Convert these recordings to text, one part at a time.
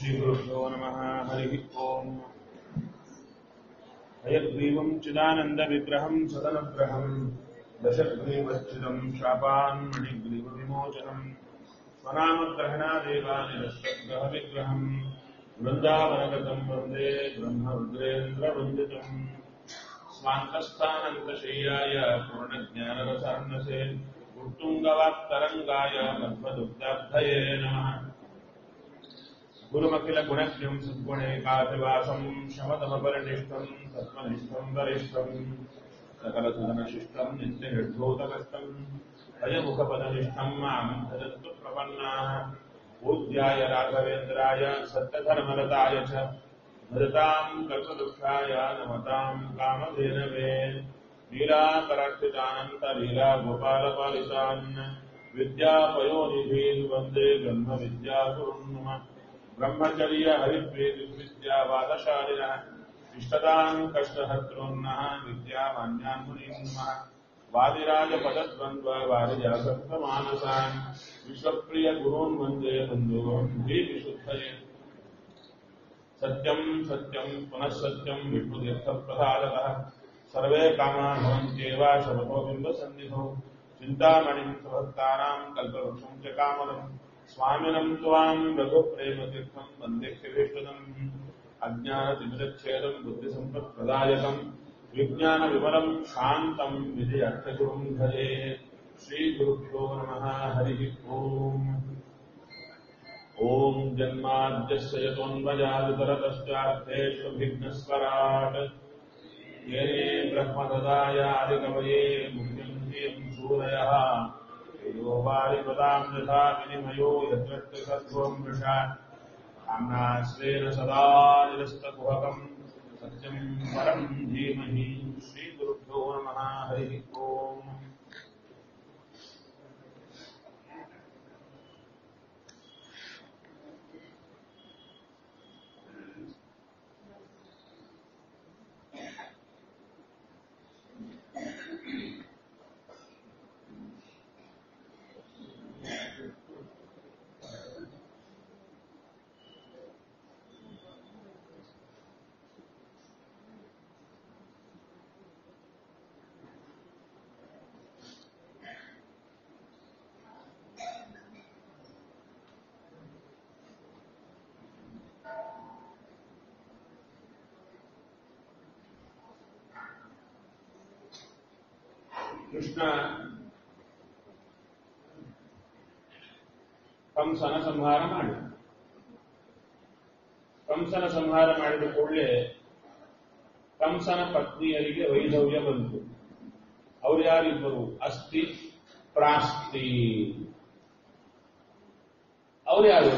श्रीगुरुभ्यो नमः हरिः ओम् हयग्रीवम् चिदानन्दविग्रहम् सदनुग्रहम् दशग्रीवच्छिदम् शापान् मणिग्रीवविमोचनम् स्वनामग्रहणादेवानिरस्तग्रहविग्रहम् वृन्दावनगतम् वन्दे ब्रह्मरुद्रेन्द्रवन्दितम् स्वान्तस्थानन्तशय्याय पूर्णज्ञानरसार्णसे उत्तुङ्गवाक्तरङ्गाय मध्वदुग्धाब्धये नमः गुरुमखिलगुणज्ञम् सद्गुणैकाभिवासम् शमतमपरिनिष्ठम् सत्त्वनिष्ठम् वरिष्ठम् सकलसुधनशिष्टम् नित्यनिर्धूतकष्टम् अयमुखपदनिष्ठम् माम् भजन्तु प्रपन्नाः पूज्याय राघवेन्द्राय सत्यधर्मरताय च भजताम् कल्पदुःखाय नमताम् कामधेनवे लीलाकराक्षितानन्तलीला गोपालपालितान् विद्यापयोनिधीन् वन्दे ब्रह्मविद्यागुरुन् नमः ब्रह्मचर्य हरिप्रीतिविद्यावादशालिनः इष्टदाम् कष्टहर्तॄन्नः विद्यामान्यान् मुनीन् नमः वादिराजपदद्वन्द्व वारिजासक्तमानसान् विश्वप्रियगुरून् वन्दे बन्धून् विशुद्धये सत्यम् सत्यम् पुनः सत्यम् विष्णुतीर्थप्रसादतः सर्वे कामा भवन्त्येव शपथो बिम्बसन्निधौ चिन्तामणिम् सुभक्तानाम् कल्पवृक्षम् च कामदम् स्वामिनम् त्वाम् रघुप्रेमतीर्थम् वन्दे शिवेष्टदम् अज्ञानतिमिरच्छेदम् बुद्धिसम्पत्प्रदायकम् विज्ञानविमलम् शान्तम् विजयर्थगुरुम् भजे श्रीगुरुभ्यो नमः हरिः ओम् ॐ जन्माद्यस्य यतोऽन्वजादितरतश्चार्थेष्वभिघ्नस्वराट् येने ब्रह्मददायादिकवये मुह्यन्त्यम् सूरयः यो वारिपदाम् यथा विनिमयो यत्र सत्त्वम् मृषा काम्नाश्रेण सदा निरस्तकुहकम् सत्यम् परम् धीमहि श्रीगुरुभ्यो नमः हरिः ओम् ಕೃಷ್ಣ ಕಂಸನ ಸಂಹಾರ ಮಾಡಿ ಕಂಸನ ಸಂಹಾರ ಮಾಡಿದ ಕೂಡಲೇ ಕಂಸನ ಪತ್ನಿಯರಿಗೆ ವೈಧವ್ಯ ಬಂತು ಅವ್ರು ಯಾರಿಬ್ಬರು ಅಸ್ಥಿ ಪ್ರಾಸ್ತಿ ಅವ್ರು ಯಾರು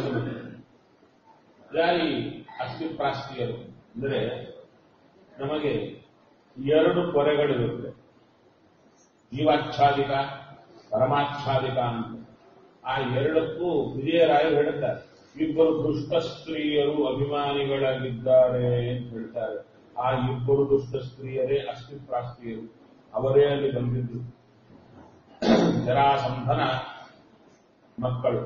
ಯಾರಿ ಅಸ್ಥಿ ಪ್ರಾಸ್ತಿಯರು ಅಂದ್ರೆ ನಮಗೆ ಎರಡು ಪೊರೆಗಳಿರುತ್ತೆ ಜೀವಾಚ್ಛಾದಿಕ ಪರಮಾಚ್ಛಾದಿಕ ಅಂತ ಆ ಎರಡಕ್ಕೂ ವಿಜಯರಾಯರು ಹೇಳುತ್ತಾರೆ ಇಬ್ಬರು ದುಷ್ಟ ಸ್ತ್ರೀಯರು ಅಭಿಮಾನಿಗಳಾಗಿದ್ದಾರೆ ಅಂತ ಹೇಳ್ತಾರೆ ಆ ಇಬ್ಬರು ದುಷ್ಟ ಸ್ತ್ರೀಯರೇ ಅಸ್ಥಿಪ್ರಾಸ್ತಿಯರು ಅವರೇ ಅಲ್ಲಿ ಬಂದಿದ್ದು ಜರಾಸಂಧನ ಮಕ್ಕಳು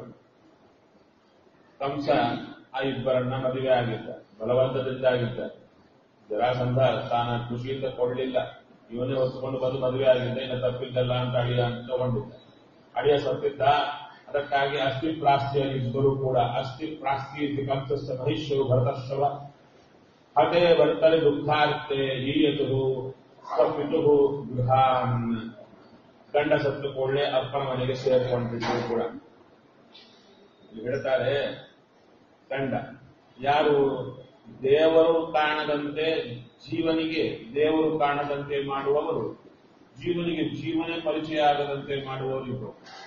ಕಂಸ ಆ ಇಬ್ಬರನ್ನ ಮದುವೆ ಆಗಿದ್ದ ಬಲವಂತದಿಂದ ಆಗಿದ್ದ ಜರಾಸಂಧ ತಾನ ಖುಷಿಯಿಂದ ಕೊಡಲಿಲ್ಲ ಇವನೇ ಹೊತ್ಕೊಂಡು ಬಂದು ಮದುವೆ ಆಗಿದ್ದ ಇನ್ನು ತಪ್ಪಿದ್ದಲ್ಲ ಅಂತ ಅಳಿಯ ಅಂತ ತಗೊಂಡಿದ್ದ ಅಳಿಯ ಸತ್ತಿದ್ದ ಅದಕ್ಕಾಗಿ ಅಸ್ಥಿ ಪ್ರಾಸ್ತಿಯರಿಬ್ಬರು ಕೂಡ ಅಸ್ಥಿ ಪ್ರಾಸ್ತಿ ಕಂಸಸ್ಥ ಮಹಿಷ್ಯರು ಭರತಶ್ರವ ಹಠೆ ವರ್ತನೆ ದುಃಖಾರ್ತೆ ಹೀಯತು ಸ್ವಪಿತು ಗೃಹಾನ್ ಗಂಡ ಸತ್ತು ಕೊಳ್ಳೆ ಅಪ್ಪನ ಮನೆಗೆ ಸೇರಿಕೊಂಡಿದ್ರು ಕೂಡ ಇಲ್ಲಿ ಹೇಳ್ತಾರೆ ಗಂಡ ಯಾರು ದೇವರು ಕಾಣದಂತೆ ಜೀವನಿಗೆ ದೇವರು ಕಾಣದಂತೆ ಮಾಡುವವರು ಜೀವನಿಗೆ ಜೀವನೇ ಪರಿಚಯ ಆಗದಂತೆ ಮಾಡುವವರು ಇವರು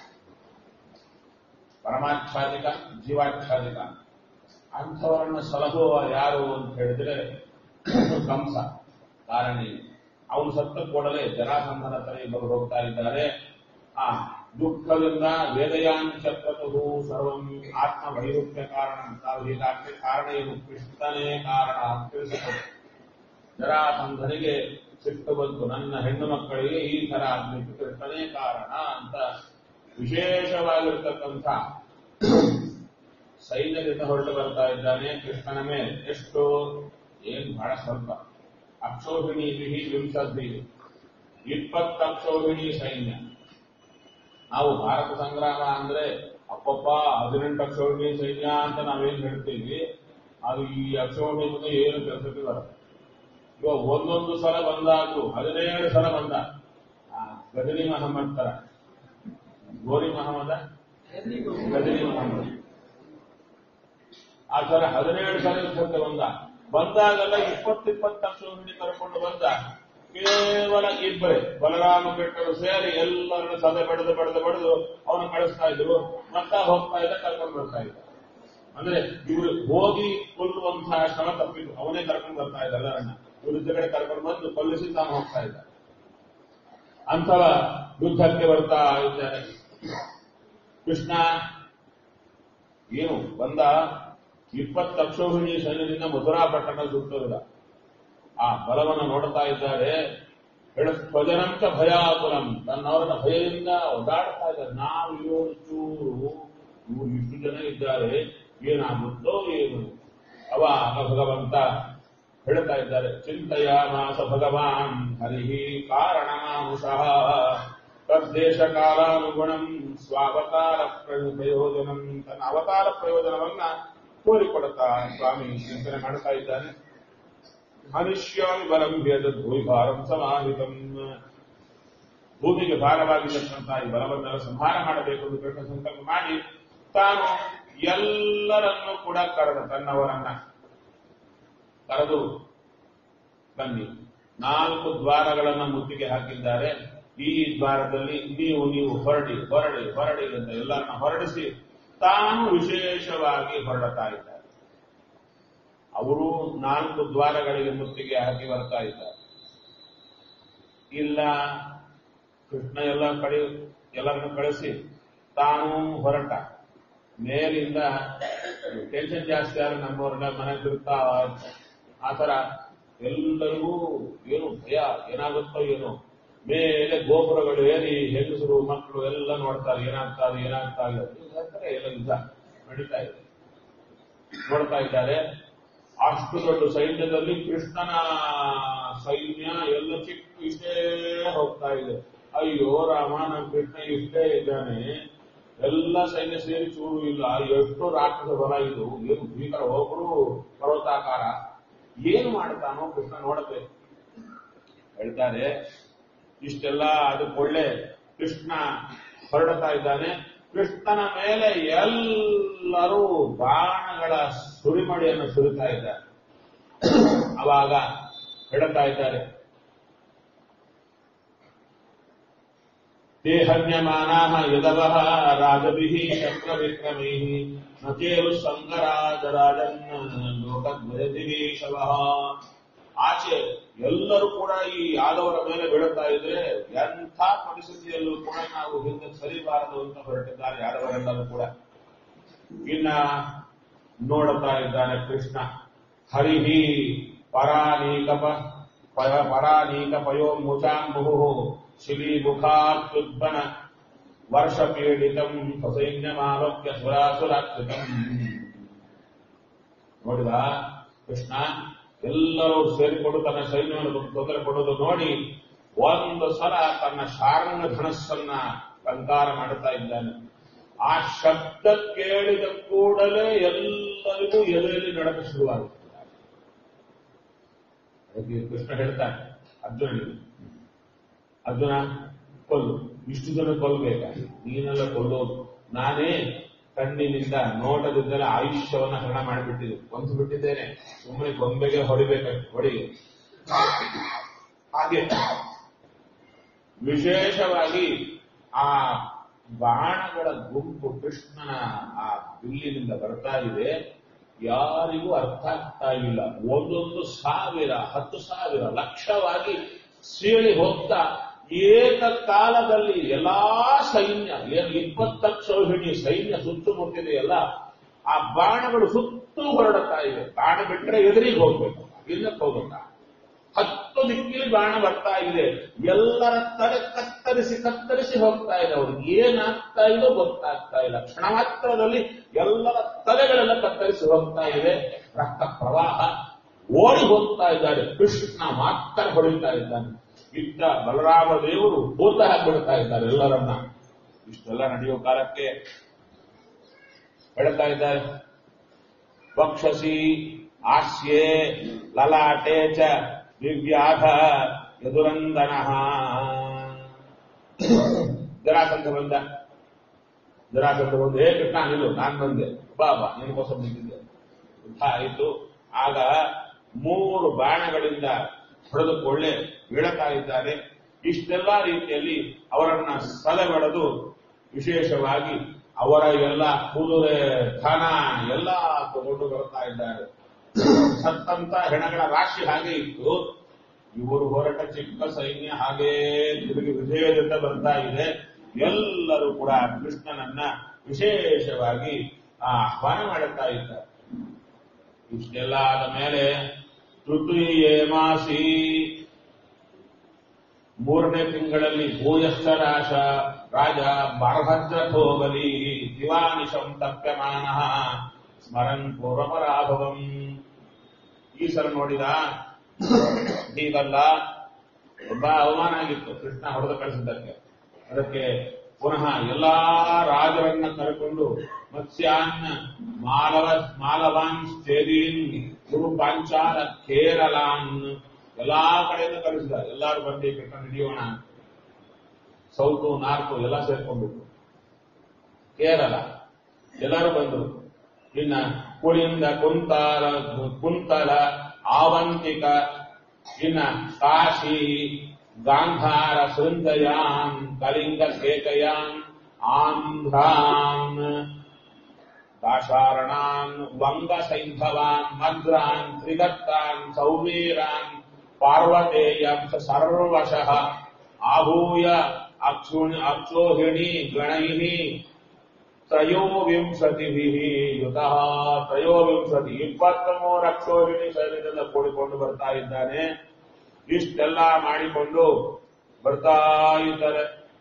ಪರಮಾಚ್ಛಾದಿಕ ಜೀವಾಚ್ಛಾದಿಕ ಅಂಥವರನ್ನ ಸಲಹುವ ಯಾರು ಅಂತ ಹೇಳಿದ್ರೆ ಕಂಸ ಕಾರಣ ಅವನು ಸತ್ತ ಕೂಡಲೇ ಜರಾಸಂಧನ ಹತ್ರ ಇಬ್ಬರು ಹೋಗ್ತಾ ಇದ್ದಾರೆ ಆ ದುಃಖದಿಂದ ವೇದಯಾಂಚಕ್ರತು ಸರ್ವಂ ಆತ್ಮ ವೈರುಪ್ಯ ಕಾರಣ ತಾವು ಹೀಗಾಗ್ತದೆ ಕಾರಣ ಏನು ಕೃಷ್ಣನೇ ಕಾರಣ ಅಂತ ತಿಳಿಸುತ್ತದೆ ಜರಾಸಂಧನಿಗೆ ಸಿಟ್ಟು ಬಂತು ನನ್ನ ಹೆಣ್ಣು ಮಕ್ಕಳಿಗೆ ಈ ತರ ಆಗ್ಲಿಕ್ಕೆ ಕೃಷ್ಣನೇ ಕಾರಣ ಅಂತ ವಿಶೇಷವಾಗಿರ್ತಕ್ಕಂಥ ಸೈನ್ಯದಿಂದ ಹೊರಟು ಬರ್ತಾ ಇದ್ದಾನೆ ಕೃಷ್ಣನ ಮೇಲೆ ಎಷ್ಟು ಏನ್ ಬಹಳ ಸ್ವಲ್ಪ ಅಕ್ಷೋಹಿಣಿ ಬಿಹಿ ವಿಂಶದ್ಭಿ ಇಪ್ಪತ್ತು ಅಕ್ಷೋಹಿಣಿ ಸೈನ್ಯ ನಾವು ಭಾರತ ಸಂಗ್ರಾಮ ಅಂದ್ರೆ ಅಪ್ಪಪ್ಪ ಹದಿನೆಂಟು ಅಕ್ಷೋಹಿಣಿ ಸೈನ್ಯ ಅಂತ ನಾವೇನ್ ಹೇಳ್ತೀವಿ ಅದು ಈ ಅಕ್ಷೋಹಿಣಿ ಮುಂದೆ ಏನು ಕೆಲಸಕ್ಕೆ ಬರುತ್ತೆ ಇವಾಗ ಒಂದೊಂದು ಸಲ ಬಂದಾದ್ರು ಹದಿನೇಳು ಸಲ ಬಂದ ಆ ಗದರಿ ಮಹಮ್ಮದ್ ತರ ಗೋರಿ ಮಹಮ್ಮದ ಗದರಿ ಮಹಮ್ಮದ್ ಆ ತರ ಹದಿನೇಳು ಸಲ ಯುದ್ಧಕ್ಕೆ ಬಂದ ಬಂದಾಗೆಲ್ಲ ಇಪ್ಪತ್ತಿಪ್ಪತ್ತು ಅಕ್ಷೋಹಿಣಿ ಕರ್ಕೊಂಡು ಬಂದ ಕೇವಲ ಇಬ್ಬರೇ ಬಲರಾಮ ಕೆಟ್ಟರು ಸೇರಿ ಎಲ್ಲರನ್ನು ಸದೆ ಬಡಿದು ಬಡಿದು ಬಡಿದು ಅವನು ಕಳಿಸ್ತಾ ಇದ್ರು ಮತ್ತ ಹೋಗ್ತಾ ಇದ್ದ ಕರ್ಕೊಂಡು ಬರ್ತಾ ಇದ್ದ ಅಂದ್ರೆ ಇವರು ಹೋಗಿ ಕೊಲ್ಲುವಂತಹ ಶ್ರಮ ತಪ್ಪಿದ್ರು ಅವನೇ ಕರ್ಕೊಂಡು ಬರ್ತಾ ಇದ್ದ ಎಲ್ಲರನ್ನ ಇವ್ರ ಕಡೆ ಕರ್ಕೊಂಡು ಬಂದು ಕೊಲ್ಲಿಸಿ ತಾನು ಹೋಗ್ತಾ ಇದ್ದ ಅಂಥವ ಯುದ್ಧಕ್ಕೆ ಬರ್ತಾ ಇದ್ದಾರೆ ಕೃಷ್ಣ ಏನು ಬಂದ ಇಪ್ಪತ್ತು ಅಕ್ಷೋಹಿಣಿ ಸೈನ್ಯದಿಂದ ಮಧುರಾ ಪಟ್ಟಣ ಸುತ್ತೋದ ಆ ಬಲವನ್ನು ನೋಡ್ತಾ ಇದ್ದಾರೆ ಹೇಳ ಸ್ವಜನಂತ ಭಯಾಕುಲಂ ತನ್ನವರನ್ನ ಭಯದಿಂದ ಒದಾಡ್ತಾ ಇದ್ದಾರೆ ನಾವು ಇರೋದು ಚೂರು ಇವರು ಇಷ್ಟು ಜನ ಇದ್ದಾರೆ ಏನಾಗುತ್ತೋ ಏನು ಅವಾಗ ಭಗವಂತ ಹೇಳ್ತಾ ಇದ್ದಾರೆ ಚಿಂತೆಯ ಮಾಸ ಭಗವಾನ್ ಹರಿ ಕಾರಣಮಾಂಶಃ ತದ್ದೇಶ ಕಾಲಾನುಗುಣಂ ಸ್ವಾವತಾರ ಪ್ರಯೋಜನಂ ತನ್ನ ಅವತಾರ ಪ್ರಯೋಜನವನ್ನ ತೋರಿಕೊಡುತ್ತಾ ಸ್ವಾಮಿ ಚಿಂತನೆ ಮಾಡ್ತಾ ಇದ್ದಾನೆ ಮನುಷ್ಯಾಮಿ ಬಲಂ ಭೇದ ಭೂಮಿಭಾರಂ ಸಮಾಹಿತಂ ಭೂಮಿಗೆ ಭಾರವಾಗಿರತಕ್ಕಂತಹ ಈ ಬಲವನ್ನೆಲ್ಲ ಸಂಹಾರ ಮಾಡಬೇಕು ಎಂದು ಕೃಷ್ಣ ಸಂಕಲ್ಪ ಮಾಡಿ ತಾನು ಎಲ್ಲರನ್ನೂ ಕೂಡ ಕರೆದ ತನ್ನವರನ್ನ ಕರೆದು ಬನ್ನಿ ನಾಲ್ಕು ದ್ವಾರಗಳನ್ನ ಮುತ್ತಿಗೆ ಹಾಕಿದ್ದಾರೆ ಈ ದ್ವಾರದಲ್ಲಿ ನೀವು ನೀವು ಹೊರಡಿ ಹೊರಡಿ ಹೊರಡಿ ಅಂತ ಎಲ್ಲರನ್ನ ಹೊರಡಿಸಿ ತಾನು ವಿಶೇಷವಾಗಿ ಹೊರಡ್ತಾ ಇದ್ದಾರೆ ಅವರು ನಾಲ್ಕು ದ್ವಾರಗಳಿಗೆ ಮುತ್ತಿಗೆ ಹಾಕಿ ಬರ್ತಾ ಇದ್ದಾರೆ ಇಲ್ಲ ಕೃಷ್ಣ ಎಲ್ಲ ಕಡೆ ಎಲ್ಲರನ್ನು ಕಳಿಸಿ ತಾನು ಹೊರಟ ಮೇಲಿಂದ ಟೆನ್ಷನ್ ಜಾಸ್ತಿ ಆದ್ರೆ ನಮ್ಮವ್ರನ್ನ ಮನೆ ತಿರುಗ್ತಾ ಆ ತರ ಎಲ್ಲರಿಗೂ ಏನು ಭಯ ಏನಾಗುತ್ತೋ ಏನೋ ಮೇಲೆ ಗೋಪುರಗಳು ಏರಿ ಹೆಂಗಸರು ಮಕ್ಕಳು ಎಲ್ಲ ನೋಡ್ತಾರೆ ಏನಾಗ್ತಾ ಇದೆ ಏನಾಗ್ತಾ ಇದೆ ಹೇಳ್ತಾರೆ ಎಲ್ಲ ಯುದ್ಧ ನಡೀತಾ ಇದೆ ನೋಡ್ತಾ ಇದ್ದಾರೆ ಅಷ್ಟು ದೊಡ್ಡ ಸೈನ್ಯದಲ್ಲಿ ಕೃಷ್ಣನ ಸೈನ್ಯ ಎಲ್ಲ ಚಿಕ್ಕ ಇಷ್ಟೇ ಹೋಗ್ತಾ ಇದೆ ಅಯ್ಯೋ ರಾಮ ನಮ್ಮ ಕೃಷ್ಣ ಇಷ್ಟೇ ಇದ್ದಾನೆ ಎಲ್ಲ ಸೈನ್ಯ ಸೇರಿ ಚೂರು ಇಲ್ಲ ಎಷ್ಟು ರಾಕ್ಷಸ ಬಲ ಇದು ಏನು ಭೀಕರ ಒಬ್ಬರು ಪರ್ವತಾಕಾರ ಏನು ಮಾಡ್ತಾನೋ ಕೃಷ್ಣ ನೋಡಬೇಕು ಹೇಳ್ತಾರೆ ಇಷ್ಟೆಲ್ಲ ಅದಕ್ಕೊಳ್ಳೆ ಕೃಷ್ಣ ಹೊರಡ್ತಾ ಇದ್ದಾನೆ ಕೃಷ್ಣನ ಮೇಲೆ ಎಲ್ಲರೂ ಬಾಣಗಳ ಸುರಿಮಡಿಯನ್ನು ಸುರಿತಾ ಇದ್ದಾರೆ ಅವಾಗ ಹೇಳ್ತಾ ಇದ್ದಾರೆ ದೇಹನ್ಯಮಾನಾ ಯದವಃ ರಾಜಭಿಃ ಶಕ್ರವಿಕ್ರಮೈಃ ನಚೇರು ಸಂಗರಾಜರಾಜನ್ ಲೋಕದ್ವಯದಿವೀಶವಃ ಆಚೆ ಎಲ್ಲರೂ ಕೂಡ ಈ ಯಾದವರ ಮೇಲೆ ಬೀಳುತ್ತಾ ಇದ್ರೆ ಎಂಥ ಪರಿಸ್ಥಿತಿಯಲ್ಲೂ ಕೂಡ ನಾವು ಹಿಂದೆ ಸರಿಬಾರದು ಅಂತ ಹೊರಟಿದ್ದಾರೆ ಯಾದವರೆಲ್ಲರೂ ಕೂಡ ಇನ್ನ ನೋಡುತ್ತಾ ಇದ್ದಾನೆ ಕೃಷ್ಣ ಹರಿಹಿ ಪರಾನೀಕಪ ಪಯ ಪರಾನೀಕ ಪಯೋ ಮುಚಾಂಬು ಶಿಲಿ ಮುಖಾತ್ಯುದ್ಬನ ವರ್ಷ ಪೀಡಿತಂ ಸಸೈನ್ಯಮಾಲೋಕ್ಯ ಸುರಾಸುರಾಕೃತಂ ನೋಡಿದ ಕೃಷ್ಣ ಎಲ್ಲರೂ ಸೇರಿಕೊಂಡು ತನ್ನ ಸೈನ್ಯವನ್ನು ತೊಂದರೆ ಕೊಡೋದು ನೋಡಿ ಒಂದು ಸಲ ತನ್ನ ಶಾರಂಗ ಧನಸ್ಸನ್ನ ಕಂಕಾರ ಮಾಡುತ್ತಾ ಇದ್ದಾನೆ ಆ ಶಬ್ದ ಕೇಳಿದ ಕೂಡಲೇ ಎಲ್ಲರಿಗೂ ಎಲೆಯಲ್ಲಿ ನಡಕ ಶುರುವಾಗುತ್ತದೆ ಅದಕ್ಕೆ ಕೃಷ್ಣ ಹೇಳ್ತಾನೆ ಅರ್ಜುನನಿಗೆ ಅರ್ಜುನ ಕೊಲ್ಲು ಇಷ್ಟು ಜನ ಕೊಲ್ಬೇಕ ನೀನೆಲ್ಲ ಕೊಲ್ಲೋದು ನಾನೇ ಕಣ್ಣಿನಿಂದ ನೋಟದಿಂದಲೇ ಆಯುಷ್ಯವನ್ನ ಹರಣ ಮಾಡಿಬಿಟ್ಟಿದ್ದೆ ಕೊಂದು ಬಿಟ್ಟಿದ್ದೇನೆ ಸುಮ್ಮನೆ ಗೊಂಬೆಗೆ ಹೊಡಿಬೇಕು ಹೊಡಿ ಹಾಗೆ ವಿಶೇಷವಾಗಿ ಆ ಬಾಣಗಳ ಗುಂಪು ಕೃಷ್ಣನ ಆ ಬಿಲ್ಲಿನಿಂದ ಬರ್ತಾ ಇದೆ ಯಾರಿಗೂ ಅರ್ಥ ಆಗ್ತಾ ಇಲ್ಲ ಒಂದೊಂದು ಸಾವಿರ ಹತ್ತು ಸಾವಿರ ಲಕ್ಷವಾಗಿ ಸೀಳಿ ಹೋಗ್ತಾ ಏಕಕಾಲದಲ್ಲಿ ಎಲ್ಲಾ ಸೈನ್ಯ ಏನು ಇಪ್ಪತ್ತಕ್ಷೋಹಿಣಿ ಸೈನ್ಯ ಸುತ್ತಮುತ್ತಿದೆಯಲ್ಲ ಆ ಬಾಣಗಳು ಸುತ್ತೂ ಹೊರಡುತ್ತಾ ಇವೆ ಬಾಣ ಬಿಟ್ಟರೆ ಎದುರಿಗೆ ಹೋಗ್ಬೇಕು ಇಲ್ಲಕ್ಕೆ ಹೋಗುತ್ತಾ ಹತ್ತು ದಿಕ್ಕಿಲಿ ಬಾಣ ಬರ್ತಾ ಇದೆ ಎಲ್ಲರ ತಲೆ ಕತ್ತರಿಸಿ ಕತ್ತರಿಸಿ ಹೋಗ್ತಾ ಇದೆ ಅವ್ರಿಗೆ ಏನಾಗ್ತಾ ಇದೋ ಗೊತ್ತಾಗ್ತಾ ಇಲ್ಲ ಕ್ಷಣ ಮಾತ್ರದಲ್ಲಿ ಎಲ್ಲರ ತಲೆಗಳೆಲ್ಲ ಕತ್ತರಿಸಿ ಹೋಗ್ತಾ ಇದೆ ರಕ್ತ ಪ್ರವಾಹ ಓಡಿ ಹೋಗ್ತಾ ಇದ್ದಾರೆ ಕೃಷ್ಣ ಮಾತ್ರ ಹೊಡಿತಾ ಇದ್ದಾನೆ ಇದ್ದ ಬಲರಾಮ ದೇವರು ಭೂತ ಹಾಕ್ಬಿಡ್ತಾ ಇದ್ದಾರೆ ಎಲ್ಲರನ್ನ ಇಷ್ಟೆಲ್ಲ ನಡೆಯೋ ಕಾಲಕ್ಕೆ ಹೇಳ್ತಾ ಇದ್ದಾರೆ ವಕ್ಷಸಿ ಹಾಸ್ಯೆ ಲಲಾಟೆ ಚ ದಿವ್ಯಾಧ ಯದುರಂದನ ಜರಾಸಂಧ ಬಂದ ಜರಾಸಂಧ ಬಂದು ಹೇ ಕೃಷ್ಣ ನಿಲ್ಲು ನಾನ್ ಬಂದೆ ಬಾ ಬಾ ನಿನಗೋಸ್ಕರ ನಿಂತಿದ್ದೆ ಯುದ್ಧ ಆಯಿತು ಆಗ ಮೂರು ಬಾಣಗಳಿಂದ ಹೊಡೆದುಕೊಳ್ಳೆ ಬೀಳತಾ ಇದ್ದಾರೆ ಇಷ್ಟೆಲ್ಲ ರೀತಿಯಲ್ಲಿ ಅವರನ್ನ ಸಲಬೆಳೆದು ವಿಶೇಷವಾಗಿ ಅವರ ಎಲ್ಲ ಕುದುರೆ ಧನ ಎಲ್ಲ ತಗೊಂಡು ಬರ್ತಾ ಇದ್ದಾರೆ ಸತ್ತಂತ ಹೆಣಗಳ ರಾಶಿ ಹಾಗೆ ಇತ್ತು ಇವರು ಹೊರಟ ಚಿಕ್ಕ ಸೈನ್ಯ ಹಾಗೇ ತಿರುಗಿ ವಿಜಯದಿಂದ ಬರ್ತಾ ಇದೆ ಎಲ್ಲರೂ ಕೂಡ ಕೃಷ್ಣನನ್ನ ವಿಶೇಷವಾಗಿ ಆಹ್ವಾನ ಮಾಡುತ್ತಾ ಇದ್ದಾರೆ ಇಷ್ಟೆಲ್ಲ ಆದ ಮೇಲೆ ತೃತೀಯೇ ಮಾಸಿ ಮೂರನೇ ತಿಂಗಳಲ್ಲಿ ಭೂಯಶ್ಚರಾಶ ರಾಜ ಬಾರ್ಹದ್ರಥೋಬಲಿ ದಿವಾನಿಶಂ ತಪ್ಯಮಾನ ಸ್ಮರನ್ ಪೂರ್ವಪರಾಭವಂ ಈ ಸಲ ನೋಡಿದ ಹೀಗಲ್ಲ ಒಬ್ಬ ಅವಮಾನ ಆಗಿತ್ತು ಕೃಷ್ಣ ಹೊಡೆದು ಕಳಿಸಿದ್ದಕ್ಕೆ ಅದಕ್ಕೆ ಪುನಃ ಎಲ್ಲಾ ರಾಜರನ್ನ ಕರೆಕೊಂಡು ಮತ್ಸ್ಯಾನ್ ಮಾಲವ ಮಾಲವಾನ್ ಸ್ಟೇದೀನ್ ಗುರು ಪಾಂಚಾಲ ಕೇರಳಾನ್ ಎಲ್ಲಾ ಕಡೆಯಿಂದ ಕಳಿಸಿದ ಎಲ್ಲಾರು ಬಂದು ಕೃಷ್ಣ ಹಿಡಿಯೋಣ ಸೌತು ನಾರ್ತು ಎಲ್ಲ ಸೇರ್ಕೊಂಡ್ಬಿಟ್ಟು ಕೇರಳ ಎಲ್ಲರೂ ಬಂದರು ಇನ್ನ ಕುಳಿಂದ ಕುಂತಾಲ ಕುಂತಲ ಆವಂತಿಕ ಇನ್ನ ಕಾಶಿ ಗಾಂಧಾರ ಶೃಂಗಯಾನ್ ಕಲಿಂಗ ಕೇಕಯಾನ್ ಆಂಧ್ರಾನ್ ದಾಶಾರಣಾನ್ ವಂಗ ಸೈಂಧವಾನ್ ಮದ್ರಾನ್ ತ್ರಿಗತ್ತಾನ್ ಸೌಮೇರಾನ್ ಪಾರ್ವತೇಯಂಶ ಸರ್ವಶಃ ಆಭೂಯ ಅಕ್ಷುಣಿ ಅಕ್ಷೋಹಿಣಿ ಗಣೈಃ ತ್ರಯೋವಿಂಶತಿಭಿಃ ಯುತಃ ತ್ರಯೋವಿಂಶತಿ ಇಪ್ಪತ್ತ ಮೂರು ಅಕ್ಷೋಹಿಣಿ ಸೈನ್ಯದಿಂದ ಕೂಡಿಕೊಂಡು ಬರ್ತಾ ಇದ್ದಾನೆ ಇಷ್ಟೆಲ್ಲ ಮಾಡಿಕೊಂಡು ಬರ್ತಾ ಇದ್ದಾರೆ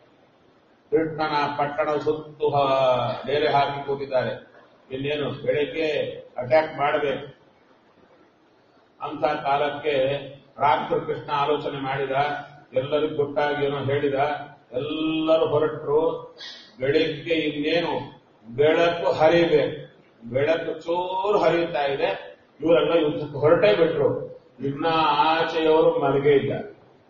ಕೃಷ್ಣನ ಪಟ್ಟಣ ಸುತ್ತು ಹ- ಡೇರೆ ಹಾಕಿ ಕೂತಿದ್ದಾರೆ ಇನ್ನೇನು ಬೆಳಿಗ್ಗೆ ಅಟ್ಯಾಕ್ ಮಾಡಬೇಕು ಅಂತ ಕಾಲಕ್ಕೆ ರಾತ್ರಿ ಕೃಷ್ಣ ಆಲೋಚನೆ ಮಾಡಿದ ಎಲ್ಲರಿಗೂ ಗೊತ್ತಾಗಿ ಏನೋ ಹೇಳಿದ ಎಲ್ಲರೂ ಹೊರಟರು ಬೆಳಿಗ್ಗೆ ಇನ್ನೇನು ಬೆಳಕು ಹರಿಬೇಕು ಬೆಳಕು ಚೂರು ಹರಿಯುತ್ತಾ ಇದೆ ಇವರೆಲ್ಲ ಯುದ್ಧಕ್ಕೆ ಹೊರಟೇ ಬಿಟ್ರು ಇನ್ನ ಆಚೆಯವರು ಮಲಗೇ ಇದ್ದಾರೆ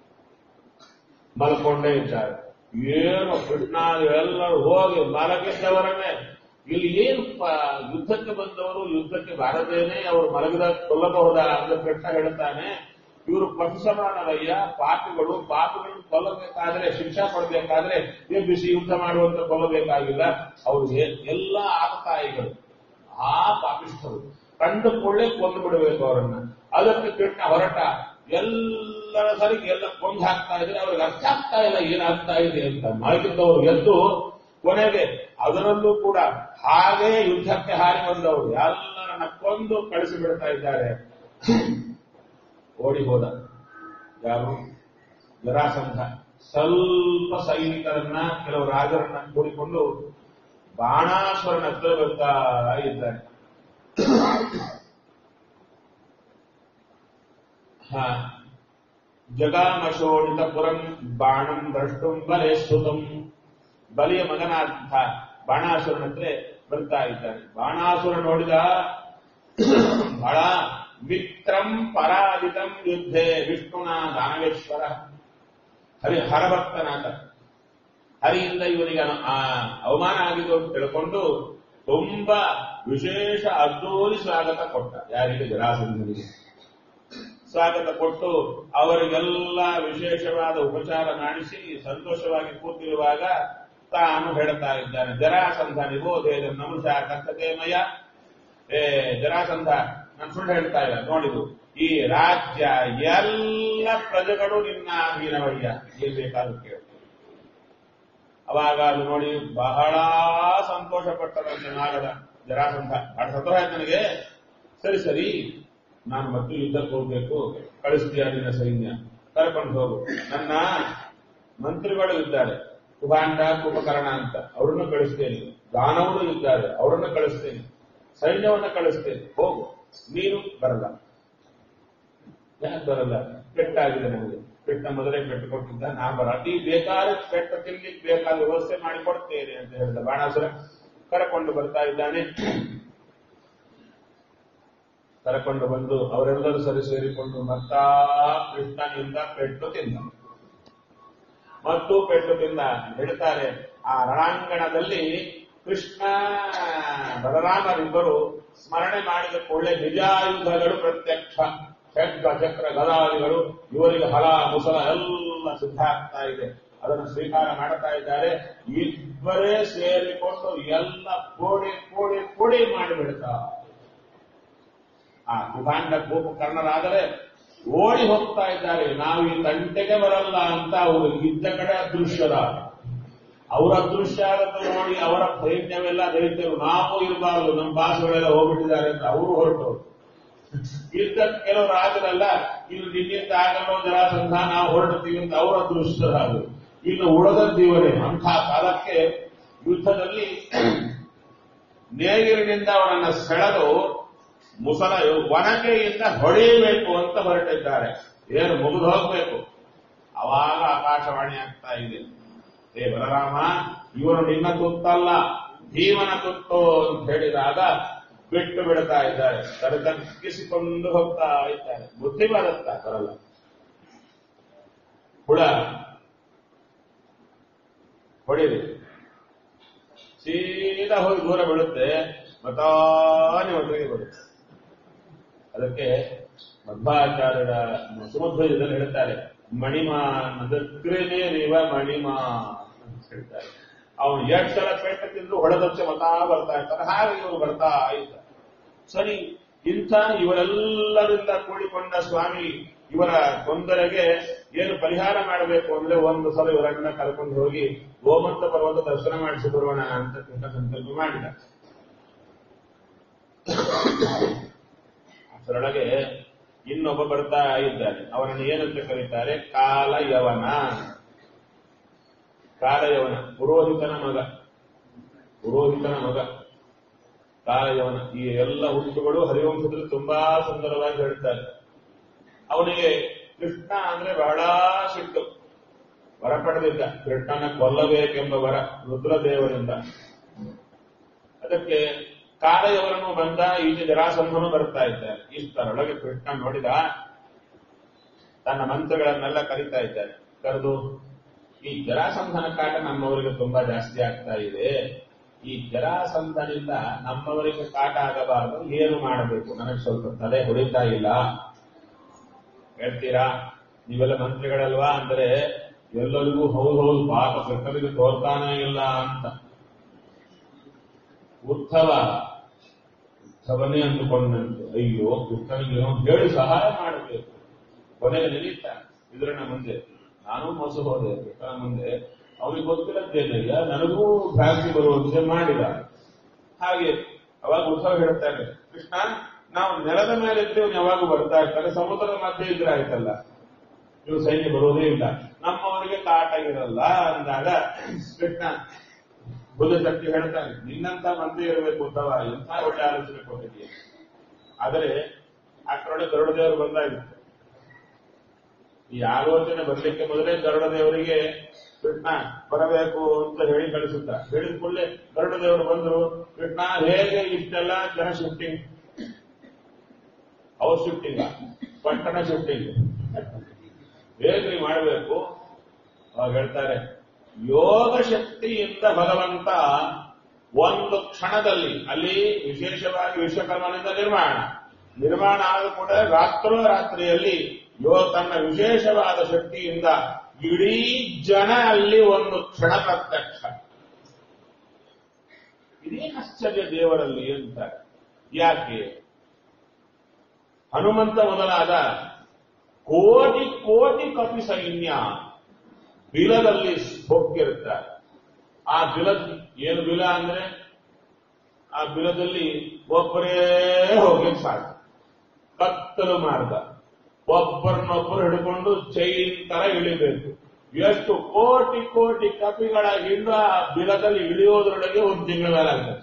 ಮಲ್ಕೊಂಡೇ ಇದ್ದಾರೆ ಏನು ಕೃಷ್ಣ ಎಲ್ಲರೂ ಹೋಗಿ ಮಲಗಿದ್ದವರನ್ನೇ ಇಲ್ಲಿ ಏನು ಪ- ಯುದ್ಧಕ್ಕೆ ಬಂದವರು ಯುದ್ಧಕ್ಕೆ ಬಾರದೇನೆ ಅವರು ಮಲಗಿದ ಕೊಲ್ಲಬಹುದಾ ಅಂತ ಕೃಷ್ಣ ಹೇಳ್ತಾನೆ ಇವರು ಪಕ್ಷಸಮಾನವಯ್ಯ ಪಾಪಿಗಳು ಪಾಪಿಗಳನ್ನು ಕೊಲ್ಲಬೇಕಾದ್ರೆ ಶಿಕ್ಷೆ ಕೊಡಬೇಕಾದ್ರೆ ಎಬ್ಬಿಸಿ ಯುದ್ಧ ಮಾಡುವಂತ ಕೊಲ್ಲಬೇಕಾಗಿಲ್ಲ ಅವ್ರಿಗೆ ಎಲ್ಲ ಆಪತಾಯಿಗಳು ಆ ಪಾಪಿಷ್ಠರು ಕಂಡು ಕೊಳ್ಳೆ ಕೊಂದು ಬಿಡಬೇಕು ಅವರನ್ನ ಅದಕ್ಕೆ ಕೃಷ್ಣ ಹೊರಟ ಎಲ್ಲರ ಸರಿಗೆ ಎಲ್ಲ ಕೊಂದು ಹಾಕ್ತಾ ಇದ್ರೆ ಅವ್ರಿಗೆ ಅರ್ಥ ಆಗ್ತಾ ಇಲ್ಲ ಏನಾಗ್ತಾ ಇದೆ ಅಂತ ಮಲಗಿದ್ದವರು ಎದ್ದು ಕೊನೆಗೆ ಅದರಲ್ಲೂ ಕೂಡ ಹಾಗೆ ಯುದ್ಧಕ್ಕೆ ಹಾರಿ ಬಂದವರು ಎಲ್ಲರನ್ನ ಕೊಂದು ಕಳಿಸಿ ಬಿಡ್ತಾ ಇದ್ದಾರೆ ಓಡಿ ಹೋದ ಯಾರು ಜರಾಸಂಧ ಸ್ವಲ್ಪ ಸೈನಿಕರನ್ನ ಕೆಲವು ರಾಜರನ್ನ ಕೂಡಿಕೊಂಡು ಬಾಣಾಸುರನ ಹತ್ರ ಬರ್ತಾ ಇದ್ದಾನೆ ಹ. ಜಗಾಮಶೋಣಿತ ಪುರಂ ಬಾಣಂ ದ್ರಷ್ಟುಂ ಬಲೆ ಸ್ತುತಂ ಬಲಿಯ ಮಗನಾದಂಥ ಬಾಣಾಸುರನ ಹತ್ರ ಬರ್ತಾ ಇದ್ದಾನೆ ಬಾಣಾಸುರ ನೋಡಿದ ಬಹಳ ಮಿತ್ರಂ ಪರಾಜಿತಂ ಯುದ್ಧೆ ವಿಷ್ಣುನ ದಾನವೇಶ್ವರ ಹರಿ ಹರಭಕ್ತನಾದ ಹರಿಯಿಂದ ಇವನಿಗೆ ಅನು- ಆ ಅವಮಾನ ಆಗಿದೆ ಅಂತ ತಿಳ್ಕೊಂಡು ತುಂಬಾ ವಿಶೇಷ ಅದ್ದೂರಿ ಸ್ವಾಗತ ಕೊಟ್ಟ ಯಾರಿಗೆ ಜರಾಸಂಧನಿಗೆ ಸ್ವಾಗತ ಕೊಟ್ಟು ಅವರಿಗೆಲ್ಲ ವಿಶೇಷವಾದ ಉಪಚಾರ ಮಾಡಿಸಿ ಸಂತೋಷವಾಗಿ ಕೂತಿರುವಾಗ ತಾನು ಹೇಳ್ತಾ ಇದ್ದಾನೆ ಜರಾಸಂಧ ನಿಬೋಧೇದ ನಮುಷ ಕರ್ತತೆ ಮಯ ಏ ಜರಾಸಂಧ ನಾನು ಸುಳ್ಳು ಹೇಳ್ತಾ ಇಲ್ಲ ನೋಡಿದು ಈ ರಾಜ್ಯ ಎಲ್ಲ ಪ್ರಜೆಗಳು ನಿನ್ನ ಅಧೀನವಯ್ಯ ಏನ್ ಬೇಕಾದ್ರೂ ಕೇಳು ಅವಾಗ ಅದು ನೋಡಿ ಬಹಳ ಸಂತೋಷ ಪಟ್ಟದಂತೆ ನಾಗದ ಜರಾಸಂಧ ಬಹಳ ಸಂತೋಷ ಆಯ್ತು ನನಗೆ ಸರಿ ಸರಿ ನಾನು ಮತ್ತೆ ಯುದ್ಧಕ್ಕೆ ಹೋಗ್ಬೇಕು ಕಳಿಸ್ತೀಯ ನಿನ್ನ ಸೈನ್ಯ ಕರ್ಕೊಂಡು ಹೋಗು ನನ್ನ ಮಂತ್ರಿಗಳು ಇದ್ದಾರೆ ಕುಭಾಂಡ ಕುಂಭಕರ್ಣ ಅಂತ ಅವ್ರನ್ನ ಕಳಿಸ್ತೇನೆ ದಾನವರು ಇದ್ದಾರೆ ಅವರನ್ನ ಕಳಿಸ್ತೇನೆ ಸೈನ್ಯವನ್ನ ಕಳಿಸ್ತೇನೆ ಹೋಗು ನೀನು ಬರಲ್ಲ ಯಾಕೆ ಬರಲ್ಲ ಪೆಟ್ಟಾಗಿದೆ ನನಗೆ ಪೆಟ್ಟ ಮೊದಲೇ ಪೆಟ್ಟು ಕೊಟ್ಟಿದ್ದ ನಾ ಬರ ನೀ ಬೇಕಾದ ಪೆಟ್ಟ ತಿನ್ಲಿಕ್ಕೆ ಬೇಕಾದ ವ್ಯವಸ್ಥೆ ಮಾಡಿಕೊಡ್ತೇನೆ ಅಂತ ಹೇಳಿದ ಬಾಣಾಸುರ ಕರಕೊಂಡು ಬರ್ತಾ ಇದ್ದಾನೆ ಕರಕೊಂಡು ಬಂದು ಅವರೆಲ್ಲರೂ ಸರಿ ಸೇರಿಕೊಂಡು ಮತ್ತಾ ಕೃಷ್ಣನಿಂದ ಪೆಟ್ಟು ತಿಂದ ಮತ್ತು ಪೆಟ್ಟು ತಿಂದ ಹೇಳ್ತಾರೆ ಆ ರಣಾಂಗಣದಲ್ಲಿ ಕೃಷ್ಣ ಬಲರಾಮರಿಬ್ಬರು ಸ್ಮರಣೆ ಮಾಡಿದ ಕೂಡಲೇ ನಿಜಾಯುಧಗಳು ಪ್ರತ್ಯಕ್ಷ ಚಕ್ರ ಚಕ್ರ ಗದಾದಿಗಳು ಇವರಿಗೆ ಹಲ ಮುಸಲ ಎಲ್ಲ ಸಿದ್ಧ ಆಗ್ತಾ ಇದೆ ಅದನ್ನು ಸ್ವೀಕಾರ ಮಾಡ್ತಾ ಇದ್ದಾರೆ ಇಬ್ಬರೇ ಸೇರಿಕೊಂಡು ಎಲ್ಲ ಕೋಡಿ ಕೋಡಿ ಕೋಡಿ ಮಾಡಿಬಿಡ್ತಾ ಆ ಕುಭಾಂಡ ಕರ್ಣರಾದರೆ ಓಡಿ ಹೋಗ್ತಾ ಇದ್ದಾರೆ ನಾವು ಈ ತಂಟೆಗೆ ಬರಲ್ಲ ಅಂತ ಅವರು ಇದ್ದ ಕಡೆ ಅದೃಶ್ಯದ ಅವರ ಅದೃಶ್ಯ ಆಗತ್ತೆ ನೋಡಿ ಅವರ ಸೈನ್ಯವೆಲ್ಲ ದೈತ್ಯರು ನಾವು ಇರಬಾರದು ನಮ್ಮ ಬಾಸುಗಳೆಲ್ಲ ಹೋಗ್ಬಿಟ್ಟಿದ್ದಾರೆ ಅಂತ ಅವರು ಹೊರಟು ಇದ್ದ ಕೆಲವರು ಆಗಲ್ಲ ಇನ್ನು ನಿನ್ನಿಂದ ಆಗಲ್ಲೋ ಜರಾಸಂಧ ನಾವು ಹೊರಡ್ತೀವಿ ಅಂತ ಅವರ ಅದೃಷ್ಟರಾದರು ಇನ್ನು ಉಳಿದದ್ದೀವರೇ ಅಂಥ ಕಾಲಕ್ಕೆ ಯುದ್ಧದಲ್ಲಿ ನೇಗಿರಿನಿಂದ ಅವರನ್ನ ಸೆಳೆದು ಮುಸಲ ಒನಕೆಯಿಂದ ಹೊಡೆಯಬೇಕು ಅಂತ ಹೊರಟಿದ್ದಾರೆ ಏನು ಮುಗಿದು ಹೋಗ್ಬೇಕು ಅವಾಗ ಆಕಾಶವಾಣಿ ಆಗ್ತಾ ಇದೆ ಏ ಬಲರಾಮ ಇವರು ನಿನ್ನ ತುತ್ತಲ್ಲ ಭೀಮನ ತುತ್ತು ಅಂತ ಹೇಳಿದಾಗ ಬಿಟ್ಟು ಬಿಡ್ತಾ ಇದ್ದಾರೆ ತರತಕ್ಕಿಸಿಕೊಂಡು ಹೋಗ್ತಾ ಇದ್ದಾರೆ ಬುದ್ಧಿ ಬರುತ್ತಾ ಬರಲ್ಲ ಹುಳ ಹೊಡಿರಿ ಸೀದಾ ಹೋಗಿ ದೂರ ಬೀಳುತ್ತೆ ಮತಾನೆ ಒಟ್ಟಿಗೆ ಬರುತ್ತೆ ಅದಕ್ಕೆ ಮಧ್ವಾಚಾರ್ಯರ ಸುಮಧ್ವಜದಲ್ಲಿ ಹೇಳ್ತಾರೆ ಮಣಿಮಾ ನದಕ್ರೇನೇ ನೀವ ಮಣಿಮಾ ಅಂತ ಹೇಳ್ತಾರೆ ಅವನು ಎಷ್ಟು ಸಲ ಪೇಟ ತಿಂದ್ರು ಹೊಡೆದಚ್ಚೆ ಮತಾ ಬರ್ತಾ ಇರ್ತಾರೆ ಹಾಗೆ ಇವರು ಬರ್ತಾ ಇದ್ದಾರೆ ಸರಿ ಇಂಥ ಇವರೆಲ್ಲರಿಂದ ಕೂಡಿಕೊಂಡ ಸ್ವಾಮಿ ಇವರ ತೊಂದರೆಗೆ ಏನು ಪರಿಹಾರ ಮಾಡಬೇಕು ಅಂದ್ರೆ ಒಂದು ಸಲ ಇವರನ್ನ ಕರ್ಕೊಂಡು ಹೋಗಿ ಗೋಮಂತ ಪರ್ವತ ದರ್ಶನ ಮಾಡಿಸಿ ಬರೋಣ ಅಂತ ಕೃಷ್ಣ ಸಂಕಲ್ಪ ಮಾಡಿದ ಅದರೊಳಗೆ ಇನ್ನೊಬ್ಬ ಬರ್ತಾ ಇದ್ದಾನೆ ಅವನನ್ನು ಏನಂತ ಕರೀತಾರೆ ಕಾಲಯವನ ಕಾಲಯವನ ಪುರೋಹಿತನ ಮಗ ಪುರೋಹಿತನ ಮಗ ಕಾಲಯವನ ಈ ಎಲ್ಲ ಹುಟ್ಟುಗಳು ಹರಿವಂಶದಲ್ಲಿ ತುಂಬಾ ಸುಂದರವಾಗಿ ಹೇಳ್ತಾರೆ ಅವನಿಗೆ ಕೃಷ್ಣ ಅಂದ್ರೆ ಬಹಳ ಸಿಟ್ಟು ವರ ಪಡೆದಿದ್ದ ಕೃಷ್ಣನ ಕೊಲ್ಲಬೇಕೆಂಬ ವರ ರುದ್ರದೇವರಿಂದ ಅದಕ್ಕೆ ಕಾಲಯವರನ್ನು ಬಂದ ಈಚೆ ಜರಾಸಂಧನು ಬರ್ತಾ ಇದ್ದಾರೆ ಇಷ್ಟರೊಳಗೆ ಕೃಷ್ಣ ನೋಡಿದ ತನ್ನ ಮಂತ್ರಗಳನ್ನೆಲ್ಲ ಕರಿತಾ ಇದ್ದಾರೆ ಕರೆದು ಈ ಜರಾಸಂಧನ ಕಾಟ ನಮ್ಮವರಿಗೆ ತುಂಬಾ ಜಾಸ್ತಿ ಆಗ್ತಾ ಇದೆ ಈ ಜರಾಸಂಧನಿಂದ ನಮ್ಮವರಿಗೆ ಕಾಟ ಆಗಬಾರದು ಏನು ಮಾಡಬೇಕು ನನಗೆ ಸ್ವಲ್ಪ ತಲೆ ಹೊಡಿತಾ ಇಲ್ಲ ಹೇಳ್ತೀರಾ ನೀವೆಲ್ಲ ಮಂತ್ರಿಗಳಲ್ವಾ ಅಂದ್ರೆ ಎಲ್ಲರಿಗೂ ಹೌದು ಹೌದು ಪಾಪ ಕೃಷ್ಣನಿಗೆ ತೋರ್ತಾನೇ ಇಲ್ಲ ಅಂತ ಉತ್ಸವ ಉತ್ಸವನೇ ಅಂದುಕೊಂಡಂತೆ ಅಯ್ಯೋ ಕೃಷ್ಣನಿಗೆ ಏನೋ ಹೇಳಿ ಸಹಾಯ ಮಾಡಬೇಕು ಕೊನೆಗೆ ನಿಲ್ಲಿತ ಇದರನ್ನ ಮುಂದೆ ನಾನು ಮೋಸ ಹೋದೆ ಕೃಷ್ಣನ ಮುಂದೆ ಅವನಿಗೆ ಗೊತ್ತಿಲ್ಲದ್ದೇನಯ್ಯ ನನಗೂ ಭ್ರಾಂತಿ ಬರುವಂತೆ ಮಾಡಿದ ಹಾಗೆ ಅವಾಗ ಉತ್ಸವ ಹೇಳ್ತಾನೆ ಕೃಷ್ಣ ನಾವು ನೆಲದ ಮೇಲೆ ಇದ್ದೇವೆ ಯಾವಾಗೂ ಬರ್ತಾ ಇರ್ತಾರೆ ಸಮುದ್ರದ ಮಧ್ಯೆ ಇದ್ರೆ ಆಯ್ತಲ್ಲ ಇವು ಸೈನ್ಯ ಬರೋದೇ ಇಲ್ಲ ನಮ್ಮವರಿಗೆ ಕಾಟ ಇರಲ್ಲ ಅಂದಾಗ ಕೃಷ್ಣ ಬುದ್ಧ ಶಕ್ತಿ ಹೇಳ್ತಾನೆ ನಿನ್ನಂತ ಮಂದಿ ಇರಬೇಕು ಉತ್ತವ ಎಂಥ ಒಳ್ಳೆ ಆಲೋಚನೆ ಕೊಟ್ಟಿದೆಯಾ ಆದರೆ ಅಷ್ಟರೊಳಗೆ ಗರುಡ ದೇವರು ಬಂದಾಗಿತ್ತು ಈ ಆಲೋಚನೆ ಬರ್ಲಿಕ್ಕೆ ಮೊದಲೇ ಗರುಡ ದೇವರಿಗೆ ಕೃಷ್ಣ ಬರಬೇಕು ಅಂತ ಹೇಳಿ ಕಳಿಸುತ್ತ ಹೇಳಿದ ಕೂಡಲೇ ಗರುಡ ದೇವರು ಬಂದ್ರು ಕೃಷ್ಣ ಹೇಗೆ ಇಷ್ಟೆಲ್ಲ ಜನ ಶಿಫ್ಟಿಂಗ್ ಹೌಸ್ ಶಿಫ್ಟಿಂಗ್ ಪಟ್ಟಣ ಶಿಫ್ಟಿಂಗ್ ಹೇಗೆ ಮಾಡಬೇಕು ಅವಾಗ ಹೇಳ್ತಾರೆ ಯೋಗ ಶಕ್ತಿಯಿಂದ ಭಗವಂತ ಒಂದು ಕ್ಷಣದಲ್ಲಿ ಅಲ್ಲಿ ವಿಶೇಷವಾಗಿ ವಿಶ್ವಕರ್ಮನಿಂದ ನಿರ್ಮಾಣ ನಿರ್ಮಾಣ ಆದ ಕೂಡ ರಾತ್ರೋ ರಾತ್ರಿಯಲ್ಲಿ ಯೋ ತನ್ನ ವಿಶೇಷವಾದ ಶಕ್ತಿಯಿಂದ ಇಡೀ ಜನ ಅಲ್ಲಿ ಒಂದು ಕ್ಷಣ ಪ್ರತ್ಯಕ್ಷ ಇದೇನು ಆಶ್ಚರ್ಯ ದೇವರಲ್ಲಿ ಅಂತಾರೆ ಯಾಕೆ ಹನುಮಂತ ಮೊದಲಾದ ಕೋಟಿ ಕೋಟಿ ಕಪಿ ಸೈನ್ಯ ಬಿಲದಲ್ಲಿ ಹೋಗಿರ್ತಾರೆ ಆ ಬಿಲ ಏನು ಬಿಲ ಅಂದ್ರೆ ಆ ಬಿಲದಲ್ಲಿ ಒಬ್ಬರೇ ಹೋಗಿ ಸಾಕು ಕತ್ತಲು ಮಾರ್ಗ ಒಬ್ಬರನ್ನೊಬ್ಬರು ಹಿಡ್ಕೊಂಡು ಚೈನ್ ತರ ಇಳಿಬೇಕು ಎಷ್ಟು ಕೋಟಿ ಕೋಟಿ ಕಪಿಗಳ ಹಿಂಡು ಆ ಬಿಲದಲ್ಲಿ ಇಳಿಯೋದ್ರೊಳಗೆ ಒಂದು ತಿಂಗಳ ಮೇಲೆ ಆಗ್ತದೆ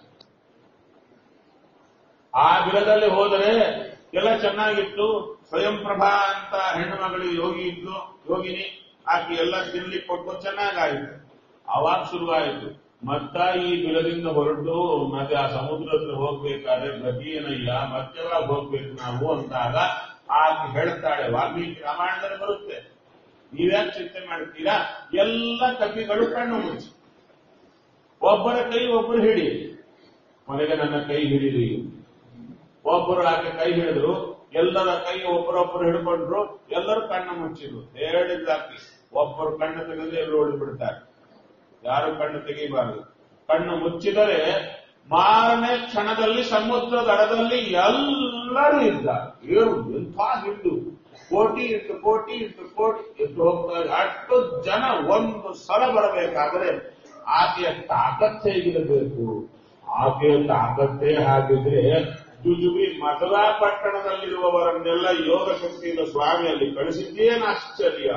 ಆ ಬಿಲದಲ್ಲಿ ಹೋದರೆ ಎಲ್ಲ ಚೆನ್ನಾಗಿತ್ತು ಸ್ವಯಂ ಪ್ರಭಾ ಅಂತ ಹೆಣ್ಣು ಮಗಳು ಯೋಗಿ ಇದ್ಲು ಯೋಗಿನಿ ಆಕೆ ಎಲ್ಲ ತಿನ್ಲಿಕ್ಕೆ ಕೊಟ್ಟು ಚೆನ್ನಾಗಾಯಿತು ಅವಾಗ ಶುರುವಾಯಿತು ಮತ್ತ ಈ ಬಿಲದಿಂದ ಹೊರಟು ಮತ್ತೆ ಆ ಸಮುದ್ರ ಹತ್ರ ಹೋಗ್ಬೇಕಾದ್ರೆ ಗತಿ ಏನಯ್ಯ ಮತ್ತೆ ಯಾವಾಗ ಹೋಗ್ಬೇಕು ನಾವು ಅಂತಾಗ ಆಕೆ ಹೇಳ್ತಾಳೆ ವಾಲ್ಮೀಕಿ ರಾಮಾಯಣದಲ್ಲಿ ಬರುತ್ತೆ ನೀವ್ಯಾಕೆ ಚಿಂತೆ ಮಾಡ್ತೀರಾ ಎಲ್ಲ ಕಪಿಗಳು ಕಣ್ಣು ಮುಚ್ಚಿ ಒಬ್ಬರ ಕೈ ಒಬ್ಬರು ಹಿಡಿ ಕೊನೆಗೆ ನನ್ನ ಕೈ ಹಿಡಿರಿ ಒಬ್ಬರು ಆಕೆ ಕೈ ಹಿಡಿದ್ರು ಎಲ್ಲರ ಕೈ ಒಬ್ಬರೊಬ್ಬರು ಹಿಡ್ಕೊಂಡ್ರು ಎಲ್ಲರೂ ಕಣ್ಣು ಮುಚ್ಚಿದ್ರು ಹೇಳಿದ್ಲಾಕಿ ಒಬ್ಬರು ಕಣ್ಣು ತೆಗೆದು ಎಲ್ಲರೂ ಬಿಡ್ತಾರೆ ಯಾರು ಕಣ್ಣು ತೆಗಿಬಾರದು ಕಣ್ಣು ಮುಚ್ಚಿದರೆ ಮಾರನೇ ಕ್ಷಣದಲ್ಲಿ ಸಮುದ್ರ ದಡದಲ್ಲಿ ಎಲ್ಲರೂ ಇದ್ದಾರೆ ಏನು ಎಂಥ ಹಿಂಡು ಕೋಟಿ ಇಟ್ಟು ಕೋಟಿ ಇಟ್ಟು ಕೋಟಿ ಇಟ್ಟು ಹೋಗ್ತಾ ಇದೆ. ಅಷ್ಟು ಜನ ಒಂದು ಸಲ ಬರಬೇಕಾದ್ರೆ ಆಕೆಯ ತಾಕತ್ ಹೇಗಿರಬೇಕು ಆಕೆಯ ತಾಕತ್ತೇ ಹಾಗಿದ್ರೆ ಜುಜುಬಿ ಮಥುರಾ ಪಟ್ಟಣದಲ್ಲಿರುವವರನ್ನೆಲ್ಲ ಯೋಗ ಶಕ್ತಿಯಿಂದ ಸ್ವಾಮಿಯಲ್ಲಿ ಕಳಿಸಿದ್ದೇನು ಆಶ್ಚರ್ಯ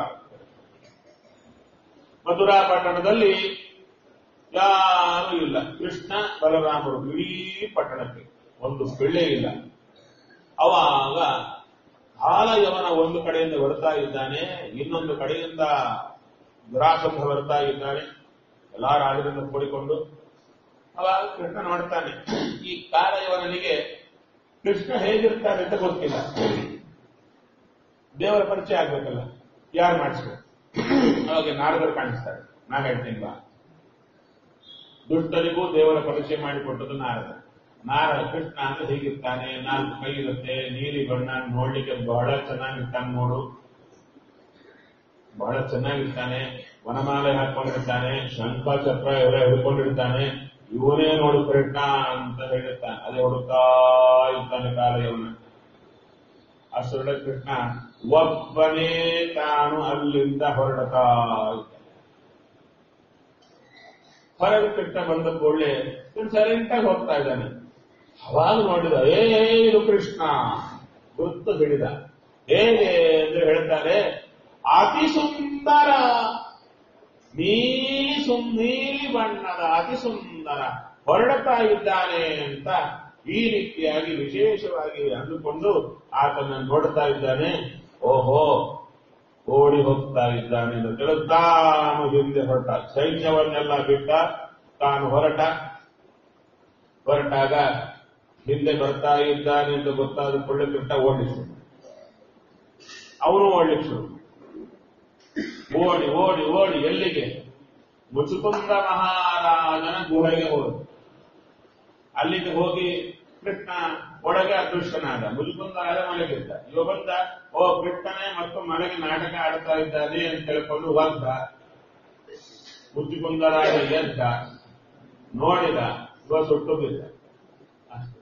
ಮಥುರಾ ಪಟ್ಟಣದಲ್ಲಿ ಯಾರೂ ಇಲ್ಲ ಕೃಷ್ಣ ಬಲರಾಮರು ಇಡೀ ಪಟ್ಟಣಕ್ಕೆ ಒಂದು ಪಿಳ್ಳೆ ಇಲ್ಲ ಅವಾಗ ಹಾಲಯವನ ಒಂದು ಕಡೆಯಿಂದ ಬರ್ತಾ ಇದ್ದಾನೆ ಇನ್ನೊಂದು ಕಡೆಯಿಂದ ದುರಾಸಂಧ ಬರ್ತಾ ಇದ್ದಾನೆ ಎಲ್ಲಾ ರಾಜರಿಂದ ಕೂಡಿಕೊಂಡು ಅವಾಗ ಕೃಷ್ಣ ನೋಡ್ತಾನೆ ಈ ಕಾಲಯವನಿಗೆ ಕೃಷ್ಣ ಹೇಗಿರ್ತಾನೆ ಅಂತ ಗೊತ್ತಿಲ್ಲ ದೇವರ ಪರಿಚಯ ಆಗ್ಬೇಕಲ್ಲ ಯಾರು ಮಾಡಿಸ್ಬೇಕು ಅವಾಗ ನಾರದರು ಕಾಣಿಸ್ತಾರೆ ನಾ ಹೇಳ್ತೀನಿ ಬಾ ದುಷ್ಟರಿಗೂ ದೇವರ ಪರಿಚಯ ಮಾಡಿಕೊಟ್ಟದ್ದು ನಾರದ ನಾರದ ಕೃಷ್ಣ ಅಂದ್ರೆ ಹೀಗಿರ್ತಾನೆ ನಾಲ್ಕು ಕೈ ಇರುತ್ತೆ ನೀಲಿ ಬಣ್ಣ ನೋಡ್ಲಿಕ್ಕೆ ಬಹಳ ಚೆನ್ನಾಗಿರ್ತಾನೆ ನೋಡು ಬಹಳ ಚೆನ್ನಾಗಿರ್ತಾನೆ ವನಮಾಲೆ ಹಾಕೊಂಡಿರ್ತಾನೆ ಶಂಖ ಚಕ್ರ ಎಲ್ಲ ಹಿಡ್ಕೊಂಡಿರ್ತಾನೆ ಇವನೇ ನೋಡು ಕೃಷ್ಣ ಅಂತ ಹೇಳಿರ್ತಾನೆ ಅದೇ ಹುಡುಕ್ತಾ ಇರ್ತಾನೆ ಕಾಲಯವನ್ನ ಅಷ್ಟರೊಳಗೆ ಕೃಷ್ಣ ಒಬ್ಬನೇ ತಾನು ಅಲ್ಲಿಂದ ಹೊರಡ್ತಾ ಇದ್ದಾನೆ ಹೊರಗೆ ಕೃಷ್ಣ ಬಂದ ಕೂಡಲೇ ಸೈಲೆಂಟ್ ಆಗಿ ಹೋಗ್ತಾ ಇದ್ದಾನೆ ಅವಾಗ ನೋಡಿದ ಏ ಇದು ಕೃಷ್ಣ ಗೊತ್ತು ಹಿಡಿದ ಹೇಗೆ ಎಂದು ಹೇಳ್ತಾರೆ ಅತಿ ಸುಂದರ ನೀಲಿ ಸುಂ ನೀಲಿ ಬಣ್ಣದ ಅತಿ ಸುಂದರ ಹೊರಡ್ತಾ ಇದ್ದಾನೆ ಅಂತ ಈ ರೀತಿಯಾಗಿ ವಿಶೇಷವಾಗಿ ಅಂದುಕೊಂಡು ಆತನ ನೋಡ್ತಾ ಇದ್ದಾನೆ ಓಹೋ ಓಡಿ ಹೋಗ್ತಾ ಇದ್ದಾನೆ ಎಂದು ತಿಳಿದು ತಾನು ಹಿಂದೆ ಹೊರಟ ಸೈನ್ಯವನ್ನೆಲ್ಲ ಬಿಟ್ಟ ತಾನು ಹೊರಟ ಹೊರಟಾಗ ಹಿಂದೆ ಬರ್ತಾ ಇದ್ದಾನೆ ಎಂದು ಗೊತ್ತಾದ ಕೊಳ್ಳೆ ಕೃಷ್ಣ ಓಡಿಸು ಅವನು ಓಡ್ಲಿಕ್ಕೆ ಶುರು ಓಡಿ ಓಡಿ ಓಡಿ ಎಲ್ಲಿಗೆ ಮುಚುಕುಂದ ಮಹಾರಾಜನ ಗುಹೆಗೆ ಹೋದ ಅಲ್ಲಿಗೆ ಹೋಗಿ ಕೃಷ್ಣ ಒಳಗೆ ಅದೃಶ್ಯನಾದ ಮುಜುಕುಂದ ರಾಜ ಮಲಗಿದ್ದ ಇವ ಬಂದ ಓ ಕೃಷ್ಣನೇ ಮತ್ತು ಮನೆಗೆ ನಾಟಕ ಆಡ್ತಾ ಇದ್ದಾನೆ ಅಂತ ತಿಳ್ಕೊಂಡು ಹೋಗ್ದ ಮುಚ್ಚುಕುಂದ ರಾಜ ಎದ್ದ ನೋಡಿದ ಇವ ಸುಟ್ಟು ಬಿದ್ದ ಅಷ್ಟೇ.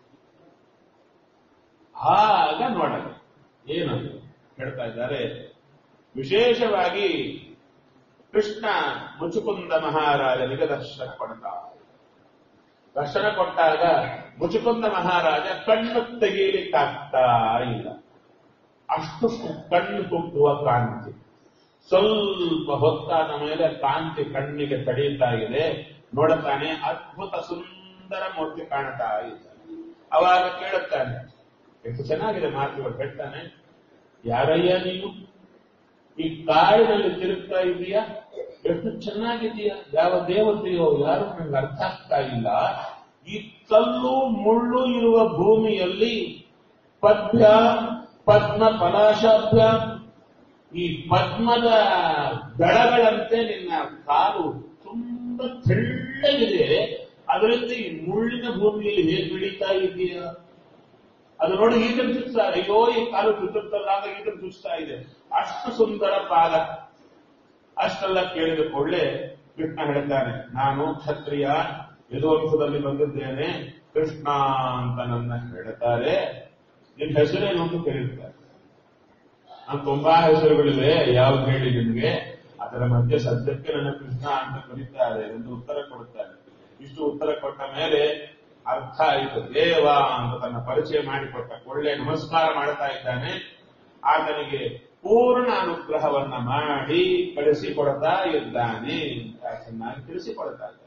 ಆಗ ನೋಡಲ್ಲ ಏನದು ಹೇಳ್ತಾ ಇದ್ದಾರೆ ವಿಶೇಷವಾಗಿ ಕೃಷ್ಣ ಮುಚುಕುಂದ ಮಹಾರಾಜನಿಗೆ ದರ್ಶನ ಕೊಡ್ತಾ ದರ್ಶನ ಕೊಟ್ಟಾಗ ಮುಚುಕುಂದ ಮಹಾರಾಜ ಕಣ್ಣು ತೆಗೀಲಿಕ್ಕಾಗ್ತಾ ಇಲ್ಲ ಅಷ್ಟು ಕು- ಕಣ್ಣು ಕುಕ್ಕುವ ಕಾಂತಿ ಸ್ವಲ್ಪ ಹೊತ್ತಾದ ಮೇಲೆ ಕಾಂತಿ ಕಣ್ಣಿಗೆ ತಡೆಯುತ್ತಾ ಇದೆ ನೋಡುತ್ತಾನೆ ಅದ್ಭುತ ಸುಂದರ ಮೂರ್ತಿ ಕಾಣ್ತಾ ಇದ್ದಾನೆ ಅವಾಗ ಕೇಳುತ್ತಾನೆ ಎಷ್ಟು ಚೆನ್ನಾಗಿದೆ ಮಾತುಗಳು ಹೇಳ್ತಾನೆ ಯಾರಯ್ಯ ನೀನು ಈ ಕಾಡಿನಲ್ಲಿ ತಿರುಗ್ತಾ ಇದೀಯಾ ಎಷ್ಟು ಚೆನ್ನಾಗಿದೆಯಾ ಯಾವ ದೇವತೆಯೋ ಯಾರು ನನಗೆ ಅರ್ಥ ಆಗ್ತಾ ಇಲ್ಲ ಈ ಕಲ್ಲು ಮುಳ್ಳು ಇರುವ ಭೂಮಿಯಲ್ಲಿ ಪದ್ಯ ಪದ್ಮ ಪಲಾಶಾಭ್ಯ ಈ ಪದ್ಮದ ದಳಗಳಂತೆ ನಿನ್ನ ಕಾಲು ತುಂಬಾ ತೆಳ್ಳಗಿದೆ ಅದರಿಂದ ಈ ಮುಳ್ಳಿನ ಭೂಮಿಯಲ್ಲಿ ಹೇಗೆ ಬೆಳೀತಾ ಇದೆಯಾ ಅದು ನೋಡಿ ಈಗ ಚುಚ್ತಾ ಅಯ್ಯೋ ಈ ಕಾಲು ಚುಚ್ಚುತ್ತಲ್ಲ ಅಂತ ಈಗ ಚುಚ್ತಾ ಇದೆ ಅಷ್ಟು ಸುಂದರ ಪಾದ ಅಷ್ಟೆಲ್ಲ ಕೇಳಿದ ಕೊಳ್ಳೆ ಕೃಷ್ಣ ಹೇಳ್ತಾನೆ ನಾನು ಕ್ಷತ್ರಿಯ ಯದುವಂಶದಲ್ಲಿ ಬಂದಿದ್ದೇನೆ ಕೃಷ್ಣ ಅಂತ ನನ್ನ ಹೇಳ್ತಾರೆ ನಿನ್ ಹೆಸರೇನು ಅಂತ ಕೇಳಿರ್ತಾರೆ ನಾನು ತುಂಬಾ ಹೆಸರುಗಳಿವೆ ಯಾವ್ದು ಹೇಳಿ ನಿಮ್ಗೆ ಅದರ ಮಧ್ಯೆ ಸದ್ಯಕ್ಕೆ ನನ್ನ ಕೃಷ್ಣ ಅಂತ ಕರೀತಾರೆ ಎಂದು ಉತ್ತರ ಕೊಡುತ್ತಾರೆ ಇಷ್ಟು ಉತ್ತರ ಕೊಟ್ಟ ಮೇಲೆ ಅರ್ಥ ಆಯಿತು ದೇವ ಅಂತ ತನ್ನ ಪರಿಚಯ ಮಾಡಿಕೊಟ್ಟ ಒಳ್ಳೆ ನಮಸ್ಕಾರ ಮಾಡ್ತಾ ಇದ್ದಾನೆ ಆತನಿಗೆ ಪೂರ್ಣ ಅನುಗ್ರಹವನ್ನ ಮಾಡಿ ಕಳಿಸಿಕೊಡ್ತಾ ಇದ್ದಾನೆ ಅಂತ ಚೆನ್ನಾಗಿ ತಿಳಿಸಿಕೊಡ್ತಾ ಇದ್ದಾನೆ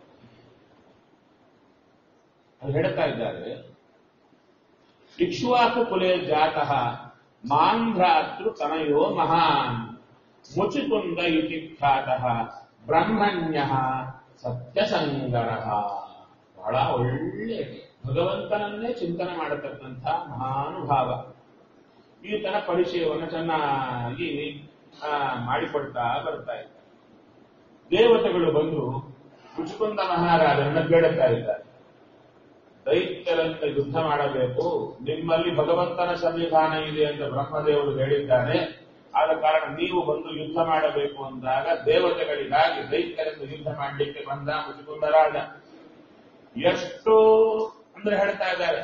ಅದು ಹೇಳ್ತಾ ಇದ್ದಾರೆ ಇಕ್ಷ್ವಾಕು ಕುಲೆ ಜಾತಃ ಮಾಂಧ್ರಾತೃ ತನಯೋ ಮಹಾನ್ ಮುಚುಕುಂದ ಇತಿ ಖ್ಯಾತಃ ಬ್ರಹ್ಮಣ್ಯ ಸತ್ಯಸಂಗರ ಬಹಳ ಒಳ್ಳೆ ಭಗವಂತನನ್ನೇ ಚಿಂತನೆ ಮಾಡತಕ್ಕಂಥ ಮಹಾನುಭಾವ ಈತನ ಪರಿಚಯವನ್ನು ಚೆನ್ನಾಗಿ ಆ, ಮಾಡಿಕೊಡ್ತಾ ಬರ್ತಾ ಇದ್ದಾರೆ ದೇವತೆಗಳು ಬಂದು ಮುಚುಕುಂದ ಮಹಾರಾಜರನ್ನ ಬೇಡುತ್ತಾ ಇದ್ದಾರೆ ದೈತ್ಯರಂತೆ ಯುದ್ಧ ಮಾಡಬೇಕು ನಿಮ್ಮಲ್ಲಿ ಭಗವಂತನ ಸನ್ನಿಧಾನ ಇದೆ ಅಂತ ಬ್ರಹ್ಮದೇವರು ಹೇಳಿದ್ದಾರೆ ಆದ ಕಾರಣ ನೀವು ಬಂದು ಯುದ್ಧ ಮಾಡಬೇಕು ಅಂದಾಗ ದೇವತೆಗಳಿಗಾಗಿ ದೈತ್ಯರನ್ನು ಯುದ್ಧ ಮಾಡಲಿಕ್ಕೆ ಬಂದ ಮುಚುಕುಂದ ರಾಜ ಎಷ್ಟು ಅಂದ್ರೆ ಹೇಳ್ತಾ ಇದ್ದಾರೆ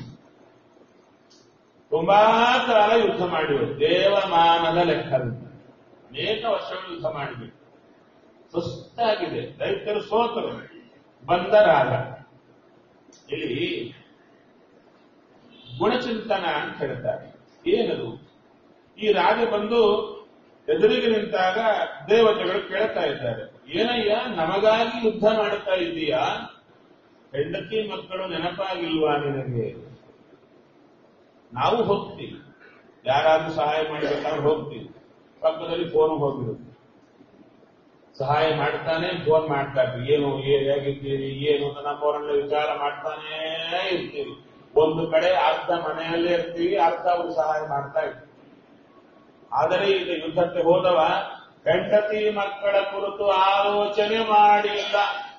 ತುಂಬಾ ಕಾಲ ಯುದ್ಧ ಮಾಡಿದರು ದೇವಮಾನದ ಲೆಕ್ಕದಿಂದ ಅನೇಕ ವರ್ಷಗಳು ಯುದ್ಧ ಮಾಡಿಬಿಟ್ಟು ಸುಸ್ತಾಗಿದೆ ದೈತ್ಯರು ಸೋತರು ಬಂದ ರಾಜ ಇಲ್ಲಿ ಗುಣಚಿಂತನ ಅಂತ ಹೇಳ್ತಾರೆ ಏನದು ಈ ರಾಜ ಬಂದು ಎದುರಿಗೆ ನಿಂತಾಗ ದೇವತೆಗಳು ಕೇಳ್ತಾ ಇದ್ದಾರೆ ಏನಯ್ಯ ನಮಗಾಗಿ ಯುದ್ಧ ಮಾಡ್ತಾ ಇದ್ದೀಯಾ ಹೆಂಡತಿ ಮಕ್ಕಳು ನೆನಪಾಗಿಲ್ವಾ ನಿನಗೆ ನಾವು ಹೋಗ್ತೀವಿ ಯಾರಾದ್ರೂ ಸಹಾಯ ಮಾಡಬೇಕಾದ್ರೆ ಹೋಗ್ತೀವಿ ಪಕ್ಕದಲ್ಲಿ ಫೋನ್ ಹೋಗಿರುತ್ತೆ ಸಹಾಯ ಮಾಡ್ತಾನೆ ಫೋನ್ ಮಾಡ್ತಾ ಇರ್ತೀವಿ ಏನು ಏ- ಹೇಗಿದ್ದೀರಿ ಏನು ಅಂತ ನಮ್ಮವರನ್ನ ವಿಚಾರ ಮಾಡ್ತಾನೇ ಇರ್ತೀವಿ ಒಂದು ಕಡೆ ಅರ್ಧ ಮನೆಯಲ್ಲೇ ಇರ್ತೀವಿ ಅರ್ಧ ಅವರು ಸಹಾಯ ಮಾಡ್ತಾ ಇರ್ತೀವಿ ಆದರೆ ಈಗ ಯುದ್ಧಕ್ಕೆ ಹೋದವ ಹೆಂಡತಿ ಮಕ್ಕಳ ಕುರಿತು ಆಲೋಚನೆ ಮಾಡಿಲ್ಲ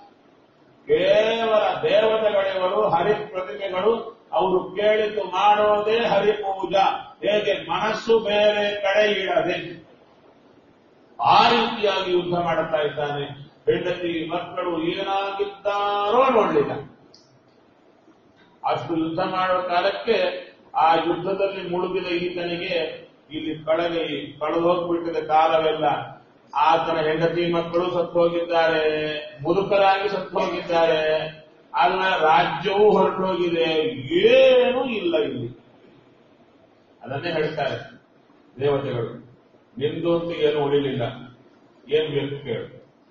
ಕೇವಲ ದೇವತೆಗಳಿವರು ಹರಿ ಪ್ರತಿಮೆಗಳು ಅವರು ಕೇಳಿತು ಮಾಡೋದೇ ಹರಿಪೂಜಾ ಹೇಗೆ ಮನಸ್ಸು ಬೇರೆ ಕಡೆ ಇಡದೆ ಆ ರೀತಿಯಾಗಿ ಯುದ್ಧ ಮಾಡುತ್ತಾ ಇದ್ದಾನೆ ಹೆಂಡತಿ ಮಕ್ಕಳು ಏನಾಗಿದ್ದಾರೋ ನೋಡಲಿಲ್ಲ ಅಷ್ಟು ಯುದ್ಧ ಮಾಡುವ ಕಾಲಕ್ಕೆ ಆ ಯುದ್ಧದಲ್ಲಿ ಮುಳುಗಿದ ಈತನಿಗೆ ಇಲ್ಲಿ ಕಳೆಗೆ ಕಳೆದು ಹೋಗ್ಬಿಟ್ಟಿದೆ ಕಾಲವೆಲ್ಲ ಆತನ ಹೆಂಡತಿ ಮಕ್ಕಳು ಸತ್ತು ಹೋಗಿದ್ದಾರೆ ಮುದುಕರಾಗಿ ಸತ್ತು ಹೋಗಿದ್ದಾರೆ ಅಲ್ಲ ರಾಜ್ಯವೂ ಹೊರಟು ಹೋಗಿದೆ ಏನೂ ಇಲ್ಲ ಇಲ್ಲಿ ಅದನ್ನೇ ಹೇಳ್ತಾರೆ ದೇವತೆಗಳು ನಿಂದು ಅಂತ ಏನು ಉಳಿಲಿಲ್ಲ ಏನ್ ಬೇಕು ಕೇಳು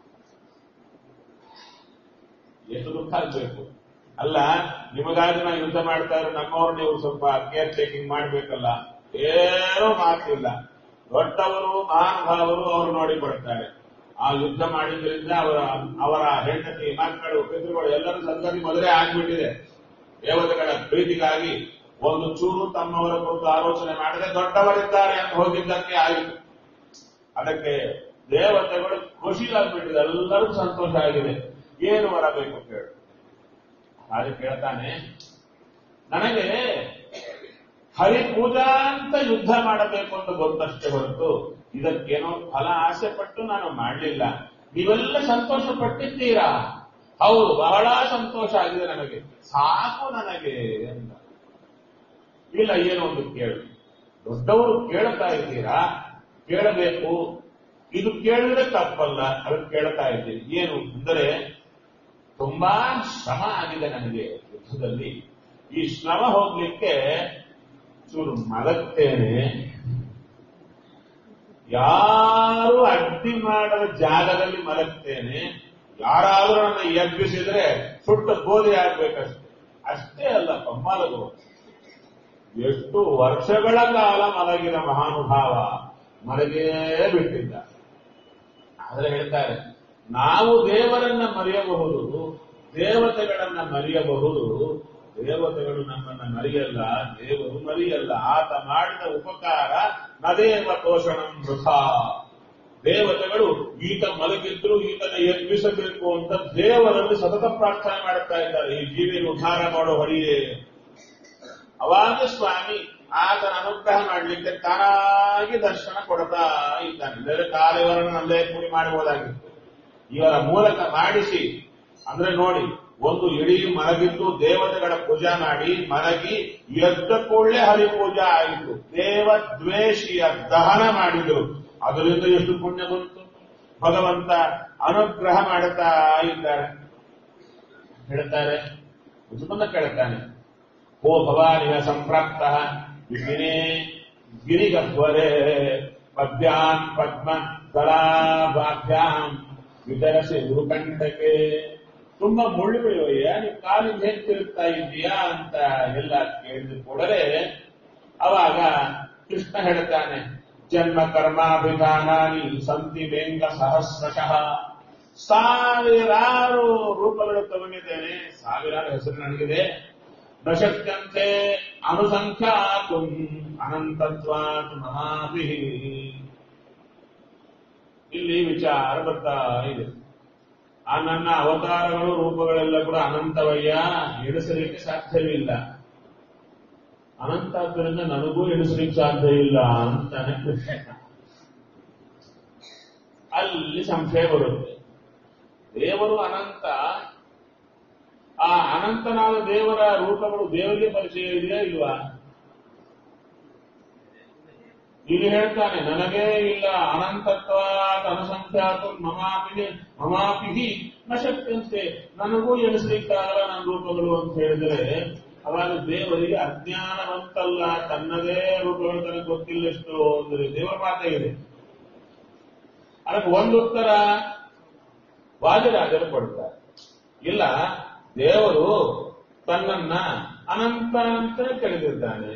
ಎಷ್ಟು ದುಃಖ ಆಗ್ಬೇಕು ಅಲ್ಲ ನಿಮಗಾಗಿ ನಾವು ಯುದ್ಧ ಮಾಡ್ತಾ ಇರೋ ನಮ್ಮವ್ರು ನೀವು ಸ್ವಲ್ಪ ಕೇರ್ ಟೇಕಿಂಗ್ ಮಾಡ್ಬೇಕಲ್ಲ ಏನೂ ಮಾತಿಲ್ಲ ದೊಡ್ಡವರು ಮಹಾನುಭಾವರು ಅವರು ನೋಡಿಕೊಳ್ತಾರೆ ಆ ಯುದ್ಧ ಮಾಡಿದ್ರಿಂದ ಅವರ ಅವರ ಹೆಂಡತಿ ಮಕ್ಕಳು ಪಿತೃಗಳು ಎಲ್ಲರೂ ಸಂಗತಿ ಮೊದಲೇ ಆಗ್ಬಿಟ್ಟಿದೆ ದೇವತೆಗಳ ಪ್ರೀತಿಗಾಗಿ ಒಂದು ಚೂರು ತಮ್ಮವರ ಕುರಿತು ಆಲೋಚನೆ ಮಾಡದೆ ದೊಡ್ಡವರಿದ್ದಾರೆ ಅಂತ ಹೋಗಿದ್ದಕ್ಕೆ ಆಯಿತು ಅದಕ್ಕೆ ದೇವತೆಗಳು ಖುಷಿ ಆಗ್ಬಿಟ್ಟಿದೆ ಎಲ್ಲರಿಗೂ ಸಂತೋಷ ಆಗಿದೆ ಏನು ಬರಬೇಕು ಕೇಳು ಹಾಗೆ ಕೇಳ್ತಾನೆ ನನಗೆ ಹರಿಪೂಜಾ ಅಂತ ಯುದ್ಧ ಮಾಡಬೇಕು ಅಂತ ಗೊತ್ತಷ್ಟೇ ಹೊರತು ಇದಕ್ಕೇನೋ ಫಲ ಆಸೆ ಪಟ್ಟು ನಾನು ಮಾಡಲಿಲ್ಲ ನೀವೆಲ್ಲ ಸಂತೋಷ ಪಟ್ಟಿದ್ದೀರಾ ಹೌದು ಬಹಳ ಸಂತೋಷ ಆಗಿದೆ ನನಗೆ ಸಾಕು ನನಗೆ ಅಂತ ಇಲ್ಲ ಏನೋ ಒಂದು ಕೇಳು ದೊಡ್ಡವರು ಕೇಳ್ತಾ ಇದ್ದೀರಾ ಕೇಳಬೇಕು ಇದು ಕೇಳಿದ್ರೆ ತಪ್ಪಲ್ಲ ಅದಕ್ಕೆ ಕೇಳ್ತಾ ಇದ್ದೀನಿ ಏನು ಅಂದರೆ ತುಂಬಾ ಶ್ರಮ ಆಗಿದೆ ನನಗೆ ಯುದ್ಧದಲ್ಲಿ ಈ ಶ್ರಮ ಹೋಗ್ಲಿಕ್ಕೆ ಚೂರು ಮಲಗ್ತೇನೆ ಯಾರು ಅಡ್ಡಿ ಮಾಡದ ಜಾಗದಲ್ಲಿ ಮಲಗ್ತೇನೆ ಯಾರಾದ್ರೂ ನನ್ನ ಎಬ್ಬಿಸಿದ್ರೆ ಸುಟ್ಟು ಗೋಧಿ ಆಗ್ಬೇಕಷ್ಟೆ ಅಷ್ಟೇ ಅಲ್ಲ ಮಲಗು ಎಷ್ಟು ವರ್ಷಗಳ ಕಾಲ ಮಲಗಿದ ಮಹಾನುಭಾವ ಮಲಗೇ ಬಿಟ್ಟಿದ್ದ ಆದ್ರೆ ಹೇಳ್ತಾರೆ ನಾವು ದೇವರನ್ನ ಮರೆಯಬಹುದು ದೇವತೆಗಳನ್ನ ಮರೆಯಬಹುದು ದೇವತೆಗಳು ನಮ್ಮನ್ನ ಮರೆಯಲ್ಲ ದೇವರು ಮರೆಯಲ್ಲ ಆತ ಮಾಡಿದ ಉಪಕಾರ ನದೇವ ತೋಷಣಂ ವೃಥ ದೇವತೆಗಳು ಈತ ಮಲಗಿದ್ರು ಈತನ ಎಬ್ಬಿಸಬೇಕು ಅಂತ ದೇವರಲ್ಲಿ ಸತತ ಪ್ರಾರ್ಥನೆ ಮಾಡುತ್ತಾ ಇದ್ದಾರೆ ಈ ಜೀವಿನ ಉದ್ಧಾರ ಮಾಡೋ ಹೊರಿಯೇ ಅವಾಗ ಸ್ವಾಮಿ ಆತನ ಅನುಗ್ರಹ ಮಾಡಲಿಕ್ಕೆ ತಾನಾಗಿ ದರ್ಶನ ಕೊಡ್ತಾ ಇದ್ದಾನೆ ಬೇರೆ ಕಾಲಿವರನ್ನು ನಲ್ಲೇ ಕೂಡಿ ಮಾಡಬಹುದಾಗಿತ್ತು ಇವರ ಮೂಲಕ ಮಾಡಿಸಿ ಅಂದ್ರೆ ನೋಡಿ ಒಂದು ಇಡೀ ಮಲಗಿದ್ದು ದೇವತೆಗಳ ಪೂಜಾ ಮಾಡಿ ಮಲಗಿ ಎದ್ದ ಕೂಡಲೇ ಹರಿಪೂಜಾ ಆಯಿತು ದೇವ ದ್ವೇಷಿಯ ದಹನ ಮಾಡಿದರು ಅದರಿಂದ ಎಷ್ಟು ಪುಣ್ಯ ಬಂತು ಭಗವಂತ ಅನುಗ್ರಹ ಮಾಡುತ್ತಾ ಇದ್ದಾರೆ ಹೇಳ್ತಾರೆ ಮುಸುಕುಂದ ಕೇಳುತ್ತಾನೆ ಓ ಭವಾನಿಯ ಸಂಪ್ರಾಪ್ತ ವಿಪಿನೇ ಗಿರಿಗಹ್ವರೇ ಪದ್ಯಾನ್ ಪದ್ಮ ದಳಾಭ್ಯಾಂ ವಿತರಸಿ ಗುರುಕಂಠಕ್ಕೆ ತುಂಬಾ ಮುಳ್ಳು ಬೆಳೆಯೋಯ್ಯ ನೀವು ಕಾಲಿಂದ ಹೇಗೆ ತಿರುಗ್ತಾ ಇದ್ದೀಯಾ ಅಂತ ಎಲ್ಲ ಕೇಳಿದ ಕೂಡಲೇ ಅವಾಗ ಕೃಷ್ಣ ಹೇಳ್ತಾನೆ ಜನ್ಮ ಕರ್ಮಾಭಿಧಾನಾನಿ ಸಂತಿ ವೇಂಗ ಸಹಸ್ರಶಃ ಸಾವಿರಾರು ರೂಪಗಳು ತಗೊಂಡಿದ್ದೇನೆ ಸಾವಿರಾರು ಹೆಸರು ನನಗಿದೆ ನಶಕ್ಯಂತೆ ಅನುಸಂಖ್ಯಾತು ಅನಂತತ್ವಾತ್ ಮಹಾಭಿ ಇಲ್ಲಿ ವಿಚಾರ ಬರ್ತಾ ಇದೆ ಆ ನನ್ನ ಅವತಾರಗಳು ರೂಪಗಳೆಲ್ಲ ಕೂಡ ಅನಂತವಯ್ಯ ಎಣಿಸಲಿಕ್ಕೆ ಸಾಧ್ಯವಿಲ್ಲ ಅನಂತ ಆದ್ದರಿಂದ ನನಗೂ ಎಣಿಸಲಿಕ್ಕೆ ಸಾಧ್ಯ ಇಲ್ಲ ಅಂತಾನೆ ಕೃಷ್ಣ ಅಲ್ಲಿ ಸಂಶಯ ಬರುತ್ತೆ ದೇವರು ಅನಂತ ಆ ಅನಂತನಾದ ದೇವರ ರೂಪಗಳು ದೇವರಿಗೆ ಪರಿಚಯ ಇದೆಯಾ ಇಲ್ವಾ ಇಲ್ಲಿ ಹೇಳ್ತಾನೆ ನನಗೇ ಇಲ್ಲ ಅನಂತತ್ವ ಅನುಸಂಖ್ಯಾತ ಮಮಾಪಿ ಮಮಾಪಿಹಿ ನ ಶಕ್ತಿಯಂತೆ ನನಗೂ ಎಣಿಸ್ಲಿಕ್ಕಾಗಲ್ಲ ನನ್ನ ರೂಪಗಳು ಅಂತ ಹೇಳಿದರೆ ಅವಾಗ ದೇವರಿಗೆ ಅಜ್ಞಾನವಂತಲ್ಲ ತನ್ನದೇ ರೂಪಗಳು ತನಗೆ ಗೊತ್ತಿಲ್ಲ ಎಷ್ಟು ಅಂದ್ರೆ ದೇವರ ಮಾತೇ ಇದೆ ಅದಕ್ಕೆ ಒಂದು ಉತ್ತರ ವಾದಿರಾಜರು ಕೊಡ್ತಾರೆ ಇಲ್ಲ ದೇವರು ತನ್ನನ್ನ ಅನಂತ ಅಂತಲೇ ತಿಳಿದಿದ್ದಾನೆ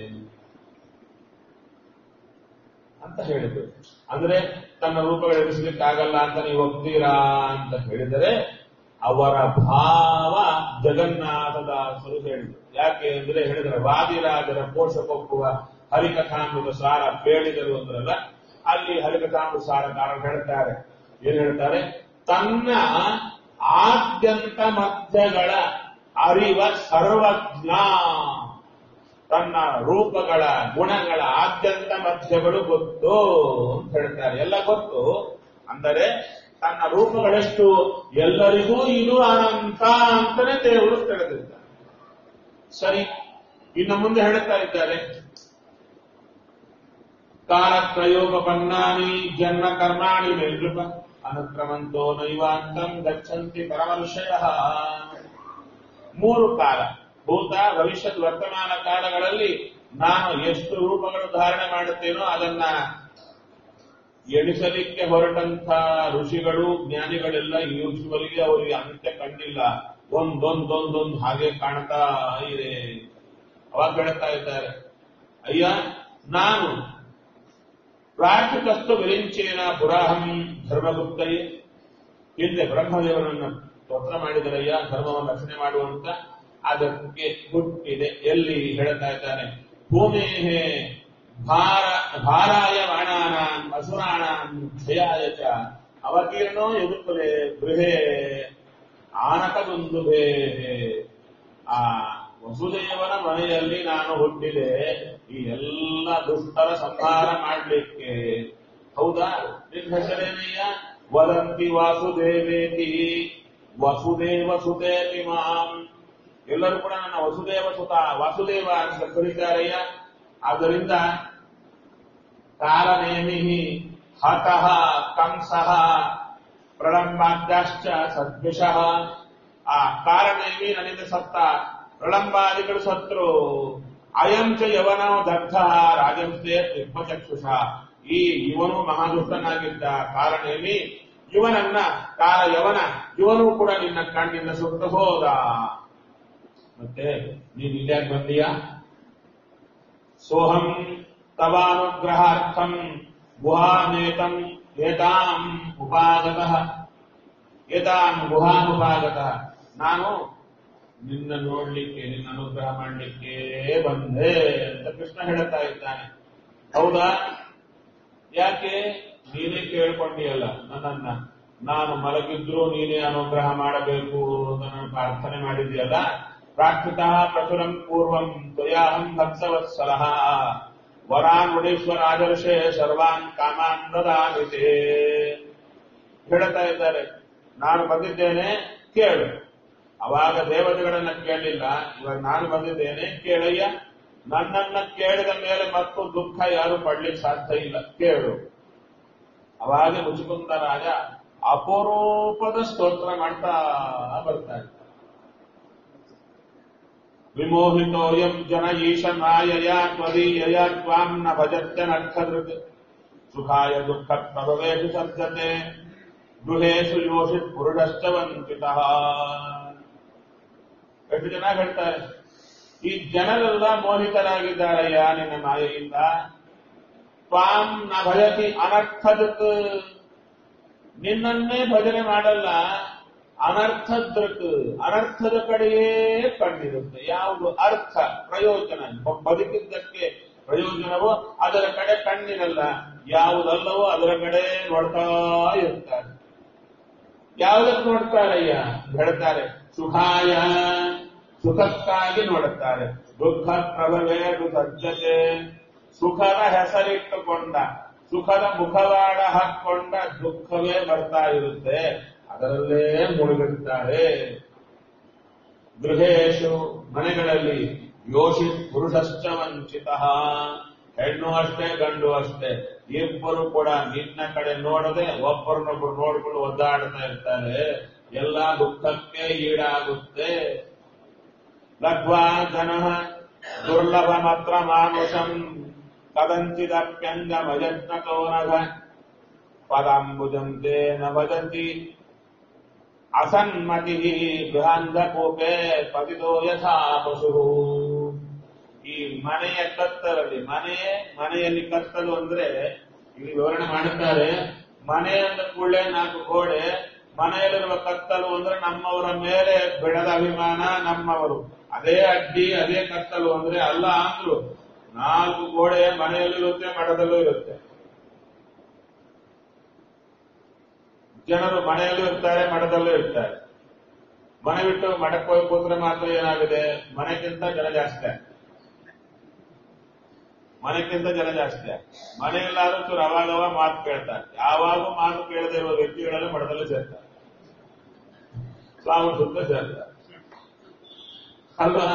ಅಂತ ಹೇಳಿದ್ರು ಅಂದ್ರೆ ತನ್ನ ರೂಪಗಳು ಎಣಿಸ್ಲಿಕ್ಕಾಗಲ್ಲ ಅಂತ ನೀವು ಒಪ್ತೀರಾ ಅಂತ ಹೇಳಿದರೆ ಅವರ ಭಾವ ಜಗನ್ನಾಥದಾಸರು ಹೇಳಿದರು ಯಾಕೆ ಅಂದ್ರೆ ಹೇಳಿದ್ರೆ ವಾದಿರಾಜರ ಪೋಷಕೊಪ್ಪುವ ಹರಿಕಥಾಮೃತ ಸಾರ ಕೇಳಿದರು ಅಂದ್ರಲ್ಲ ಅಲ್ಲಿ ಹರಿಕಥಾಮೃತ ಸಾರ ಕಾರಣ ಹೇಳ್ತಾರೆ ಏನ್ ಹೇಳ್ತಾರೆ ತನ್ನ ಆದ್ಯಂತ ಮಧ್ಯಗಳ ಅರಿವ ಸರ್ವಜ್ಞ ತನ್ನ ರೂಪಗಳ ಗುಣಗಳ ಆದ್ಯಂತ ಮಧ್ಯಗಳು ಗೊತ್ತು ಅಂತ ಹೇಳ್ತಾರೆ ಎಲ್ಲ ಗೊತ್ತು ಅಂದರೆ ತನ್ನ ರೂಪಗಳೆಷ್ಟು ಎಲ್ಲರಿಗೂ ಇದು ಅನಂತ ಅಂತಾನೆ ದೇವರು ತಿಳಿದಿದ್ದಾರೆ ಸರಿ ಇನ್ನು ಮುಂದೆ ಹೇಳುತ್ತಾ ಇದ್ದಾರೆ ಕಾಲತ್ರಯೋಪನ್ನಾನಿ ಜನ್ಮ ಕರ್ಮಾಣಿ ಮೇಲ್ಕೃಪ ಅನುಕ್ರಮಂತೋ ನೈವಾಂತಂ ಗಚ್ಚಂತಿ ಪರಮರ್ಷಯ ಮೂರು ಕಾಲ ಭೂತ ಭವಿಷ್ಯತ್ ವರ್ತಮಾನ ಕಾಲಗಳಲ್ಲಿ ನಾನು ಎಷ್ಟು ರೂಪಗಳು ಧಾರಣೆ ಮಾಡುತ್ತೇನೋ ಅದನ್ನ ಎಣಿಸಲಿಕ್ಕೆ ಹೊರಟಂತ ಋಷಿಗಳು ಜ್ಞಾನಿಗಳೆಲ್ಲ ಯೂಶ್ವಲಿಗೆ ಅವರಿಗೆ ಅಂತ್ಯ ಕಂಡಿಲ್ಲ ಒಂದೊಂದೊಂದೊಂದು ಹಾಗೆ ಕಾಣ್ತಾ ಇದೆ ಅವಾಗ ಹೇಳ್ತಾ ಇದ್ದಾರೆ ಅಯ್ಯ ನಾನು ಪ್ರಾರ್ಥಿಕಸ್ತು ವಿರಿಂಚೇನ ಪುರಾಹಂ ಧರ್ಮಗುಪ್ತಯೇ ಹಿಂದೆ ಬ್ರಹ್ಮದೇವರನ್ನ ಸ್ತೋತ್ರ ಮಾಡಿದರಯ್ಯ ಧರ್ಮವನ್ನು ರಕ್ಷಣೆ ಮಾಡುವಂತ ಅದಕ್ಕೆ ಹುಟ್ಟಿದೆ ಎಲ್ಲಿ ಹೇಳ್ತಾ ಇದ್ದಾನೆ ಭೂಮೇಹೇ ಭಾರ ಭಾರಾಯ ಬಾಣಾನಾಂ ಅಸುರಾಣಾಂ ಕ್ಷಯಾಯ ಚ ಅವಕೀರ್ಣೋ ಎದುಕುಲೆ ಗೃಹೇ ಆನಕದುಂದುಭೇ ಆ ವಸುದೇವನ ಮನೆಯಲ್ಲಿ ನಾನು ಹುಟ್ಟಿದೆ ಈ ಎಲ್ಲ ದುಷ್ಟರ ಸಂಹಾರ ಮಾಡಲಿಕ್ಕೆ ಹೌದಾ ನಿನ್ನ ಹೆಸರೇನಯ್ಯ ವದಂತಿ ವಾಸುದೇವೇತಿ ವಸುದೇವ ಸುತೇತಿ ಮಾಂ ಎಲ್ಲರೂ ಕೂಡ ನನ್ನ ವಸುದೇವ ಸುತ ವಾಸುದೇವ ಅಂತ ಕರೀತಾರಯ್ಯ ಆದ್ದರಿಂದ ಕಾಲನೇಮಿ ಹತಃ ಕಂಸಃ ಪ್ರಳಂಬಾದ್ಯಾಶ್ಚ ಸದ್ವಿಷಃ ಆ ಕಾಲನೇಮಿ ನನ್ನಿಂದ ಸತ್ತ ಪ್ರಳಂಬಾದಿಗಳು ಸತ್ರು ಅಯಂಚ ಯವನ ದಗ್ಧ ರಾಜಂತೆ ತ್ರಿಪಚಕ್ಷುಷ ಈ ಇವನು ಮಹಾದುಷ್ಟನಾಗಿದ್ದ ಕಾರಣೇಮಿ ಇವನನ್ನ ಕಾಲ ಯವನ ಇವನು ಕೂಡ ನಿನ್ನ ಕಣ್ಣಿಂದ ಸುಟ್ಟು ಹೋದ ಮತ್ತೆ ನೀನು ಇಲ್ಯಾಕ್ ಬಂದೀಯಾ ಸೋಹಂ ತವಾನುಗ್ರಹಾರ್ಥಂ ಗುಹಾನೇತಂ ಏತಾಂ ಉಪಾಗತಃ ಏತಾಂ ಗುಹಾನುಪಾಗತಃ ನಾನು ನಿನ್ನ ನೋಡ್ಲಿಕ್ಕೆ ನಿನ್ನ ಅನುಗ್ರಹ ಮಾಡಲಿಕ್ಕೆ ಬಂದೆ ಅಂತ ಕೃಷ್ಣ ಹೇಳುತ್ತಾ ಇದ್ದಾನೆ ಹೌದಾ ಯಾಕೆ ನೀನೇ ಕೇಳ್ಕೊಂಡಿಯಲ್ಲ ನನ್ನನ್ನ ನಾನು ಮಲಗಿದ್ರು ನೀನೇ ಅನುಗ್ರಹ ಮಾಡಬೇಕು ಅಂತ ನಾನು ಪ್ರಾರ್ಥನೆ ಮಾಡಿದ್ಯಲ್ಲ ಪ್ರಾರ್ಥಿತ ಪ್ರಚುರಂ ಪೂರ್ವಂ ತ್ವಯಾಹಂ ಭಕ್ತವತ್ಸಲಃ ವರಾನ್ ಮುಡೀಶ್ವರ ಆದರ್ಶೆ ಸರ್ವಾನ್ ಕಾಮಾನ್ ದದಾಮಿತೆ ಹೇಳ್ತಾ ಇದ್ದಾರೆ ನಾನು ಬಂದಿದ್ದೇನೆ ಕೇಳು ಅವಾಗ ದೇವತೆಗಳನ್ನ ಕೇಳಲಿಲ್ಲ ಇವಾಗ ನಾನು ಬಂದಿದ್ದೇನೆ ಕೇಳಯ್ಯ ನನ್ನನ್ನ ಕೇಳಿದ ಮೇಲೆ ಮತ್ತು ದುಃಖ ಯಾರು ಪಡ್ಲಿಕ್ಕೆ ಸಾಧ್ಯ ಇಲ್ಲ ಕೇಳು ಅವಾಗ ಮುಚುಕುಂದ ರಾಜ ಅಪರೂಪದ ಸ್ತೋತ್ರ ಮಾಡ್ತಾ ಬರ್ತಾ ಇದ್ದ ವಿಮೋಹಿತೋಯಂ ಜನ ಈಶನಾಯಯ ತ್ವದೀಯಯ ತ್ವಾಂ ನ ಭಜತ್ಯನರ್ಥದೃಕ್ ಸುಖಾಯ ದುಃಖ ಪ್ರಭವೇಶು ಶಬ್ದತೆ ಗೃಹೇಶು ಯೋಷಿತ್ ಪುರುಷಶ್ಚ ವಂಚಿತಃ ಎಷ್ಟು ಜನ ಹೇಳ್ತಾರೆ ಈ ಜನರೆಲ್ಲ ಮೋಹಿತರಾಗಿದ್ದಾರಯ್ಯ ನಿನ್ನ ಮಾಯೆಯಿಂದ ತ್ವಾಂ ನ ಭಜತಿ ಅನರ್ಥದೃಕ್ ನಿನ್ನನ್ನೇ ಭಜನೆ ಮಾಡಲ್ಲ ಅನರ್ಥದೃಕ್ ಅನರ್ಥದ ಕಡೆಯೇ ಕಣ್ಣಿರುತ್ತೆ ಯಾವುದು ಅರ್ಥ ಪ್ರಯೋಜನ ಬದುಕಿದ್ದಕ್ಕೆ ಪ್ರಯೋಜನವೋ ಅದರ ಕಡೆ ಕಣ್ಣಿರಲ್ಲ ಯಾವುದಲ್ಲವೋ ಅದರ ಕಡೆ ನೋಡ್ತಾ ಇರ್ತಾರೆ ಯಾವುದಕ್ಕೆ ನೋಡ್ತಾರಯ್ಯ ಹೇಳ್ತಾರೆ ಸುಖಾಯ ಸುಖಕ್ಕಾಗಿ ನೋಡುತ್ತಾರೆ ದುಃಖ ಪ್ರಭವೇ ಸಜ್ಜತೆ ಸುಖದ ಹೆಸರಿಟ್ಟುಕೊಂಡ ಸುಖದ ಮುಖವಾಡ ಹಾಕೊಂಡ ದುಃಖವೇ ಬರ್ತಾ ಇರುತ್ತೆ ಅದರಲ್ಲೇ ಮುಳುಗಿರುತ್ತಾರೆ ಗೃಹೇಶು ಮನೆಗಳಲ್ಲಿ ಯೋಷಿ ಪುರುಷಶ್ಚ ವಂಚಿತ ಹೆಣ್ಣು ಅಷ್ಟೇ ಗಂಡು ಅಷ್ಟೇ ಇಬ್ಬರು ಕೂಡ ನಿನ್ನ ಕಡೆ ನೋಡದೆ ಒಬ್ಬರನ್ನೊಬ್ಬರು ನೋಡ್ಕೊಂಡು ಒದ್ದಾಡ್ತಾ ಇರ್ತಾರೆ ಎಲ್ಲ ದುಃಖಕ್ಕೆ ಈಡಾಗುತ್ತೆ ಲಘ್ವಾ ಜನ ದುರ್ಲಭ ಮಾತ್ರ ಮಾನುಷಂ ಕದಂಚಿದಪ್ಯಂಗಮಯತ್ನಕೋ ನಘ ಪದಾಂಬುಜಂತೆ ನ ಭಜಂತಿ ಅಸನ್ಮತಿ ಗೃಹಾಂಧಕೂಪೆ ಪತಿತೋ ಯಥಾ ಪಶು ಈ ಮನೆಯ ಕತ್ತಲಲ್ಲಿ ಮನೆ ಮನೆಯಲ್ಲಿ ಕತ್ತಲು ಅಂದ್ರೆ ಇಲ್ಲಿ ವಿವರಣೆ ಮಾಡುತ್ತಾರೆ ಮನೆ ಅಂದ ಕೂಡಲೇ ನಾಲ್ಕು ಗೋಡೆ ಮನೆಯಲ್ಲಿರುವ ಕತ್ತಲು ಅಂದ್ರೆ ನಮ್ಮವರ ಮೇಲೆ ಬೆಳೆದ ಅಭಿಮಾನ ನಮ್ಮವರು ಅದೇ ಅಡ್ಡಿ ಅದೇ ಕತ್ತಲು ಅಂದ್ರೆ ಅಲ್ಲ ಅಂದ್ರು ನಾಲ್ಕು ಗೋಡೆ ಮನೆಯಲ್ಲೂ ಇರುತ್ತೆ ಮಠದಲ್ಲೂ ಇರುತ್ತೆ ಜನರು ಮನೆಯಲ್ಲೂ ಇರ್ತಾರೆ ಮಠದಲ್ಲೂ ಇರ್ತಾರೆ ಮನೆ ಬಿಟ್ಟು ಮಠಕ್ಕೆ ಹೋಗಿ ಕೂತ್ರೆ ಮಾತ್ರ ಏನಾಗಿದೆ ಮನೆಗಿಂತ ಜನ ಜಾಸ್ತಿ ಮನೆಗಿಂತ ಜನ ಜಾಸ್ತಿ ಮನೆಯಲ್ಲಾದ್ರೂ ಚೂರು ಅವಾಗವ ಮಾತು ಕೇಳ್ತಾರೆ ಯಾವಾಗ ಮಾತು ಕೇಳದೆ ಇರುವ ವ್ಯಕ್ತಿಗಳೆಲ್ಲ ಮಠದಲ್ಲೇ ಸೇರ್ತಾರೆ ಸ್ವಾಮಿ ಸುತ್ತ ಸೇರ್ತಾರೆ ಅಲ್ವಾ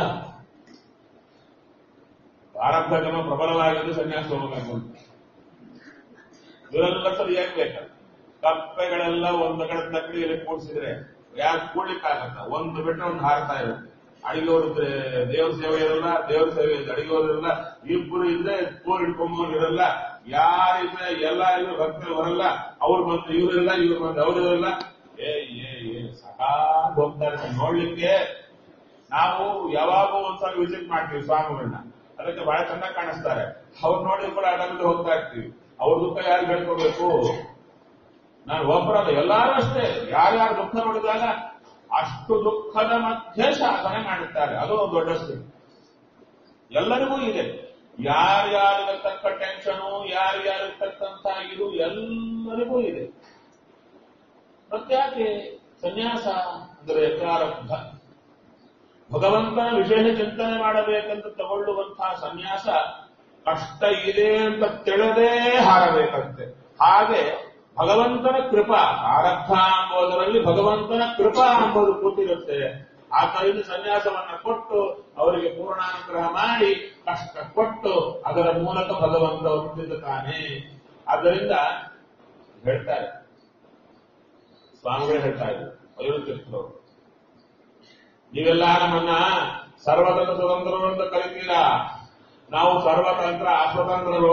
ಪ್ರಾರಬ್ಧ ಕ್ರಮ ಪ್ರಬಲವಾಗಿದ್ದು ಸನ್ಯಾಸ ಹೋಗಬೇಕು ಅಂತ ಇವರೆಲ್ಲ ಸರಿಯಾಗಿ ಬೇಕಲ್ಲ ಕಪ್ಪೆಗಳೆಲ್ಲ ಒಂದು ಕಡೆ ತಕ್ಕಡಿಯಲ್ಲಿ ಕೂಡಿಸಿದ್ರೆ ಯಾಕೆ ಕೂಡ್ಲಿಕ್ಕಾಗತ್ತ ಒಂದು ಬಿಟ್ಟರೆ ಒಂದು ಹಾರ್ತಾ ಇರುತ್ತೆ ಅಡಿಗೆಯವರು ದೇವ್ರ ಸೇವೆ ಇರಲ್ಲ ದೇವ್ರ ಸೇವೆ ಇದೆ ಅಡಿಗೆಯವರು ಇರಲ್ಲ ಇಬ್ಬರು ಇದ್ರೆ ಕೂರ್ ಹಿಡ್ಕೊಂಬವ್ರು ಇರಲ್ಲ ಯಾರಿದ್ರೆ ಎಲ್ಲ ಇದ್ರು ಭಕ್ತರು ಬರಲ್ಲ ಅವ್ರು ಬಂದು ಇವ್ರಿಲ್ಲ ಇವ್ರು ಬಂದು ಅವ್ರು ಇರಲ್ಲ ಏ ಏ ಏ ಸಾಕಾಗ್ ಹೋಗ್ತಾರೆ ನೋಡ್ಲಿಕ್ಕೆ ನಾವು ಯಾವಾಗೂ ಒಂದ್ಸಲ ವಿಸಿಟ್ ಮಾಡ್ತೀವಿ ಸ್ವಾಮಿಗಳನ್ನ ಅದಕ್ಕೆ ಬಹಳ ಚೆನ್ನಾಗಿ ಕಾಣಿಸ್ತಾರೆ ಅವ್ರು ನೋಡಿದ್ರು ಕೂಡ ಆಟದಲ್ಲಿ ಹೋಗ್ತಾ ಇರ್ತೀವಿ ಅವ್ರ ದುಃಖ ಯಾರು ಹೇಳ್ಕೊಡ್ಬೇಕು ನಾನು ಒಬ್ಬರಲ್ಲ ಎಲ್ಲಾರು ಅಷ್ಟೇ ಯಾರ್ಯಾರು ದುಃಖ ನೋಡಿದಾಗ ಅಷ್ಟು ದುಃಖದ ಮಧ್ಯೆ ಸಾಧನೆ ಮಾಡುತ್ತಾರೆ ಅದು ಒಂದು ದೊಡ್ಡ ಸ್ಥಿತಿ ಎಲ್ಲರಿಗೂ ಇದೆ ಯಾರ್ಯಾರಿಗತಕ್ಕ ಟೆನ್ಷನು ಯಾರ್ಯಾರಿರ್ತಕ್ಕಂಥ ಇದು ಎಲ್ಲರಿಗೂ ಇದೆ ಮತ್ತ್ಯಾಕೆ ಸನ್ಯಾಸ ಅಂದರೆ ಪ್ರಾರಬ್ಧ ಭಗವಂತನ ವಿಶೇಷ ಚಿಂತನೆ ಮಾಡಬೇಕಂತ ತಗೊಳ್ಳುವಂತಹ ಸನ್ಯಾಸ ಕಷ್ಟ ಇದೆ ಅಂತ ತಿಳಿದೇ ಹಾರಬೇಕಂತೆ ಹಾಗೆ ಭಗವಂತನ ಕೃಪಾ ಪ್ರಾರಬ್ಧ ಎಂಬುದರಲ್ಲಿ ಭಗವಂತನ ಕೃಪಾ ಎಂಬುದು ಕೂತಿರುತ್ತೆ ಆ ಕೈಯಿಂದ ಸನ್ಯಾಸವನ್ನ ಕೊಟ್ಟು ಅವರಿಗೆ ಪೂರ್ಣಾನುಗ್ರಹ ಮಾಡಿ ಕಷ್ಟ ಕೊಟ್ಟು ಅದರ ಮೂಲಕ ಭಗವಂತ ಹೊಂದಿದ್ದಾನೆ ಆದ್ದರಿಂದ ಹೇಳ್ತಾರೆ ಸ್ವಾಮಿಗಳೇ ಹೇಳ್ತಾ ಇದ್ರು ಅಯೋಧ್ಯರು ನೀವೆಲ್ಲ ನಮ್ಮನ್ನ ಸರ್ವತಂತ್ರ ಸ್ವತಂತ್ರರು ಅಂತ ಕರಿತೀರಾ ನಾವು ಸರ್ವತಂತ್ರ ಅಸ್ವತಂತ್ರರು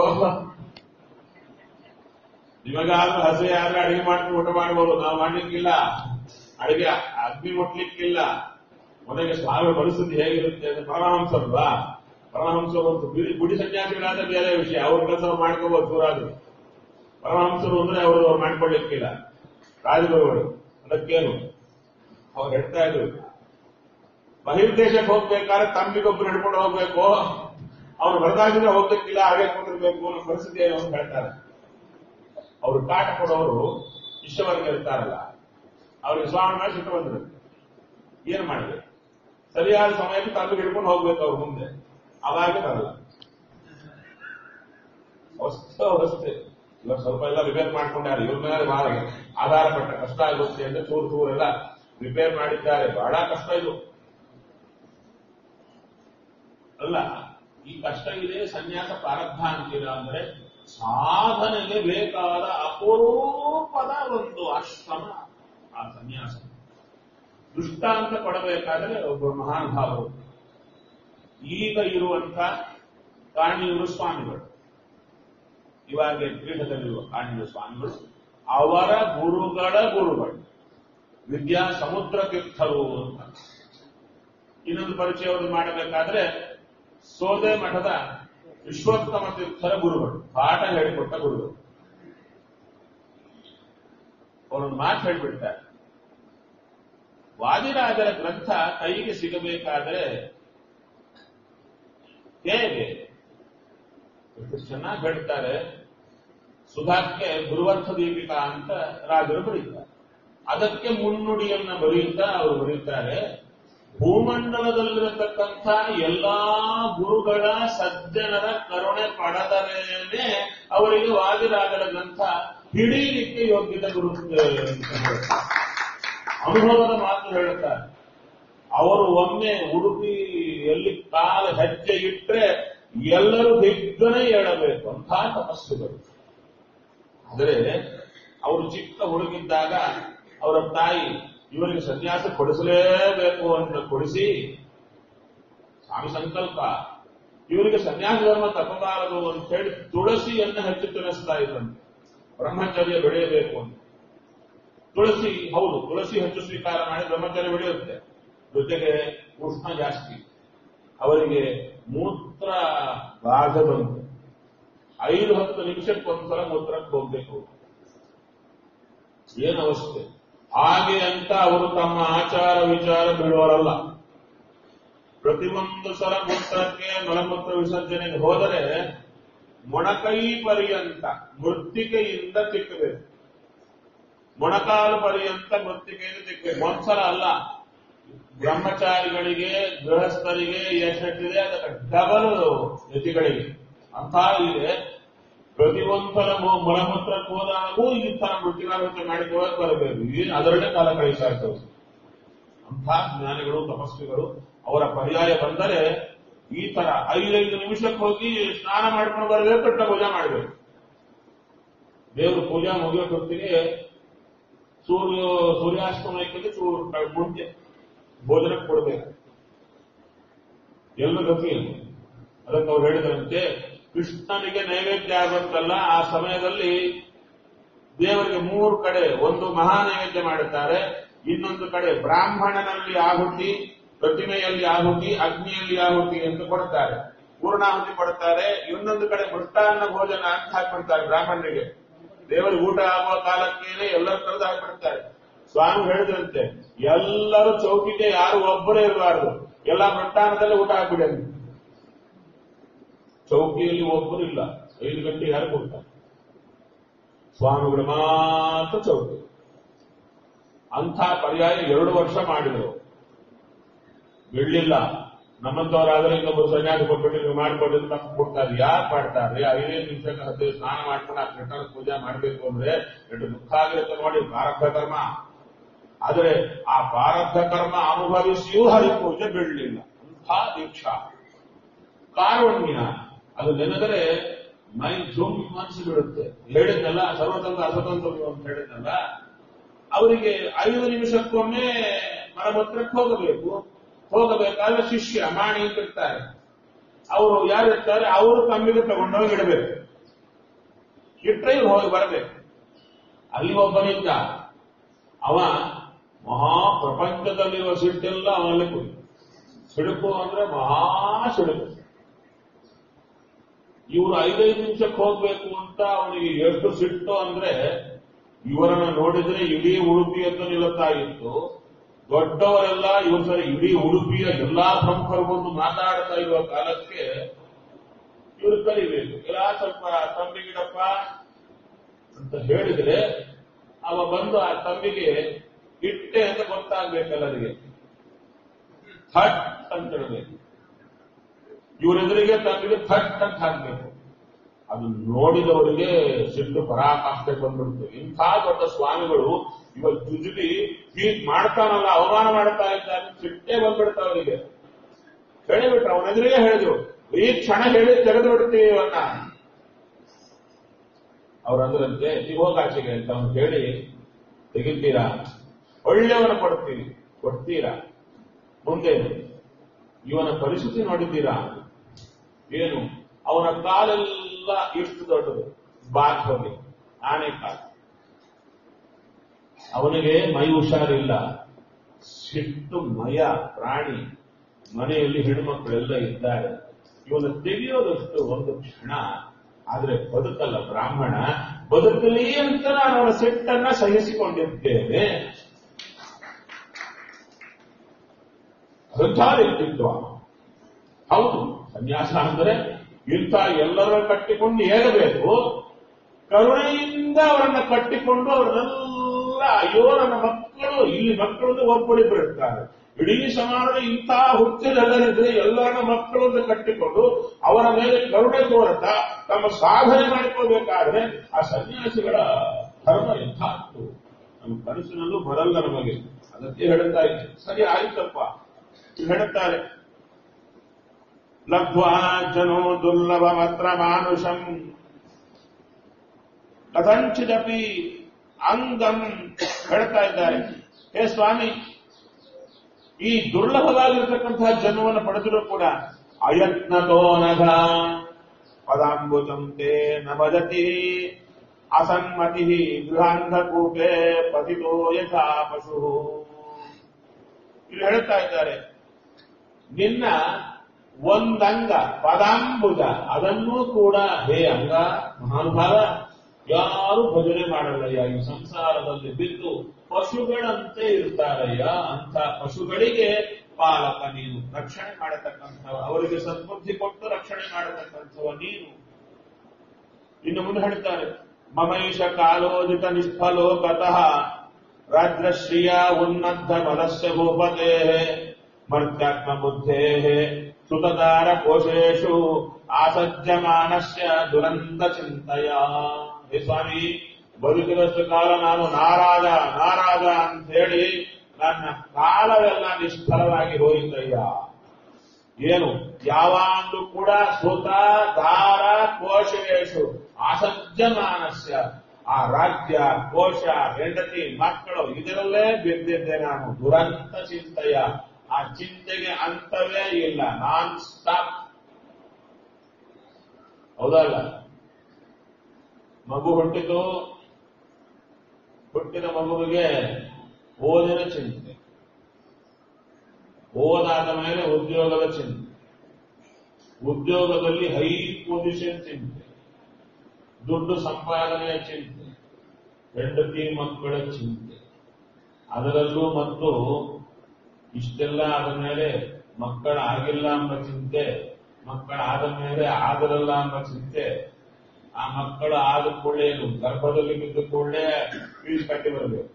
ನಿಮಗಾದ್ರೂ ಹಸಿ ಆದ್ರೆ ಅಡಿಗೆ ಮಾಡ್ಕೊಂಡು ಊಟ ಮಾಡ್ಬೋದು ನಾವು ಮಾಡ್ಲಿಕ್ಕಿಲ್ಲ ಅಡಿಗೆ ಅಗ್ನಿ ಮುಟ್ಲಿಕ್ಕಿಲ್ಲ ಕೊನೆಗೆ ಸ್ವಾಮಿ ಪರಿಸ್ಥಿತಿ ಹೇಗಿರುತ್ತೆ ಅಂದ್ರೆ ಪರಮಹಂಸಲ್ವಾ ಪರಮಹಂಸರು ಒಂದು ಬಿಡಿ ಗುಡಿ ಸನ್ಯಾಸಿಗಳಾದ್ರೆ ಬೇರೆ ವಿಷಯ ಅವ್ರ ಕೆಲಸ ಮಾಡ್ಕೋಬಹುದು ದೂರಾದ್ರು ಪರಮಹಂಸರು ಅಂದ್ರೆ ಅವರು ಅವ್ರು ಮಾಡ್ಕೊಳ್ಳಿಕ್ಕಿಲ್ಲ ರಾಜಗುರುಗಳು ಅದಕ್ಕೇನು ಅವ್ರು ಹೇಳ್ತಾ ಇದ್ರು ಬಹಿರ್ದೇಶಕ್ಕೆ ಹೋಗ್ಬೇಕಾದ್ರೆ ತಮ್ಮಿಗೊಬ್ರು ಹಿಡ್ಕೊಂಡು ಹೋಗ್ಬೇಕು ಅವ್ರು ಬರದಾಗಿದ್ರೆ ಹೋಗ್ಲಿಕ್ಕಿಲ್ಲ ಹಾಗೆ ಕೂತಿರ್ಬೇಕು ಅನ್ನೋ ಪರಿಸ್ಥಿತಿ ಏನು ಅಂತ ಹೇಳ್ತಾರೆ ಅವರು ಕಾಟ ಕೊಡೋರು ಶಿಷ್ಯವರ್ಗ ಇರ್ತಾರಲ್ಲ ಅವ್ರಿಗೆ ಸ್ವಾಮಿ ಮೇಲೆ ಸಿಟ್ಟು ಬಂದ್ರು ಏನ್ ಮಾಡಬೇಕು ಸರಿಯಾದ ಸಮಯಕ್ಕೆ ತಮ್ಮಿಗೆ ಹಿಡ್ಕೊಂಡು ಹೋಗ್ಬೇಕು ಅವ್ರ ಮುಂದೆ ಅವಾಗ ಬರಲ್ಲ ಅವಸ್ಥೆ ಅವಸ್ಥೆ ಇವಾಗ ಸ್ವಲ್ಪ ಎಲ್ಲ ರಿಪೇರ್ ಮಾಡ್ಕೊಂಡಾರೆ ಇವ್ರ ಮೇಲೆ ಬಹಳ ಆಧಾರ ಪಟ್ಟ ಕಷ್ಟ ಆಗುತ್ತೆ ಅಂತ ಚೂರು ಚೂರೆಲ್ಲ ರಿಪೇರ್ ಮಾಡಿದ್ದಾರೆ ಬಹಳ ಕಷ್ಟ ಇದು ಅಲ್ಲ ಈ ಕಷ್ಟ ಇದೆ ಸನ್ಯಾಸ ಪ್ರಾರಬ್ಧ ಅಂತೀರಾ ಅಂದ್ರೆ ಸಾಧನೆಗೆ ಬೇಕಾದ ಅಪರೂಪದ ಒಂದು ಆಶ್ರಮ ಆ ಸನ್ಯಾಸ ದೃಷ್ಟಾಂತ ಕೊಡಬೇಕಾದ್ರೆ ಒಬ್ಬ ಮಹಾನುಭಾವರು ಈಗ ಇರುವಂತ ಕಾಣಿಯೂರು ಸ್ವಾಮಿಗಳು ಇವಾಗ ಪೀಠದಲ್ಲಿರುವ ಕಾಣಿಯೂರು ಸ್ವಾಮಿಗಳು ಅವರ ಗುರುಗಳ ಗುರುಗಳು ವಿದ್ಯಾ ಸಮುದ್ರ ತೀರ್ಥರು ಅಂತ ಇನ್ನೊಂದು ಪರಿಚಯವನ್ನು ಮಾಡಬೇಕಾದ್ರೆ ಸೋದೆ ಮಠದ ವಿಶ್ವೋತ್ತಮ ತೀರ್ಥರ ಗುರುಗಳು ಪಾಠ ಹೇಳಿಕೊಟ್ಟ ಗುರುಗಳು ಅವರೊಂದು ಮಾತು ಹೇಳಿಬಿಡ್ತಾರೆ ವಾದಿರಾಜರ ಗ್ರಂಥ ಕೈಗೆ ಸಿಗಬೇಕಾದರೆ ಹೇಗೆ ಎಷ್ಟು ಚೆನ್ನಾಗಿ ಹೇಳ್ತಾರೆ ಸುಧಾಕ್ಕೆ ಗುರುವರ್ಥ ದೀಪಿಕಾ ಅಂತ ರಾಜರು ಬರೀತಾರೆ ಅದಕ್ಕೆ ಮುನ್ನುಡಿಯನ್ನ ಬರೆಯುತ್ತಾ ಅವರು ಬರೀತಾರೆ ಭೂಮಂಡಲದಲ್ಲಿರತಕ್ಕಂಥ ಎಲ್ಲಾ ಗುರುಗಳ ಸಜ್ಜನರ ಕರುಣೆ ಪಡೆದರೇನೆ ಅವರಿಗೆ ವಾದಿರಾಜರ ಗ್ರಂಥ ಹಿಡೀಲಿಕ್ಕೆ ಯೋಗ್ಯತೆ ಗುರು ಅನುಭವದ ಮಾತು ಹೇಳುತ್ತಾರೆ ಅವರು ಒಮ್ಮೆ ಉಡುಪಿ ಎಲ್ಲಿ ಕಾಲ ಹೆಜ್ಜೆ ಇಟ್ರೆ ಎಲ್ಲರೂ ದಿಗ್ಗನೆ ಹೇಳಬೇಕು ಅಂತ ತಪಸ್ಸುಗಳು ಆದರೆ ಅವರು ಚಿಕ್ಕ ಹುಡುಗಿದ್ದಾಗ ಅವರ ತಾಯಿ ಇವರಿಗೆ ಸನ್ಯಾಸ ಕೊಡಿಸಲೇಬೇಕು ಅಂತ ಕೊಡಿಸಿ ಸ್ವಾಮಿ ಸಂಕಲ್ಪ ಇವರಿಗೆ ಸನ್ಯಾಸ ಧರ್ಮ ತಪ್ಪಬಾರದು ಅಂತ ಹೇಳಿ ತುಳಸಿಯನ್ನು ಹೆಚ್ಚು ತಿನ್ನಿಸ್ತಾ ಇದ್ರಂತೆ ಬ್ರಹ್ಮಚರ್ಯ ಬೆಳೆಯಬೇಕು ಅಂತ ತುಳಸಿ ಹೌದು ತುಳಸಿ ಹೆಚ್ಚು ಸ್ವೀಕಾರ ಮಾಡಿ ಬ್ರಹ್ಮಚರ್ಯ ಬೆಳೆಯುತ್ತೆ ಜೊತೆಗೆ ಉಷ್ಣ ಜಾಸ್ತಿ ಅವರಿಗೆ ಮೂತ್ರ ಬಾಧ ಬಂತು ಐದು ಹತ್ತು ನಿಮಿಷಕ್ಕೊಂದ್ಸಲ ಮೂತ್ರಕ್ಕೆ ಹೋಗ್ಬೇಕು ಏನು ಅವಸ್ಥೆ ಹಾಗೆ ಅಂತ ಅವರು ತಮ್ಮ ಆಚಾರ ವಿಚಾರ ಬಿಡುವರಲ್ಲ ಪ್ರತಿಯೊಂದು ಸಲ ಮೂತ್ರಕ್ಕೆ ಮಲಮೂತ್ರ ವಿಸರ್ಜನೆಗೆ ಹೋದರೆ ಮೊಣಕೈ ಪರ್ಯಂತ ಮೃತ್ತಿಕೆಯಿಂದ ತಿಕ್ಕಬೇಕು ಮೊಣಕಾಲು ಪರ್ಯಂತ ಮೃತ್ತಿಕೆಯಿಂದ ತಿಕ್ಕಬೇಕು ಒಂದ್ಸಲ ಅಲ್ಲ ಬ್ರಹ್ಮಚಾರಿಗಳಿಗೆ ಗೃಹಸ್ಥರಿಗೆ ಎಷ್ಟೆಷ್ಟಿದೆ ಅದಕ್ಕೆ ಡಬಲ್ ಯತಿಗಳಿಗೆ ಅಂತ ಇದೆ ಪ್ರತಿಯೊಂದ್ಸಲ ಮೊಳಮೂತ್ರಕ್ಕೆ ಹೋದಾಗೂ ಈ ತರ ಮೃತ್ತಿಕಾಗುತ್ತೆ ಮಾಡಿಕೊಳ್ಳೋಕೆ ಬರಬೇಕು ಏನು ಅದರಲ್ಲೇ ಕಾಲ ಕಳೀತಾ ಇರ್ತವೆ ಅಂಥ ಜ್ಞಾನಿಗಳು ತಪಸ್ವಿಗಳು ಅವರ ಪರ್ಯಾಯ ಬಂದರೆ ಈ ತರ ಐದೈದು ನಿಮಿಷಕ್ಕೆ ಹೋಗಿ ಸ್ನಾನ ಮಾಡ್ಕೊಂಡು ಬರಬೇಕು ಕಟ್ಟ ಪೂಜೆ ಮಾಡಬೇಕು ದೇವರು ಪೂಜಾ ಮುಗಿಯೋ ಹೊತ್ತಿಗೆ ಸೂರ್ಯ ಸೂರ್ಯಾಸ್ತಮಯಕ್ಕೆ ಸೂರ್ಯ ಮುಂಚೆ ಭೋಜನಕ್ಕೆ ಕೊಡಬೇಕು ಎಲ್ಲ ಗತಿ ಅದಕ್ಕೆ ಅವ್ರು ಹೇಳಿದಂತೆ ಕೃಷ್ಣನಿಗೆ ನೈವೇದ್ಯ ಆಗುತ್ತಲ್ಲ ಆ ಸಮಯದಲ್ಲಿ ದೇವರಿಗೆ ಮೂರು ಕಡೆ ಒಂದು ಮಹಾ ನೈವೇದ್ಯ ಮಾಡುತ್ತಾರೆ ಇನ್ನೊಂದು ಕಡೆ ಬ್ರಾಹ್ಮಣನಲ್ಲಿ ಆಹುತಿ ಪ್ರತಿಮೆಯಲ್ಲಿ ಆಹುತಿ ಅಗ್ನಿಯಲ್ಲಿ ಆಹುತಿ ಅಂತ ಕೊಡ್ತಾರೆ ಪೂರ್ಣಾಹುತಿ ಕೊಡ್ತಾರೆ ಇನ್ನೊಂದು ಕಡೆ ಮೃಷ್ಟಾನ್ನ ಭೋಜನ ಅಂತ ಹಾಕ್ಬಿಡ್ತಾರೆ ಬ್ರಾಹ್ಮಣರಿಗೆ ದೇವರಿಗೆ ಊಟ ಆಗುವ ಕಾಲಕ್ಕೇನೆ ಎಲ್ಲರ ಕರೆದು ಹಾಕ್ಬಿಡ್ತಾರೆ ಸ್ವಾಮಿ ಹೇಳಿದ್ರಂತೆ ಎಲ್ಲರೂ ಚೌಕಿಗೆ ಯಾರು ಒಬ್ಬರೇ ಇರಬಾರದು ಎಲ್ಲ ಮೃಷ್ಟಾನ್ನದಲ್ಲಿ ಊಟ ಹಾಕ್ಬಿಡಿ ಅಂತ ಚೌಕಿಯಲ್ಲಿ ಒಬ್ಬರು ಇಲ್ಲ ಐದು ಗಂಟೆ ಯಾರು ಕೊಡ್ತಾರೆ ಸ್ವಾಮಿಗಳು ಮಾತ್ರ ಚೌಕಿ ಅಂಥ ಪರ್ಯಾಯ ಎರಡು ವರ್ಷ ಮಾಡಿದರು ಬಿಡ್ಲಿಲ್ಲ ನಮ್ಮಂತವರಾದ್ರೆ ಇನ್ನೊಬ್ಬರು ಸನ್ಯಾಸ ಕೊಟ್ಬಿಟ್ಟು ನೀವು ಮಾಡಿಕೊಟ್ಟು ತಪ್ಪು ಕೊಡ್ತಾರೆ ಯಾರು ಮಾಡ್ತಾರೆ ಐದೈದು ನಿಮಿಷಕ್ಕೆ ಹದಿನೈದು ಸ್ನಾನ ಮಾಡ್ಕೊಂಡು ಆ ಕೃಷ್ಣನ ಪೂಜೆ ಮಾಡಬೇಕು ಅಂದ್ರೆ ಎಷ್ಟು ದುಃಖ ಆಗಿರುತ್ತೆ ನೋಡಿ ಪ್ರಾರಬ್ಧ ಕರ್ಮ ಆದರೆ ಆ ಪ್ರಾರಬ್ಧ ಕರ್ಮ ಅನುಭವಿಸಿಯೂ ಹರಿಪೂಜೆ ಬಿಡಲಿಲ್ಲ ಅಂಥ ದೀಕ್ಷಾ ಕಾರುಣ್ಯ ಅದು ನೆನೆದರೆ ಮೈ ಜುಮ್ ಮನಸ್ಸು ಬಿಡುತ್ತೆ ಹೇಳಿದ್ನಲ್ಲ ಸರ್ವತಂತ್ರ ಅಸತಂತ್ರ ಅಂತ ಹೇಳಿದ್ನಲ್ಲ ಅವರಿಗೆ ಐದು ನಿಮಿಷಕ್ಕೊಮ್ಮೆ ಮರಮೂತ್ರಕ್ಕೆ ಹೋಗಬೇಕು ಹೋಗಬೇಕಾದ್ರೆ ಶಿಷ್ಯ ಮಾಣಿ ಅಂತ ಇರ್ತಾರೆ ಅವರು ಯಾರು ಇರ್ತಾರೆ ಅವರು ತಮ್ಮಿಗೆ ತಗೊಂಡೋಗಿ ಇಡಬೇಕು ಇಟ್ಟರೆ ಇವ್ರು ಹೋಗಿ ಬರಬೇಕು ಅಲ್ಲಿ ಒಬ್ಬನಿದ್ದ ಅವ ಮಹಾ ಪ್ರಪಂಚದಲ್ಲಿರುವ ಸಿಟ್ಟೆಲ್ಲ ಅವನಲ್ಲಿ ಕುಡಿ ಸಿಡುಕು ಅಂದ್ರೆ ಮಹಾ ಸಿಡುಕು ಇವರು ಐದೈದು ನಿಮಿಷಕ್ಕೆ ಹೋಗ್ಬೇಕು ಅಂತ ಅವನಿಗೆ ಎಷ್ಟು ಸಿಟ್ಟು ಅಂದ್ರೆ ಇವರನ್ನ ನೋಡಿದ್ರೆ ಇಡೀ ಉಡುಪಿಯನ್ನು ನಿಲ್ಲುತ್ತಾ ಇತ್ತು ದೊಡ್ಡವರೆಲ್ಲ ಇವರು ಸರಿ ಇಡೀ ಉಡುಪಿಯ ಎಲ್ಲಾ ಪ್ರಮುಖರು ಬಂದು ಮಾತಾಡ್ತಾ ಇರುವ ಕಾಲಕ್ಕೆ ಇವರು ಕರಿಬೇಕು ಎಲ್ಲ ಸ್ವಲ್ಪ ತಂಬಿಗಿಡಪ್ಪ ಅಂತ ಹೇಳಿದ್ರೆ ಅವ ಬಂದು ಆ ತಂಬಿಗೆ ಇಟ್ಟೆ ಅಂತ ಗೊತ್ತಾಗ್ಬೇಕು ಎಲ್ಲರಿಗೆ ಥಟ್ ಅಂತ ಹೇಳಬೇಕು ಇವರೆದುರಿಗೆ ತಂಬಿಗೆ ಥಟ್ ಅಂತ ಹಾಕ್ಬೇಕು ಅದು ನೋಡಿದವರಿಗೆ ಸಿಟ್ಟು ಪರಾಕಾಷ್ಠೆ ಬಂದ್ಬಿಡ್ತು ಇಂಥ ದೊಡ್ಡ ಸ್ವಾಮಿಗಳು ಇವಾಗ ಜುಜುಬಿ ಹೀಗ್ ಮಾಡ್ತಾನಲ್ಲ ಅವಮಾನ ಮಾಡ್ತಾ ಇದ್ದಾನೆ ಸಿಟ್ಟೆ ಬಂದ್ಬಿಡ್ತಾ ಅವರಿಗೆ ಹೇಳಿಬಿಟ್ರು ಅವನ ಎದುರಿಗೆ ಹೇಳಿದ್ರು ಈ ಕ್ಷಣ ಹೇಳಿ ತೆಗೆದು ಬಿಡ್ತೀವಿ ಅವನ್ನ ಅವ್ರಂದ್ರಂತೆ ನೀವು ಹೋಗಾಚೆಗೆ ಅಂತ ಅವ್ನು ಹೇಳಿ ತೆಗಿತೀರಾ ಒಳ್ಳೆಯವನ ಕೊಡ್ತೀವಿ ಕೊಡ್ತೀರಾ ಮುಂದೆ ಇವನ ಪರಿಸ್ಥಿತಿ ನೋಡಿದ್ದೀರಾ ಏನು ಅವನ ಕಾಲೆಲ್ಲ ಇಷ್ಟು ದೊಡ್ಡದು ಬಾತ್ ಹೋಗಿ ಆನೆ ಕಾಲು ಅವನಿಗೆ ಮೈ ಹುಷಾರಿಲ್ಲ ಸಿಟ್ಟು ಮಯ ಪ್ರಾಣಿ ಮನೆಯಲ್ಲಿ ಹೆಣ್ಮಕ್ಳೆಲ್ಲ ಇದ್ದಾರೆ ಇವನು ತೆಗೆಯೋದಷ್ಟು ಒಂದು ಕ್ಷಣ ಆದ್ರೆ ಬದುಕಲ್ಲ ಬ್ರಾಹ್ಮಣ ಬದುಕಲಿ ಅಂತ ನಾನು ಅವನ ಸಿಟ್ಟನ್ನ ಸಹಿಸಿಕೊಂಡಿದ್ದೇನೆ ಅಂಥ ವ್ಯಕ್ತಿತ್ವ ಹೌದು ಸನ್ಯಾಸ ಅಂದ್ರೆ ಇಂಥ ಎಲ್ಲರ ಕಟ್ಟಿಕೊಂಡು ಏರಬೇಕು ಕರುಣೆಯಿಂದ ಅವರನ್ನ ಕಟ್ಟಿಕೊಂಡು ಅವರನ್ನೆಲ್ಲ ಅಯ್ಯೋ ನನ್ನ ಮಕ್ಕಳು ಇಲ್ಲಿ ಮಕ್ಕಳು ಒಬ್ಬಡಿಬ್ಬರು ಇರ್ತಾರೆ ಇಡೀ ಸಮಾಜದ ಇಂತಹ ಹುಚ್ಚರೆಲ್ಲರಿದ್ರೆ ಎಲ್ಲರನ್ನ ಮಕ್ಕಳು ಅಂತ ಕಟ್ಟಿಕೊಂಡು ಅವರ ಮೇಲೆ ಕರುಣೆ ತೋರತಾ ತಮ್ಮ ಸಾಧನೆ ಮಾಡಿಕೊಳ್ಬೇಕಾದ್ರೆ ಆ ಸನ್ಯಾಸಿಗಳ ಧರ್ಮ ಎಂಥದ್ದು ನಮ್ಮ ಕನಸಿನಲ್ಲೂ ಬರಲ್ಲ ನಮಗೆ ಅದಕ್ಕೆ ಹೇಳುತ್ತಾ ಇದ್ದೆ ಸರಿ ಆಯ್ತಪ್ಪ ಹೇಳುತ್ತಾರೆ ಲಬ್ಧ್ವಾ ಜನೋ ದುರ್ಲಭಮತ್ರ ಮಾನುಷಂ ಕಥಂಚಿದಪಿ ಅಂಗಂ ಹೇಳ್ತಾ ಇದ್ದಾರೆ ಹೇ ಸ್ವಾಮಿ ಈ ದುರ್ಲಭವಾಗಿರತಕ್ಕಂತಹ ಜನ್ಮವನ್ನು ಪಡೆದರೂ ಕೂಡ ಅಯತ್ನತೋ ನಘ ಪದಾಂಬುಜಂ ತೇ ನ ಭಜತಿ ಅಸನ್ಮತಿ ಗೃಹಾಂಧಕೂಪೆ ಪತಿತೋ ಯಥಾ ಪಶು ಇಲ್ಲಿ ಹೇಳ್ತಾ ಇದ್ದಾರೆ ನಿನ್ನ ಒಂದಂಗ ಪದಾಂಬುಜ ಅದನ್ನೂ ಕೂಡ ಹೇ ಅಂಗ ಮಹಾನುಭಾವ ಯಾರು ಭಜನೆ ಮಾಡಲ್ಲಯ್ಯ ಈ ಸಂಸಾರದಲ್ಲಿ ಬಿದ್ದು ಪಶುಗಳಂತೆ ಇರ್ತಾರಯ್ಯ ಅಂತ ಪಶುಗಳಿಗೆ ಪಾಲಕ ನೀನು ರಕ್ಷಣೆ ಮಾಡತಕ್ಕಂಥವ ಅವರಿಗೆ ಸದ್ಬುದ್ಧಿ ಕೊಟ್ಟು ರಕ್ಷಣೆ ಮಾಡತಕ್ಕಂಥವ ನೀನು ಇನ್ನು ಮುಂದೆ ಹೇಳ್ತಾರೆ ಮಮೈಷ ಕಾಲೋದಿತ ನಿಷ್ಫಲೋ ಗತಃ ರಾಜ್ರಶ್ರಿಯ ಉನ್ನದ್ಧ ಬಲಸ್ಯ ಭೂಪತೆ ಮರ್ತ್ಯಾತ್ಮ ಬುದ್ಧೇ ಸುತದಾರ ಕೋಶೇಶು ಆಸಜ್ಜಮಾನಸ್ಯ ದುರಂತ ಚಿಂತೆಯ ಹೇ ಸ್ವಾಮಿ ಬದುಕಿದಷ್ಟು ಕಾಲ ನಾನು ನಾರಾಜ ನಾರಾಜ ಅಂತ ಹೇಳಿ ನನ್ನ ಕಾಲವೆಲ್ಲ ನಿಷ್ಫಲವಾಗಿ ಹೋಯಿತಯ್ಯ ಏನು ಯಾವಾಗಲೂ ಕೂಡ ಸುತ ದಾರ ಕೋಶೇಶು ಆಸಜ್ಜಮಾನಸ್ಯ ಆ ರಾಜ್ಯ ಕೋಶ ಹೆಂಡತಿ ಮಕ್ಕಳು ಇದರಲ್ಲೇ ಬಿದ್ದಿದ್ದೆ ನಾನು ದುರಂತ ಚಿಂತೆಯ ಆ ಚಿಂತೆಗೆ ಅಂತವೇ ಇಲ್ಲ ನಾನ್ ಸ್ಟಾಪ್ ಹೌದಲ್ಲ ಮಗು ಹುಟ್ಟಿತು ಹುಟ್ಟಿದ ಮಗುವಿಗೆ ಓದಿನ ಚಿಂತೆ ಓದಾದ ಮೇಲೆ ಉದ್ಯೋಗದ ಚಿಂತೆ ಉದ್ಯೋಗದಲ್ಲಿ ಹೈ ಪೊಸಿಷನ್ ಚಿಂತೆ ದುಡ್ಡು ಸಂಪಾದನೆಯ ಚಿಂತೆ ಹೆಂಡತಿ ಮಕ್ಕಳ ಚಿಂತೆ ಅದರಲ್ಲೂ ಮತ್ತು ಇಷ್ಟೆಲ್ಲ ಆದ ಮೇಲೆ ಮಕ್ಕಳ ಆಗಿಲ್ಲ ಎಂಬ ಚಿಂತೆ ಮಕ್ಕಳ ಆದ ಮೇಲೆ ಆಗರಲ್ಲ ಎಂಬ ಚಿಂತೆ ಆ ಮಕ್ಕಳು ಆದ ಕೂಡಲೇ ಏನು ಗರ್ಭದಲ್ಲಿ ಬಿದ್ದ ಕೂಡಲೇ ಫೀಸ್ ಕಟ್ಟಿ ಬರಬೇಕು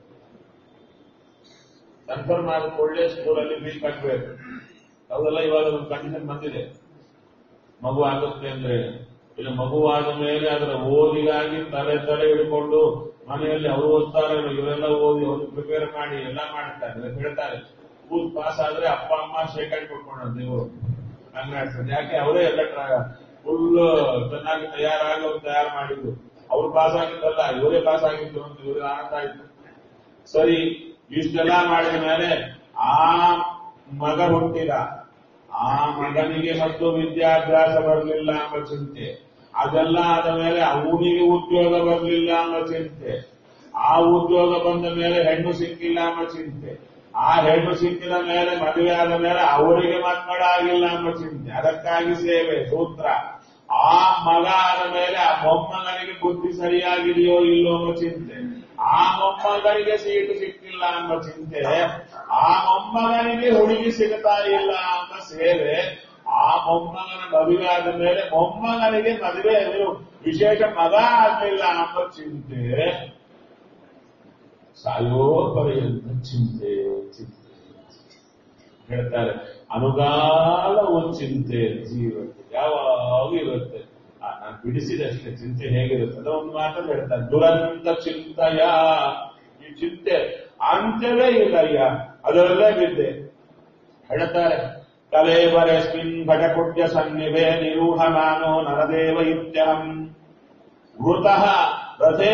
ಕನ್ಫರ್ಮ್ ಆದ ಕೂಡಲೇ ಸ್ಕೂಲಲ್ಲಿ ಫೀಸ್ ಕಟ್ಟಬೇಕು ಅವೆಲ್ಲ ಇವಾಗ ಒಂದು ಕಂಡೀಷನ್ ಬಂದಿದೆ ಮಗು ಆಗುತ್ತೆ ಅಂದ್ರೆ ಇಲ್ಲ ಮಗುವಾದ ಮೇಲೆ ಅದರ ಓದಿಗಾಗಿ ತಲೆ ತಲೆ ಹಿಡ್ಕೊಂಡು ಮನೆಯಲ್ಲಿ ಅವರು ಓದ್ತಾರೆ ಇವರೆಲ್ಲ ಓದಿ ಅವ್ರು ಪ್ರಿಪೇರ್ ಮಾಡಿ ಎಲ್ಲ ಮಾಡ್ತಾರೆ ಅದಕ್ಕೆ ಹೇಳ್ತಾರೆ ಸ್ಕೂಲ್ ಪಾಸ್ ಆದ್ರೆ ಅಪ್ಪ ಅಮ್ಮ ಶೇಖರಣೆ ಕೊಟ್ಕೊಂಡ್ರು ನೀವು ಹಂಗಾಡ್ತಾರೆ ಯಾಕೆ ಅವರೇ ಎಲ್ಲ ಫುಲ್ ಚೆನ್ನಾಗಿ ತಯಾರಾಗಿ ಅವ್ರು ತಯಾರು ಮಾಡಿದ್ರು ಅವ್ರು ಪಾಸ್ ಆಗಿದ್ದಲ್ಲ ಇವರೇ ಪಾಸ್ ಆಗಿದ್ರು ಅಂತ ಇವ್ರಿಗೆ ಆನಂದ ಆಯ್ತು ಸರಿ ಇಷ್ಟೆಲ್ಲ ಮಾಡಿದ ಮೇಲೆ ಆ ಮಗ ಹುಟ್ಟಿದ ಆ ಮಗನಿಗೆ ಮತ್ತು ವಿದ್ಯಾಭ್ಯಾಸ ಬರಲಿಲ್ಲ ಎಂಬ ಚಿಂತೆ ಅದೆಲ್ಲ ಆದ ಮೇಲೆ ಅವನಿಗೆ ಉದ್ಯೋಗ ಬರಲಿಲ್ಲ ಎಂಬ ಚಿಂತೆ ಆ ಉದ್ಯೋಗ ಬಂದ ಮೇಲೆ ಹೆಣ್ಣು ಸಿಕ್ಕಿಲ್ಲ ಎಂಬ ಚಿಂತೆ ಆ ಹೆಣ್ಣು ಸಿಕ್ಕಿದ ಮೇಲೆ ಮದುವೆ ಆದ ಮೇಲೆ ಅವರಿಗೆ ಮಕ್ಕಳಾಗಿಲ್ಲ ಎಂಬ ಚಿಂತೆ ಅದಕ್ಕಾಗಿ ಸೇವೆ ಸೂತ್ರ ಆ ಮಗ ಆದ ಮೇಲೆ ಆ ಮೊಮ್ಮಗನಿಗೆ ಬುದ್ಧಿ ಸರಿಯಾಗಿದೆಯೋ ಇಲ್ಲೋ ಎಂಬ ಚಿಂತೆ ಆ ಮೊಮ್ಮಗನಿಗೆ ಸೀಟು ಸಿಕ್ಕಿಲ್ಲ ಎಂಬ ಚಿಂತೆ ಆ ಮೊಮ್ಮಗನಿಗೆ ಹುಡುಗಿ ಸಿಗ್ತಾ ಇಲ್ಲ ಎಂಬ ಸೇವೆ ಆ ಮೊಮ್ಮಗನ ಮದುವೆ ಆದ ಮೇಲೆ ಮೊಮ್ಮಗನಿಗೆ ಮದುವೆ ವಿಶೇಷ ಮಗ ಆಗಲಿಲ್ಲ ಎಂಬ ಚಿಂತೆ ಸಾಯೋ ಪರ್ಯಂತ ಚಿಂತೆ ಚಿಂತೆ ಹೇಳ್ತಾರೆ ಅನುಗಾಲವು ಚಿಂತೆ ಜೀವಕ್ಕೆ ಯಾವಾಗ ಇರುತ್ತೆ ಆ, ನಾನು ಬಿಡಿಸಿದಷ್ಟೇ ಚಿಂತೆ ಹೇಗಿರುತ್ತೆ ಅದೋ ಒಂದು ಮಾತಲ್ಲಿ ಹೇಳ್ತಾರೆ ದುರಂತ ಚಿಂತೆಯ ಈ ಚಿಂತೆ ಅಂತ್ಯವೇ ಇಲ್ಲ ಅಯ್ಯ ಅದರಲ್ಲೇ ಬಿದ್ದೆ ಹೇಳ್ತಾರೆ ಕಲೇವರಸ್ಮಿನ್ ಘಟಕುಟ್ಯ ಸನ್ನಿಭೆ ನಿರೂಢಮಾನೋ ನರದೇವ ಇತ್ಯಹಂ ವೃತಃ ರಥೇ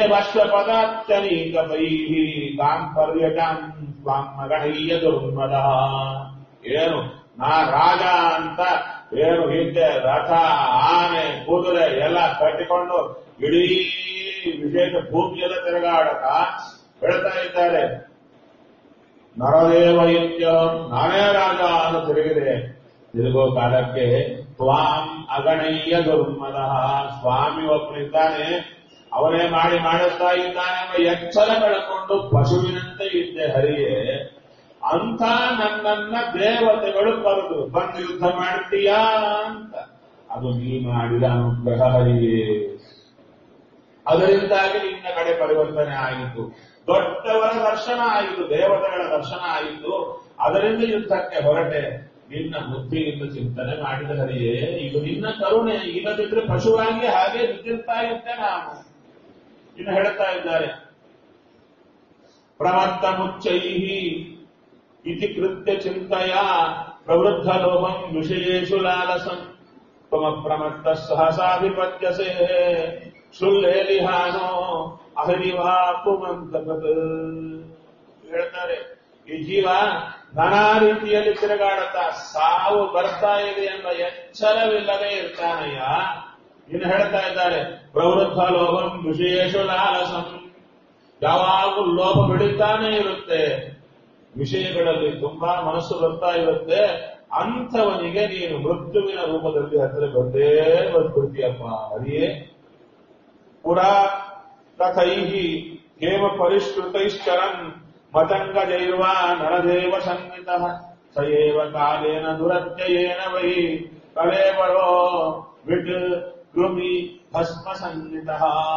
ಗಾಂಪರ್ಯಟಾಂ ಸ್ವಾಮಗಣಯ್ಯ ದುರ್ಮದ ಏನು ನಾ ರಾಜ ಅಂತ ಏನು ಹಿಂದೆ ರಥ ಆನೆ ಕುದುರೆ ಎಲ್ಲ ಕಟ್ಟಿಕೊಂಡು ಇಡೀ ವಿಶೇಷ ಭೂಮಿಯೆಲ್ಲ ತಿರುಗಾಡಕ ಹೇಳ್ತಾ ಇದ್ದಾರೆ ನರದೇವ ಇತ್ಯ ನಾನೇ ರಾಜ ಅಂತ ತಿರುಗಿದೆ ತಿರುಗೋ ಕಾಲಕ್ಕೆ ತ್ವಾಂ ಅಗಣಯ್ಯ ದುರ್ಮದ ಸ್ವಾಮಿ ಒಬ್ಬನಿದ್ದಾನೆ ಅವನೇ ಮಾಡಿ ಮಾಡಿಸ್ತಾ ಇದ್ದಾನೆ ಎಂಬ ಎಚ್ಚರ ಬೆಳಕೊಂಡು ಪಶುವಿನಂತೆ ಇದ್ದೆ ಹರಿಯೇ ಅಂತ ನನ್ನನ್ನ ದೇವತೆಗಳು ಕರೆದು ಬಂದು ಯುದ್ಧ ಮಾಡ್ತೀಯಾ ಅಂತ ಅದು ನೀ ಮಾಡಿದ ಅನುಗ್ರಹ ಹರಿಯೇ ಅದರಿಂದಾಗಿ ನಿನ್ನ ಕಡೆ ಪರಿವರ್ತನೆ ಆಯಿತು ದೊಡ್ಡವರ ದರ್ಶನ ಆಯಿತು ದೇವತೆಗಳ ದರ್ಶನ ಆಯಿತು ಅದರಿಂದ ಯುದ್ಧಕ್ಕೆ ಹೊರಟೆ ನಿನ್ನ ಬುದ್ಧಿಯಿಂದ ಚಿಂತನೆ ಮಾಡಿದ ಹರಿಯೇ ಇದು ನಿನ್ನ ಕರುಣೆ ಇಲ್ಲದಿದ್ರೆ ಪಶುವಾಗಿ ಹಾಗೆ ಬಿದ್ದಿರ್ತಾ ಇದ್ದೆ ನಾನು ಇನ್ನು ಹೇಳ್ತಾ ಇದ್ದಾರೆ ಪ್ರಮತ್ತ ಮುಚ್ಚೈಹಿ ಇತಿ ಕೃತ್ಯ ಚಿಂತೆಯ ಪ್ರವೃದ್ಧ ಲೋಭಂ ವಿಷಯೇಶು ಲಾಲಸಂ ತ್ವಮ ಪ್ರಮತ್ತ ಸಹಸಾಧಿಪತ್ಯಸೆ ಶುಲ್ಲೇಲಿಹಾನೋ ಅಹರಿವಾ ಪುಮಂತಪತ್ ಹೇಳ್ತಾರೆ ಈ ಜೀವ ನಾನಾ ರೀತಿಯಲ್ಲಿ ತಿರುಗಾಡುತ್ತಾ ಸಾವು ಬರ್ತಾ ಇದೆ ಎಂಬ ಎಚ್ಚರವಿಲ್ಲದೆ ಇರ್ತಾನಯ್ಯ ಇನ್ನು ಹೇಳ್ತಾ ಇದ್ದಾರೆ ಪ್ರವೃದ್ಧ ಲೋಭಂ ವಿಶೇಷ ಲಾಲಸಂ ಯಾವಾಗೂ ಲೋಭ ಬೆಳೀತಾನೆ ಇರುತ್ತೆ ವಿಷಯಗಳಲ್ಲಿ ತುಂಬಾ ಮನಸ್ಸು ಬರ್ತಾ ಇರುತ್ತೆ ಅಂಥವನಿಗೆ ನೀನು ಮೃತ್ಯುವಿನ ರೂಪದಲ್ಲಿ ಹತ್ತಿರ ಬಂದೇ ಬಂದ್ಬಿಡ್ತೀಯಪ್ಪ ಹರಿಯೇ ಪುರಾ ತಥೈಹಿ ಹೇಮ ಪರಿಷ್ಕೃತೈಶ್ಚರನ್ ಮತಂಗಜೈರ್ವ ನರದೇವ ಸಂಹಿತ ಸಯೇವ ಕಾಲೇನ ದುರತ್ಯಯೇನ ವೈ ಕಳೇವರೋ ವಿಟ್ ಕೃಮಿ ಭಸ್ಮ ಸಂಹಿತ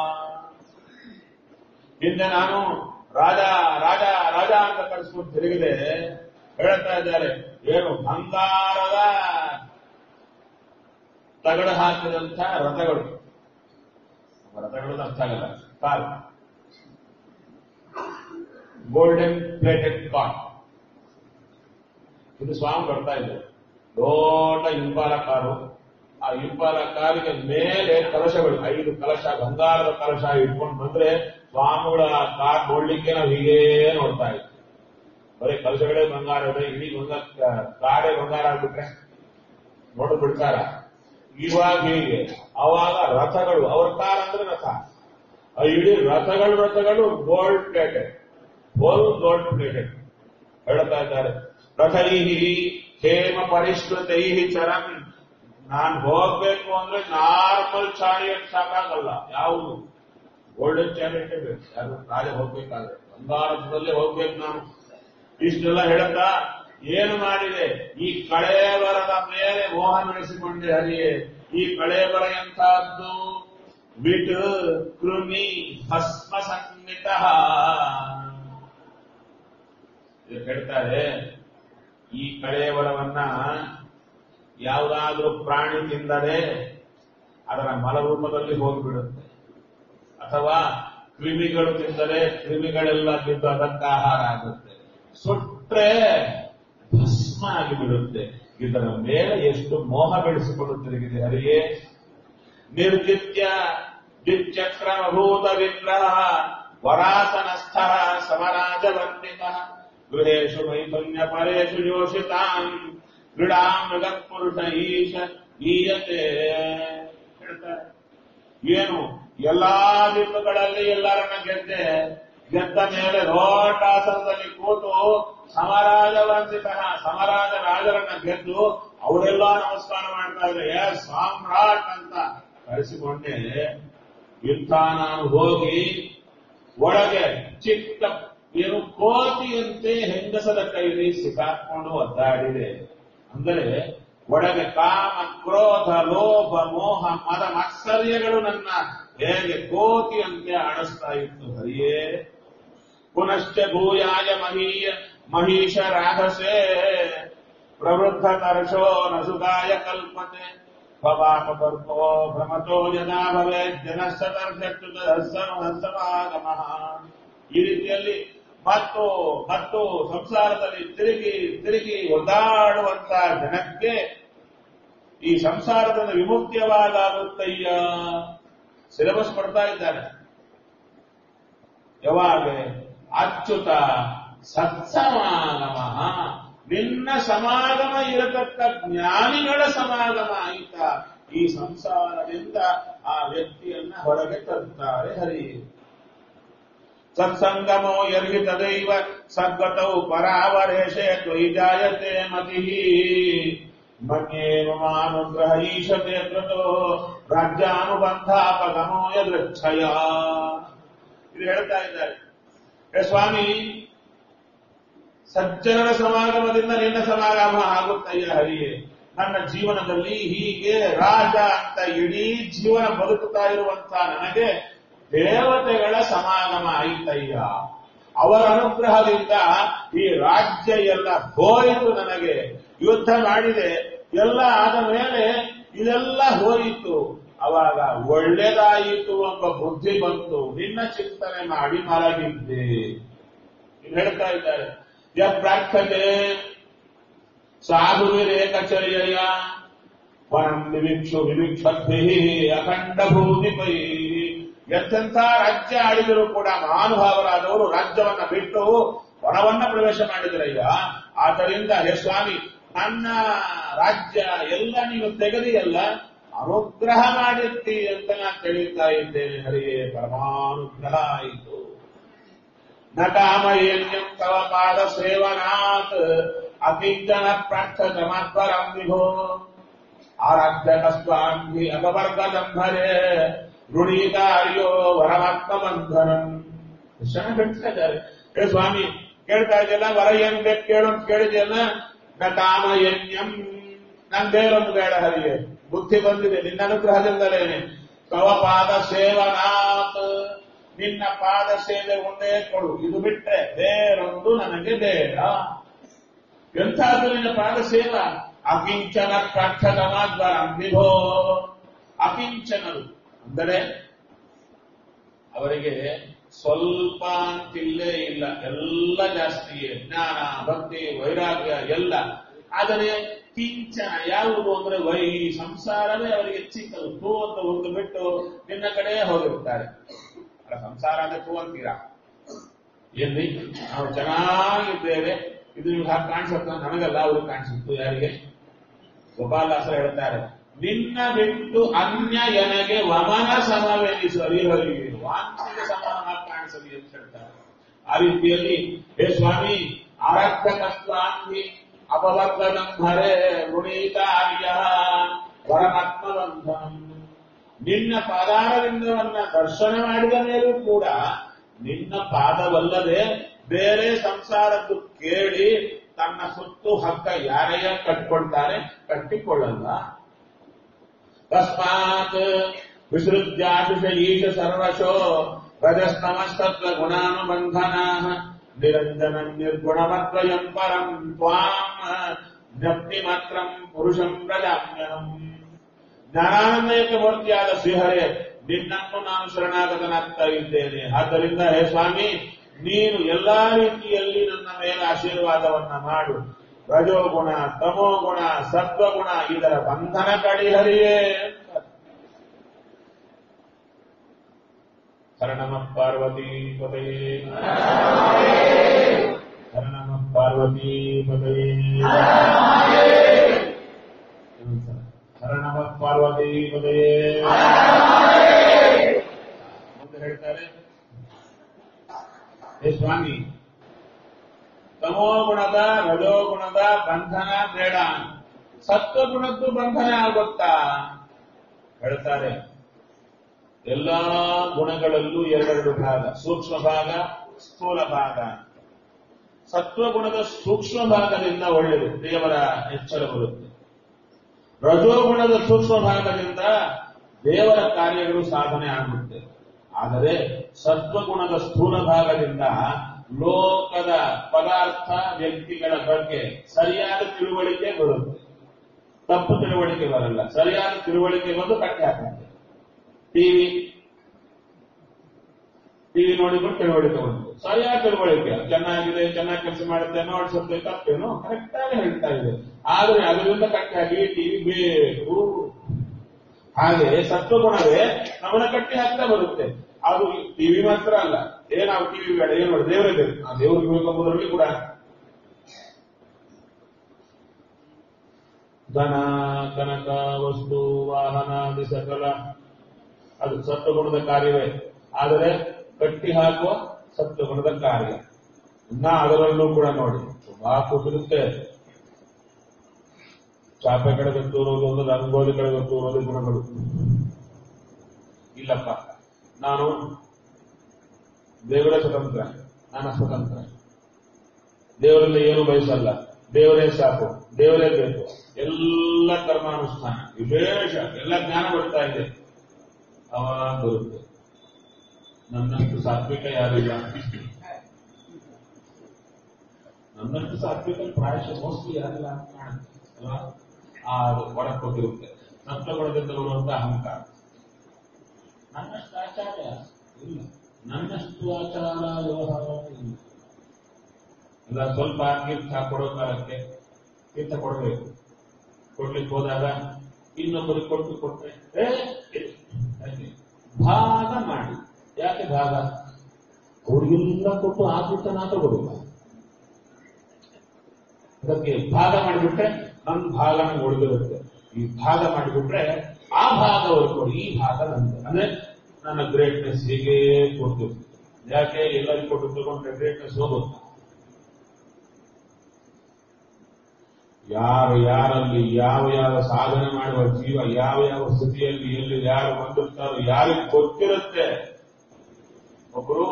ಹಿಂದೆ ನಾನು ರಾಜ ರಾಜ ರಾಜ ಅಂತ ಕರೆಸ್ಬಿಟ್ಟು ತಿರುಗಿದೆ ಹೇಳ್ತಾ ಇದ್ದಾರೆ ಏನು ಬಂಗಾರದ ತಗಡು ಹಾಕಿದಂಥ ರಥಗಳು ರಥಗಳು ಅರ್ಥ ಆಗಲ್ಲ ಕಾರ್ ಗೋಲ್ಡನ್ ಪ್ಲೇಟೆಡ್ ಕಾರ್ ಇದು ಸ್ವಾಮಿ ಬರ್ತಾ ಇದೆ ದೊಡ್ಡ ಇಂಪಾಲ ಕಾರು ಆ ಇಂಪಾಲ ಕಾರಿಗೆ ಮೇಲೆ ಕಲಶಗಳು ಐದು ಕಲಶ ಬಂಗಾರದ ಕಲಶ ಇಟ್ಕೊಂಡು ಬಂದ್ರೆ ಸ್ವಾಮಿಗಳ ಕಾರ್ ನೋಡ್ಲಿಕ್ಕೆ ನಾವು ಹೀಗೆ ನೋಡ್ತಾ ಇದ್ವಿ ಬರೀ ಕಲಶಗಳೇ ಬಂಗಾರ ಇದೆ ಇಡೀ ಬಂಗಾರ ಕಾರೇ ಬಂಗಾರ ಆಗ್ಬಿಟ್ರೆ ನೋಡು ಬಿಡ್ತಾರ ಇವಾಗ ಹೀಗೆ ಅವಾಗ ರಥಗಳು ಅವ್ರ ಕಾರ್ ಅಂದ್ರೆ ರಥ ಆ ಇಡೀ ರಥಗಳು ರಥಗಳು gold plated full gold plated ಹೇಳ್ತಾ ಇದ್ದಾರೆ ರಥೈಹಿ ಹೇಮ ಪರಿಷ್ಕೃತೈ ಚರನ್ ನಾನ್ ಹೋಗ್ಬೇಕು ಅಂದ್ರೆ ನಾರ್ಮಲ್ ಚಾರಿಯಟ್ ಸಾಕಾಗಲ್ಲ ಯಾವುದು ಗೋಲ್ಡನ್ ಚಾರಿಯಟ್ ಬೇಕು ಯಾರು ರಾಜ ಹೋಗ್ಬೇಕಾದ್ರೆ ಬಂಗಾರದಲ್ಲೇ ಹೋಗ್ಬೇಕು ನಾನು ಇಷ್ಟೆಲ್ಲ ಹೇಳುತ್ತಾ ಏನು ಮಾಡಿದೆ ಈ ಕಳೇಬರದ ಮೇಲೆ ಮೋಹ ನಡೆಸಿಕೊಂಡೆ ಹರಿಯೇ ಈ ಕಳೇಬರ ಎಂತಹದ್ದು ಬಿಟ್ ಕೃಮಿ ಭಸ್ಮ ಸಂಹಿತ ಹೇಳ್ತಾರೆ ಈ ಕಳೇಬರವನ್ನ ಯಾವುದಾದ್ರೂ ಪ್ರಾಣಿ ತಿಂದರೆ ಅದರ ಮಲರೂಪದಲ್ಲಿ ಹೋಗಿಬಿಡುತ್ತೆ ಅಥವಾ ಕ್ರಿಮಿಗಳು ತಿಂದರೆ ಕ್ರಿಮಿಗಳೆಲ್ಲ ತಿಂದು ಅದಕ್ಕೆ ಆಹಾರ ಆಗುತ್ತೆ ಸುಟ್ರೆ ಭಸ್ಮ ಆಗಿಬಿಡುತ್ತೆ ಇದರ ಮೇಲೆ ಎಷ್ಟು ಮೋಹ ಬೆಳೆಸಿಕೊಂಡು ತಿರುಗಿದೆ ಹರಿಯೇ ನಿರ್ಜಿತ್ಯ ದಿಕ್ಚಕ್ರಮಭೂತ ವಿಗ್ರಹ ವರಾಸನಸ್ಥ ಸಮರಾಜವಂದಿತ ಗೃಹೇಶು ಮೈಥುನ್ಯ ಪರೇಶು ಯೋಷಿತಾನ್ ಕ್ರೀಡಾ ಮೃಗಪುರುಷ ಈಶ ಈಯತೆ ಹೇಳ್ತಾರೆ ಏನು ಎಲ್ಲಾ ದಿಕ್ಕುಗಳಲ್ಲಿ ಎಲ್ಲರನ್ನ ಗೆದ್ದೆ ಗೆದ್ದ ಮೇಲೆ ರೋಟಾಸನದಲ್ಲಿ ಕೂತು ಸಮರಾಜ ವಂದಿತ ಸಮರಾಜ ರಾಜರನ್ನ ಗೆದ್ದು ಅವರೆಲ್ಲ ನಮಸ್ಕಾರ ಮಾಡ್ತಾ ಇದ್ರೆ ಏ ಸಾಮ್ರಾಟ್ ಅಂತ ಕರೆಸಿಕೊಂಡೆ ಇಂಥ ನಾನು ಹೋಗಿ ಒಳಗೆ ಚಿಕ್ಕ ಏನು ಕೋತಿಯಂತೆ ಹೆಂಗಸದ ಕೈಲಿ ಸಿಕ್ಕಾಕೊಂಡು ಒದ್ದಾಡಿದೆ ಅಂದರೆ ಒಳಗೆ ಕಾಮ ಕ್ರೋಧ ಲೋಭ ಮೋಹ ಮದ ಮಾತ್ಸರ್ಯಗಳು ನನ್ನ ಹೇಗೆ ಕೋತಿಯಂತೆ ಆಡಿಸ್ತಾ ಇತ್ತು ಹರಿಯೇ ಪುನಶ್ಚ ಭೂಯಾಯ ಮಹೀಯ ಮಹಿಷ ರಾಧಸೆ ಪ್ರವೃದ್ಧ ತರ್ಷೋ ನಸುಗಾಯ ಕಲ್ಪತೆ ಪವಾಪ ಪರ್ಪೋ ಭ್ರಮತೋ ಜನ ಭವೆ ಜನಸ್ತರ್ಷು ಹಸ್ಸಮಾಗಮ ಈ ರೀತಿಯಲ್ಲಿ ಮತ್ತು ಮತ್ತು ಸಂಸಾರದಲ್ಲಿ ತಿರುಗಿ ತಿರುಗಿ ಒದ್ದಾಡುವಂತ ಜನಕ್ಕೆ ಈ ಸಂಸಾರದಿಂದ ವಿಮುಕ್ತಿಯವಾಗುತ್ತಯ್ಯ ಸಿಲೆಬಸ್ ಕೊಡ್ತಾ ಇದ್ದಾರೆ ಯಾವಾಗ ಅಚ್ಯುತ ಸತ್ಸಮಾಗಮ ನಿನ್ನ ಸಮಾಗಮ ಇರತಕ್ಕ ಜ್ಞಾನಿಗಳ ಸಮಾಗಮ ಆಯಿತಾ ಈ ಸಂಸಾರದಿಂದ ಆ ವ್ಯಕ್ತಿಯನ್ನ ಹೊರಗೆ ತರುತ್ತಾರೆ ಹರಿ ಸತ್ಸಂಗಮೋ ಯರ್ಹಿ ತದೈವ ಸದ್ಗತೌ ಪರಾವರೇಶೆ ತ್ವಯಿಜಾಯತೆ ಮತಿ ಮನ್ಯೇ ಮಮಾನುಗ್ರಹ ಈಶತೆ ಕೃತೋ ರಾಜ್ಯಾನುಬಂಧಾಪಗಮೋ ಯದೃಚ್ಛಯ ಇದು ಹೇಳ್ತಾ ಇದ್ದಾರೆ ಹೇ ಸ್ವಾಮಿ ಸಜ್ಜನರ ಸಮಾಗಮದಿಂದ ನಿನ್ನ ಸಮಾಗಮ ಆಗುತ್ತಯ್ಯ ಹರಿಯೇ ನನ್ನ ಜೀವನದಲ್ಲಿ ಹೀಗೆ ರಾಜ ಅಂತ ಇಡೀ ಜೀವನ ಬದುಕುತ್ತಾ ಇರುವಂತಹ ನನಗೆ ದೇವತೆಗಳ ಸಮಾಗಮ ಆಯಿತಯ್ಯ ಅವರ ಅನುಗ್ರಹದಿಂದ ಈ ರಾಜ್ಯ ಎಲ್ಲ ಹೋಯಿತು ನನಗೆ ಯುದ್ಧ ಮಾಡಿದೆ ಎಲ್ಲ ಆದ ಮೇಲೆ ಇದೆಲ್ಲ ಹೋಯಿತು ಅವಾಗ ಒಳ್ಳೇದಾಯಿತು ಎಂಬ ಬುದ್ಧಿ ಬಂತು ನಿನ್ನ ಚಿಂತನೆ ಮಾಡಿ ಮಲಗಿದ್ದೆ ಇದು ಹೇಳ್ತಾ ಇದ್ದಾರೆ ಯಪ್ರಾರ್ಥತೆ ಸಾಧು ವಿರೇಕಚರ್ಯ ವನಂ ವಿವಿಕ್ಷು ವಿವಿಕ್ಷದ್ಭಿ ಅಖಂಡ ಭೂಮಿಪೈ ಎಂತೆಂಥ ರಾಜ್ಯ ಆಳಿದರೂ ಕೂಡ ಮಹಾನುಭಾವರಾದವರು ರಾಜ್ಯವನ್ನ ಬಿಟ್ಟು ವನವನ್ನ ಪ್ರವೇಶ ಮಾಡಿದ್ರಯ್ಯ ಆದ್ದರಿಂದ ಹೇ ಸ್ವಾಮಿ ನನ್ನ ರಾಜ್ಯ ಎಲ್ಲ ನೀವು ತೆಗೆದಿಯಲ್ಲ ಅನುಗ್ರಹ ಮಾಡಿರ್ತಿ ಅಂತ ನಾನು ತಿಳಿಯುತ್ತಾ ಇದ್ದೇನೆ ಹರಿಯೇ ಪರಮಾನುಗ್ರಹ ಆಯಿತು ನಕಾಮಯೇನ್ಯಂ ತವ ಪಾದ ಸೇವನಾತ್ ಅಕಿಂಚನ ಪ್ರಾರ್ಥಕ ಮಾತ್ವರಂ ವಿಭೋ ಆರಾಧ್ಯ ಕಸ್ವಾಂಧಿ ಅಪವರ್ಗದಂಭರೆ ಋಣೀಕಾರ್ಯೋ ವರಮಾತ್ಮ ಬಂಧನಂ ಚೆನ್ನಾಗಿ ಹೇಳ್ತಾ ಇದ್ದಾರೆ ಹೇ ಸ್ವಾಮಿ ಕೇಳ್ತಾ ಇದೆಯಲ್ಲ ವರ ಏನ್ ಬೇಕು ಕೇಳು ಅಂತ ಕೇಳಿದೆಯಲ್ಲ ನ ಕಾಮಯಜ್ಞಂ ನನ್ ಬೇರೊಂದು ಬೇಡ ಹರಿಯೇ ಬುದ್ಧಿ ಬಂದಿದೆ ನಿನ್ನ ಅನುಗ್ರಹದಿಂದಲೇನೆ ತವ ಪಾದ ಸೇವನಾತ್ ನಿನ್ನ ಪಾದ ಸೇವೆ ಒಂದೇ ಕೊಡು ಇದು ಬಿಟ್ರೆ ಬೇರೊಂದು ನನಗೆ ಬೇಡ ಎಂಥದ್ದು ನಿನ್ನ ಪಾದ ಸೇವ ಅಕಿಂಚನ ಪ್ರಾರ್ಥಕಮಾದ್ವರ ವಿಭೋ ಅಕಿಂಚನರು ಅಂದರೆ ಅವರಿಗೆ ಸ್ವಲ್ಪ ಅಂತಿಲ್ಲೇ ಇಲ್ಲ ಎಲ್ಲ ಜಾಸ್ತಿಯೇ ಜ್ಞಾನ ಭಕ್ತಿ ವೈರಾಗ್ಯ ಎಲ್ಲ ಆದರೆ ಕಿಂಚನ ಯಾವುದು ಅಂದ್ರೆ ವೈ ಸಂಸಾರವೇ ಅವರಿಗೆ ಚಿಕ್ಕದು ತೂ ಅಂತ ಒಂದು ಬಿಟ್ಟು ನಿನ್ನ ಕಡೆ ಹೋಗಿರ್ತಾರೆ ಅಲ್ಲ ಸಂಸಾರ ಅಂದ್ರೆ ತೂ ಅಂತೀರಾ ಏನ್ರಿ ನಾವು ಚೆನ್ನಾಗಿದ್ದೇವೆ ಇದು ನಿಮ್ಗೆ ಹಾಗೆ ಕಾಣಿಸುತ್ತೆ ನನಗಲ್ಲ ಅವ್ರಿಗೆ ಕಾಣಿಸುತ್ತು ಯಾರಿಗೆ ಗೋಪಾಲದಾಸರು ಹೇಳ್ತಾರೆ ನಿನ್ನ ಬಿಟ್ಟು ಅನ್ಯ ಎನಗೆ ವಮನ ಸಮವೆನಿಸಲಿ ಹರಿಗೆ ವಾಂಚಿಗೆ ಸಮಾನವಾಗಿ ಕಾಣಿಸಲಿ ಅಂತ ಹೇಳ್ತಾರೆ ಆ ರೀತಿಯಲ್ಲಿ ಹೇ ಸ್ವಾಮಿ ಆರಕ್ಷಕಸ್ವಾಮಿ ಅಪವರ್ಗದಂಭರೆ ಋಣೀಕಾರ್ಯ ವರಮಾತ್ಮಬಂಧನಂ ನಿನ್ನ ಪಾದಾರವಿಂದವನ್ನ ದರ್ಶನ ಮಾಡಿದ ಮೇಲೂ ಕೂಡ ನಿನ್ನ ಪಾದವಲ್ಲದೆ ಬೇರೆ ಸಂಸಾರದ್ದು ಕೇಳಿ ತನ್ನ ಸುತ್ತು ಹಕ್ಕ ಯಾರೆಯ ಕಟ್ಕೊಳ್ತಾರೆ ಕಟ್ಟಿಕೊಳ್ಳಲ್ಲ ತಸ್ಮಾತ್ ವಿಸೃಜ್ಯಾಶುಷ ಈಶ ಸರ್ವಶೋ ರಜಸ್ತಮಸ್ತತ್ವ ಗುಣಾನುಬಂಧನ ನಿರಂಜನ ನಿರ್ಗುಣಮದ್ವಯಂ ಪರಂ ತ್ವಾಂ ಜ್ಞಪ್ತಿ ಮಾತ್ರಂ ಪುರುಷಂ ಪ್ರಜಾಮ್ಯಹಂ ಜ್ಞಾನಾನಂದಯಕ ಮೂರ್ತಿಯಾದ ಶ್ರೀಹರೇ ನಿನ್ನನ್ನು ನಾನು ಶರಣಾಗತನಾಗ್ತಾ ಇದ್ದೇನೆ ಆದ್ದರಿಂದ ಹೇ ಸ್ವಾಮಿ ನೀನು ಎಲ್ಲಾ ರೀತಿಯಲ್ಲಿ ನನ್ನ ಮೇಲೆ ಆಶೀರ್ವಾದವನ್ನ ಮಾಡು ರಜೋಗುಣ ತಮೋಗುಣ ಸತ್ವಗುಣ ಇದರ ಬಂಧನ ಕಡಿಹರಿಯೇ ಹರಣಮ ಪಾರ್ವತಿ ಪದಯೇ ಹರಣಮ ಪಾರ್ವತಿ ಪದಯೇ ಹರಣಮ ಪಾರ್ವತಿ ಪದಯೇ ಮುಂದೆ ಹೇಳ್ತಾರೆ ಹೇ ಸ್ವಾಮಿ ತಮೋಗುಣದ ರಜೋಗುಣದ ಬಂಧನ ಬೇಡ ಸತ್ವಗುಣದ್ದು ಬಂಧನ ಆಗುತ್ತಾ ಹೇಳ್ತಾರೆ ಎಲ್ಲಾ ಗುಣಗಳಲ್ಲೂ ಎರಡೆರಡು ಭಾಗ ಸೂಕ್ಷ್ಮ ಭಾಗ ಸ್ಥೂಲ ಭಾಗ ಸತ್ವಗುಣದ ಸೂಕ್ಷ್ಮ ಭಾಗದಿಂದ ಒಳ್ಳೆಯದು ದೇವರ ಎಚ್ಚರ ಬರುತ್ತೆ ರಜೋಗುಣದ ಸೂಕ್ಷ್ಮ ಭಾಗದಿಂದ ದೇವರ ಕಾರ್ಯಗಳು ಸಾಧನೆ ಆಗುತ್ತೆ ಆದರೆ ಸತ್ವಗುಣದ ಸ್ಥೂಲ ಭಾಗದಿಂದ ಲೋಕದ ಪದಾರ್ಥ ವ್ಯಕ್ತಿಗಳ ಬಗ್ಗೆ ಸರಿಯಾದ ತಿಳುವಳಿಕೆ ಬರುತ್ತೆ ತಪ್ಪು ತಿಳುವಳಿಕೆ ಬರಲ್ಲ ಸರಿಯಾದ ತಿಳುವಳಿಕೆ ಬಂದು ಕಟ್ಟಿ ಹಾಕುತ್ತೆ ಟಿವಿ ಟಿವಿ ನೋಡಿಕೊಂಡು ತಿಳುವಳಿಕೆ ಬಂತು ಸರಿಯಾದ ತಿಳುವಳಿಕೆ ಚೆನ್ನಾಗಿದೆ ಚೆನ್ನಾಗಿ ಕೆಲಸ ಮಾಡುತ್ತೆ ನೋಡಿಸುತ್ತೆ ತಪ್ಪೇನು ಕರೆಕ್ಟ್ ಆಗಿ ಹೇಳ್ತಾ ಇದೆ ಆದ್ರೆ ಅದರಿಂದ ಕಟ್ಟಿ ಹಾಕಿ ಟಿವಿ ಬೇಕು ಹಾಗೆ ಸತ್ವಗುಣವೇ ನಮ್ಮನ್ನ ಕಟ್ಟಿ ಹಾಕ್ತಾ ಬರುತ್ತೆ ಅದು ಟಿವಿ ಮಾತ್ರ ಅಲ್ಲ ಏ ನಾವು ಟಿವಿ ಬೇಡ ಏನ್ ಮಾಡಿ ದೇವರೇ ಬೇಕು ಆ ದೇವ್ರಿಗೆ ಬೇಕೆಂಬುದರಲ್ಲಿ ಕೂಡ ಧನ ಕನಕ ವಸ್ತು ವಾಹನಾದಿ ಸಕಲ ಅದು ಸತ್ವಗುಣದ ಕಾರ್ಯವೇ ಆದರೆ ಕಟ್ಟಿ ಹಾಕುವ ಸತ್ವಗುಣದ ಕಾರ್ಯ ಇನ್ನ ಅದರಲ್ಲೂ ಕೂಡ ನೋಡಿ ತುಂಬಾ ಕುಸಿರುತ್ತೆ ಚಾಪೆ ಕಡೆಗೆ ತೂರೋದು ಒಂದು ರಂಗೋಲಿ ಕಡೆಗೆ ತೂರೋದು ಗುಣಗಳು ಇಲ್ಲಪ್ಪ ನಾನು ದೇವರೇ ಸ್ವತಂತ್ರ ನಾನು ಸ್ವತಂತ್ರ ದೇವರಲ್ಲಿ ಏನು ಬಯಸಲ್ಲ ದೇವರೇ ಸಾಕು ದೇವರೇ ಬೇಕು ಎಲ್ಲ ಕರ್ಮಾನುಷ್ಠಾನ ವಿಶೇಷ ಎಲ್ಲ ಜ್ಞಾನ ಬರ್ತಾ ಇದೆ ಅವಾಗ ಬರುತ್ತೆ ನನ್ನಷ್ಟು ಸಾತ್ವಿಕ ಯಾರಿಲ್ಲ ನನ್ನಷ್ಟು ಸಾತ್ವಿಕ ಪ್ರಾಯಶಃ ಮೋಸ್ಟ್ಲಿ ಯಾರಿಲ್ಲ ಅಂತ ಕಾಣುತ್ತೆ ಅಲ್ವಾ ಆ ಒಳಗೆ ಕೊಟ್ಟಿರುತ್ತೆ ಸತ್ವಗುಣದಿಂದ ಬರುವಂತ ಅಹಂಕಾರ ನನ್ನಷ್ಟು ಆಚಾರ ಇಲ್ಲ ನನ್ನಷ್ಟು ಆಚಾರ ವ್ಯವಹಾರ ಇಲ್ಲ ಇಲ್ಲ ಸ್ವಲ್ಪ ತೀರ್ಥ ಕೊಡೋ ಕಾಲಕ್ಕೆ ತೀರ್ಥ ಕೊಡಬೇಕು ಕೊಡ್ಲಿಕ್ಕೆ ಹೋದಾಗ ಇನ್ನೊಬ್ಬರಿಗೆ ಕೊಟ್ಟು ಕೊಟ್ರೆ ಏ, ಹಾಗೆ. ಭಾಗ ಮಾಡಿ ಯಾಕೆ ಭಾಗ ಅವ್ರಿಗೆಲ್ಲ ಕೊಟ್ಟು ಆ ತೀರ್ಥ ನಾ ತಗೋಬೇಕು ಅದಕ್ಕೆ ಭಾಗ ಮಾಡಿಬಿಟ್ರೆ ನನ್ನ ಭಾಗ ನಂಗೆ ಉಳಿದಿರುತ್ತೆ ಈ ಭಾಗ ಮಾಡಿಬಿಟ್ರೆ ಆ ಭಾಗ ಅವ್ರು ಕೊಡಿ ಈ ಭಾಗ ನಂದು ಅಂದ್ರೆ ನನ್ನ ಗ್ರೇಟ್ನೆಸ್ ಹೀಗೆ ಕೊಡ್ತಿರ್ತೀನಿ ಯಾಕೆ ಎಲ್ಲರಿಗೂ ಕೊಟ್ಟು ತಗೊಂಡ್ರೆ ಗ್ರೇಟ್ನೆಸ್ ಹೋಗುತ್ತೆ ಯಾರು ಯಾರಲ್ಲಿ ಯಾವ ಯಾವ ಸಾಧನೆ ಮಾಡುವ ಜೀವ ಯಾವ ಯಾವ ಸ್ಥಿತಿಯಲ್ಲಿ ಎಲ್ಲಿ ಯಾರು ಬಂದಿರ್ತಾರೋ ಯಾರಿಗೆ ಗೊತ್ತಿರುತ್ತೆ ಒಬ್ಬರು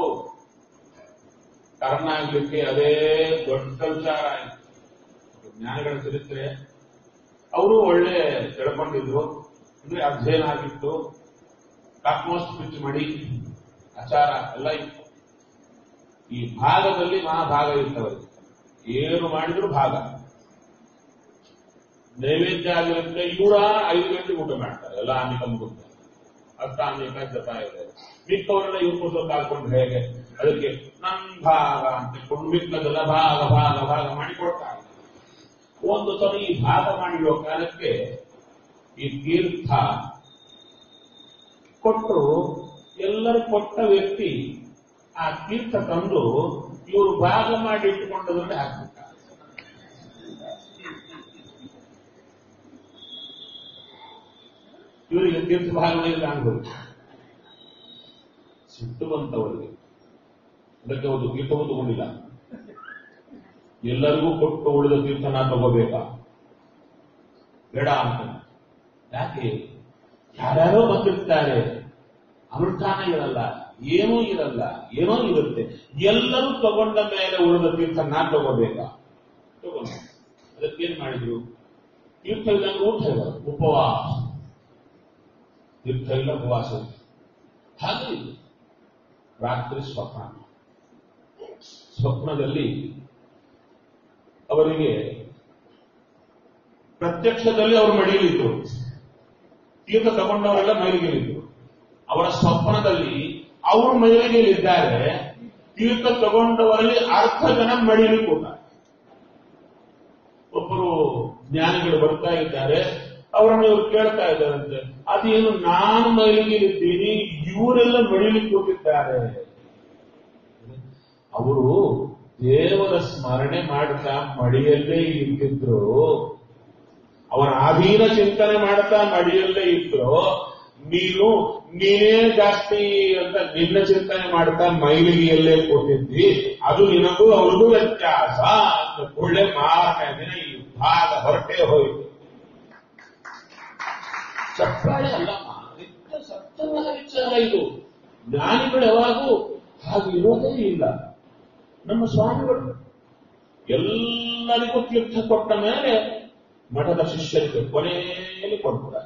ಕರ್ಣ ಆಗ್ಲಿಕ್ಕೆ ಅದೇ ದೊಡ್ಡ ವಿಚಾರ ಆಯ್ತು ಜ್ಞಾನಗಳ ಚರಿತ್ರೆ ಅವರು ಒಳ್ಳೆ ತಿಳ್ಕೊಂಡಿದ್ರು ಅಂದ್ರೆ ಅಧ್ಯಯನ ಆಗಿತ್ತು ಟಾಪ್ಮೋಸ್ಟ್ ಪಿಚ್ ಮಾಡಿ ಆಚಾರ ಎಲ್ಲ ಇತ್ತು ಈ ಭಾಗದಲ್ಲಿ ಮಹಾಭಾಗ ಇರ್ತವರಿಗೆ ಏನು ಮಾಡಿದ್ರು ಭಾಗ ನೈವೇದ್ಯ ಆಗಿರುತ್ತೆ ಇವರ ಐದು ಗಂಟೆ ಊಟ ಮಾಡ್ತಾರೆ ಎಲ್ಲ ಆಮಿಕ ಮುಗುತ್ತೆ ಅಷ್ಟಾಮಿಕ ಜಪ ಇದೆ ಮಿಕ್ಕವರೆಲ್ಲ ಇವ್ರ ಪುಸ್ತಕ ಹಾಕೊಂಡು ಹೇಗೆ ಅದಕ್ಕೆ ನನ್ ಭಾಗ ಅಂತ ಕೊಂಡು ಮಿಕ್ಕದೆಲ್ಲ ಭಾಗ ಭಾಗ ಭಾಗ ಮಾಡಿ ಕೊಡ್ತಾರೆ ಒಂದು ಸಲ ಈ ಭಾಗ ಮಾಡಿರೋ ಕಾಲಕ್ಕೆ ಈ ತೀರ್ಥ ಕೊಟ್ಟು ಎಲ್ಲರೂ ಕೊಟ್ಟ ವ್ಯಕ್ತಿ ಆ ತೀರ್ಥ ತಂದು ಇವರು ಭಾಗ ಮಾಡಿ ಇಟ್ಟುಕೊಂಡದನ್ನೇ ಹಾಕ್ಬಿಟ್ಟ ಇವರಿಗೆ ತೀರ್ಥ ಭಾಗವೇ ಇಲ್ಲ ಅನ್ಬೋದು ಸಿಟ್ಟು ಬಂತವರಿಗೆ ಅದಕ್ಕೆ ಒಂದು ತೀರ್ಥವೂ ತಗೊಂಡಿಲ್ಲ ಎಲ್ಲರಿಗೂ ಕೊಟ್ಟು ಉಳಿದ ತೀರ್ಥನ ತಗೋಬೇಕಾ ಬೇಡ ಅಂತ ಯಾಕೆ ಯಾರ್ಯಾರೋ ಬಂದಿರ್ತಾರೆ ಅನುಷ್ಠಾನ ಇರಲ್ಲ ಏನೂ ಇರಲ್ಲ ಏನೋ ಇರುತ್ತೆ ಎಲ್ಲರೂ ತಗೊಂಡ ಮೇಲೆ ಉಳಿದ ತೀರ್ಥ ನಾ ತಗೋಬೇಕಾ ತಗೊಂಡು ಅದಕ್ಕೇನ್ ಮಾಡಿದ್ರು ತೀರ್ಥ ಇಲ್ಲಂದ್ರೆ ಊಟ ಇಲ್ಲ ಉಪವಾಸ ತೀರ್ಥ ಇಲ್ಲ ಉಪವಾಸ ಇಲ್ಲ. ಹಾಗೆ ಇದು. ರಾತ್ರಿ ಸ್ವಪ್ನ ಸ್ವಪ್ನದಲ್ಲಿ ಅವರಿಗೆ ಪ್ರತ್ಯಕ್ಷದಲ್ಲಿ ಅವರು ಮಡಿಯಲಿದ್ರು ತೀರ್ಥ ತಗೊಂಡವರೆಲ್ಲ ಮೈಲಿಗೆಲಿದ್ರು ಅವರ ಸ್ವಪ್ನದಲ್ಲಿ ಅವರು ಮೈಲಿಗೆಲಿದ್ದಾರೆ ತೀರ್ಥ ತಗೊಂಡವರಲ್ಲಿ ಅರ್ಧ ಜನ ಮಡಿಯಲ್ಲಿ ಕೂಡ ಒಬ್ಬರು ಜ್ಞಾನಿಗಳು ಬರ್ತಾ ಇದ್ದಾರೆ ಅವರನ್ನು ಇವರು ಕೇಳ್ತಾ ಇದ್ದಾರಂತೆ ಅದೇನು ನಾನು ಮೈಲಿಗೆಲಿದ್ದೀನಿ ಇವರೆಲ್ಲ ಮಡಿಯಲ್ಲಿ ಕೂತಿದ್ದಾರೆ ಅವರು ದೇವರ ಸ್ಮರಣೆ ಮಾಡ್ತಾ ಮಡಿಯಲ್ಲೇ ಇದ್ದಿದ್ರು ಅವನ ಅಧೀನ ಚಿಂತನೆ ಮಾಡ್ತಾ ಮಡಿಯಲ್ಲೇ ಇದ್ರು ನೀನು ನೀನೇ ಜಾಸ್ತಿ ಅಂತ ನಿನ್ನ ಚಿಂತನೆ ಮಾಡ್ತಾ ಮೈಲಿಗೆಯಲ್ಲೇ ಕೂತಿದ್ದಿ ಅದು ನಿನಗೂ ಅವ್ರಿಗೂ ವ್ಯತ್ಯಾಸ ಅಂತ ಒಳ್ಳೆ ಮಾರನೇ ದಿನ ಈ ಭಾಗ ಹೊರಟೆ ಹೋಯಿತು ಚಪ್ಪಾಳೆ ಅಲ್ಲಮ್ಮ ನಿತ್ಯ ಸತ್ಯವಾದ ವಿಚಾರ ಇದು ಜ್ಞಾನಿಗಳು ಯಾವಾಗೂ ಹಾಗೆ ಇರೋದೇ ಇಲ್ಲ ನಮ್ಮ ಸ್ವಾಮಿಗಳು ಎಲ್ಲರಿಗೂ ತೀರ್ಥ ಕೊಟ್ಟ ಮೇಲೆ ಮಠದ ಶಿಷ್ಯರಿಗೆ ಕೊನೆಯಲ್ಲಿ ಕೊಡ್ತಾರೆ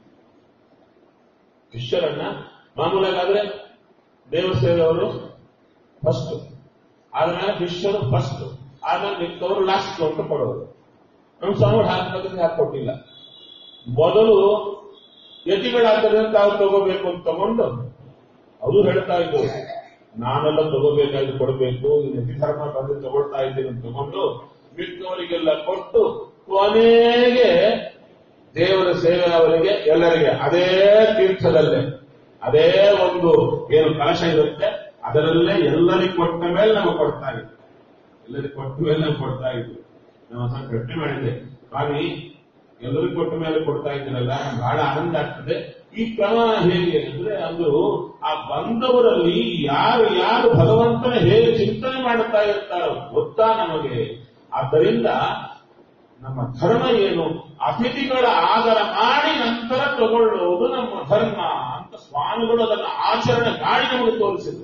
ಶಿಷ್ಯರನ್ನ ಮಾಮೂಲಾಗಾದ್ರೆ ದೇವಸ್ಥಾನದವರು ಫಸ್ಟ್ ಆದ್ಮೇಲೆ ಶಿಷ್ಯರು ಫಸ್ಟ್ ಆಮೇಲೆ ಮಿಕ್ಕವರು ಲಾಸ್ಟ್ ಅಂತ ಕೊಡೋರು ನಮ್ಮ ಸ್ವಾಮಿಗಳು ಹಾಕಿ ಹಾಕೊಟ್ಟಿಲ್ಲ ಮೊದಲು ಯತಿಗಳಾದ್ದರಿಂದ ತಾವು ತಗೋಬೇಕು ಅಂತ ತಗೊಂಡು ಅವರು ಹೇಳ್ತಾ ಇದ್ರು ನಾನೆಲ್ಲ ತಗೋಬೇಕಾಗಿ ಕೊಡಬೇಕು ಯತಿ ಧರ್ಮ ಬಂದು ತಗೊಳ್ತಾ ಇದ್ದೀನಿ ಅಂತ ತಗೊಂಡು ಮಿಕ್ಕವರಿಗೆಲ್ಲ ಕೊಟ್ಟು ಕೊನೆಗೆ ದೇವರ ಸೇವೆ ಅವರಿಗೆ ಎಲ್ಲರಿಗೆ ಅದೇ ತೀರ್ಥದಲ್ಲೇ ಅದೇ ಒಂದು ಏನು ಕಲಶ ಇರುತ್ತೆ ಅದರಲ್ಲೇ ಎಲ್ಲರಿಗೂ ಕೊಟ್ಟ ಮೇಲೆ ನಾವು ಕೊಡ್ತಾ ಇದ್ವಿ ಎಲ್ಲರಿಗೂ ಕೊಟ್ಟ ಮೇಲೆ ನಾವು ಕೊಡ್ತಾ ಇದ್ವಿ ನಾವು ಸ್ವಲ್ಪ ಪ್ರಶ್ನೆ ಮಾಡಿದ್ದೆ ಸ್ವಾಮಿ ಎಲ್ಲರಿಗೂ ಕೊಟ್ಟ ಮೇಲೆ ಕೊಡ್ತಾ ಇದ್ದೀರಲ್ಲ ಬಹಳ ಆನಂದ ಆಗ್ತದೆ ಈ ಕ್ರಮ ಹೇಗೆ ಅಂದ್ರೆ ಅಂದ್ರು ಆ ಬಂದವರಲ್ಲಿ ಯಾರು ಯಾರು ಭಗವಂತನ ಹೇಗೆ ಚಿಂತನೆ ಮಾಡುತ್ತಾ ಇರ್ತಾರೋ ಗೊತ್ತಾ ನಮಗೆ ಆದ್ದರಿಂದ ನಮ್ಮ ಧರ್ಮ ಏನು ಅತಿಥಿಗಳ ಆದರ ಮಾಡಿ ನಂತರ ತಗೊಳ್ಳುವುದು ನಮ್ಮ ಧರ್ಮ ಅಂತ ಸ್ವಾಮಿಗಳು ಅದನ್ನು ಆಚರಣೆ ಮಾಡಿ ನಮಗೆ ತೋರಿಸಿದ್ರು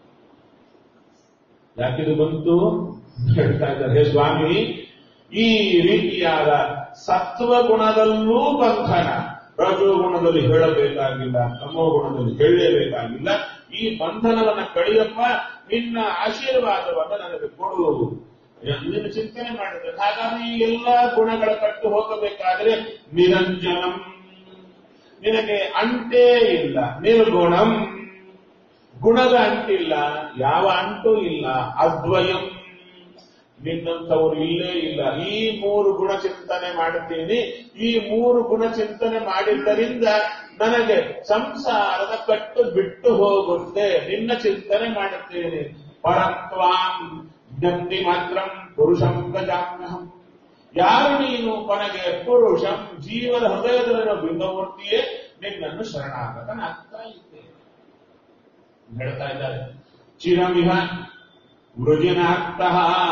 ಯಾಕಿದು ಬಂತು ಹೇಳ್ತಾ ಇದ್ದಾರೆ ಹೇ ಸ್ವಾಮಿ ಈ ರೀತಿಯಾದ ಸತ್ವ ಗುಣದಲ್ಲೂ ಬಂಧನ ರಜೋಗುಣದಲ್ಲಿ ಹೇಳಬೇಕಾಗಿಲ್ಲ ತಮೋ ಗುಣದಲ್ಲಿ ಹೇಳಲೇಬೇಕಾಗಿಲ್ಲ ಈ ಬಂಧನವನ್ನ ಕಡಿಯಪ್ಪ ನಿನ್ನ ಆಶೀರ್ವಾದವನ್ನ ನನಗೆ ಕೊಡು ನಿನ್ನ ಚಿಂತನೆ ಮಾಡಿದ್ರೆ ಹಾಗಾಗಿ ಈ ಎಲ್ಲ ಗುಣಗಳ ಕಟ್ಟು ಹೋಗಬೇಕಾದ್ರೆ ನಿರಂಜನಂ ನಿನಗೆ ಅಂಟೇ ಇಲ್ಲ ನಿರ್ಗುಣಂ ಗುಣದ ಅಂಟಿಲ್ಲ ಯಾವ ಅಂಟು ಇಲ್ಲ ಅದ್ವಯಂ ನಿನ್ನಂಥವ್ರು ಇಲ್ಲೇ ಇಲ್ಲ ಈ ಮೂರು ಗುಣ ಚಿಂತನೆ ಮಾಡುತ್ತೀನಿ ಈ ಮೂರು ಗುಣ ಚಿಂತನೆ ಮಾಡಿದ್ದರಿಂದ ನನಗೆ ಸಂಸಾರದ ಕಟ್ಟು ಬಿಟ್ಟು ಹೋಗುತ್ತೆ ನಿನ್ನ ಚಿಂತನೆ ಮಾಡುತ್ತೇನೆ ಪರತ್ವಾಂ ಜ್ಞಪ್ತಿ ಮಾತ್ರ ಪುರುಷಂ ಗಜಾಮ್ಯಹಂ ಯಾರು ನೀನು ಕೊನೆಗೆ ಪುರುಷಂ ಜೀವದ ಹೃದಯದಲ್ಲಿರೋ ಬಿಂಬಮೂರ್ತಿಯೇ ನಿನ್ನನ್ನು ಶರಣಾಗತನಾಗ್ತಾ ಇದ್ದೇನೆ ಹೇಳ್ತಾ ಇದ್ದಾರೆ ಚಿರಮಿಹ ವೃಜಿನಾಕ್ತ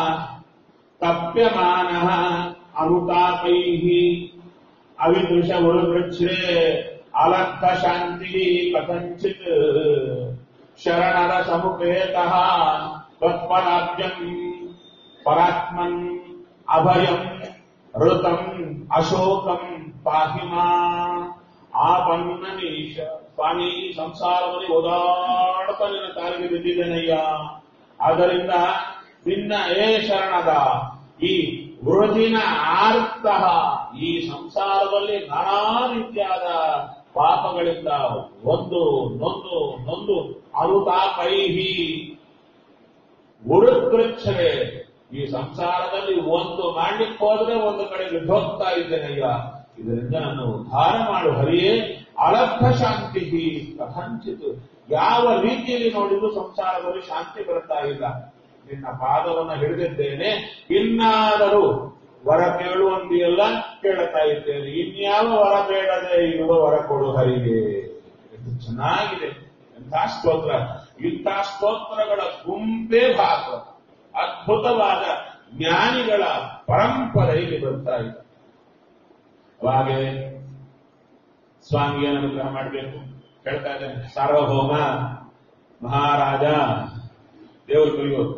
ತಪ್ಯಮಾನ ಅನುತಾಪೈ ಅವಿದೃಶ ವೃಕ್ಷೇ ಅಲರ್ಥ ಶಾಂತಿ ಕಥಂಚಿತ್ ಶರಣರ ಸಮುಪೇತ ತತ್ಪರಾಜ್ಯಂ ಪರಾತ್ಮನ್ ಅಭಯಂ ಋತಂ ಅಶೋಕಂ ಪಾಹಿಮಾ ಆಪನ್ನನೀಶ ಸ್ವಾಮಿ ಸಂಸಾರದಲ್ಲಿ ಓದಾಡ್ತಾ ನಿನ್ನ ಕಾಲಿಗೆ ಬಿದ್ದಿದ್ದೇನಯ್ಯ ಆದ್ದರಿಂದ ನಿನ್ನ ಏ ಶರಣದ ಈ ವೃಜಿನ ಆರ್ತ ಈ ಸಂಸಾರದಲ್ಲಿ ನಾನಾ ರೀತಿಯಾದ ಪಾಪಗಳಿಂದ ಒಂದು ನೊಂದು ನೊಂದು ಅನುತಾಪೈಹಿ ಉರುಕೃಚ್ಛರೆ ಈ ಸಂಸಾರದಲ್ಲಿ ಒಂದು ಮಾಡ್ಲಿಕ್ಕೆ ಹೋದ್ರೆ ಒಂದು ಕಡೆಗೆ ಹೋಗ್ತಾ ಇದ್ದೇನಯ್ಯ ಇದರಿಂದ ನಾನು ಉದ್ಧಾರ ಮಾಡು ಹರಿಯೇ ಅಲರ್ಥ ಶಾಂತಿ ಕಥಂಚಿತ್ ಯಾವ ರೀತಿಯಲ್ಲಿ ನೋಡಿದ್ರು ಸಂಸಾರದಲ್ಲಿ ಶಾಂತಿ ಬರ್ತಾ ಇಲ್ಲ ನಿನ್ನ ಪಾದವನ್ನು ಹಿಡಿದಿದ್ದೇನೆ ಇನ್ನಾದರೂ ವರ ಕೇಳುವಂತೆಲ್ಲ ಕೇಳುತ್ತಾ ಇದ್ದೇನೆ ಇನ್ಯಾವ ವರ ಬೇಡದೆ ಇರುವ ವರ ಕೊಡು ಹರಿಗೆ ಎಷ್ಟು ಚೆನ್ನಾಗಿದೆ ಎಂಥ ಸ್ತೋತ್ರ ಇಂಥ ಸ್ತೋತ್ರಗಳ ಗುಂಪೇ ಭಾಗವತ ಅದ್ಭುತವಾದ ಜ್ಞಾನಿಗಳ ಪರಂಪರೆಯಲ್ಲಿ ಬರ್ತಾ ಇದೆ ಅವಾಗೆ ಸ್ವಾಮಿಗೆ ಅನುಗ್ರಹ ಮಾಡಬೇಕು ಹೇಳ್ತಾ ಇದ್ದೇನೆ ಸಾರ್ವಭೌಮ ಮಹಾರಾಜ ದೇವರು ಕಲಿಯೋದು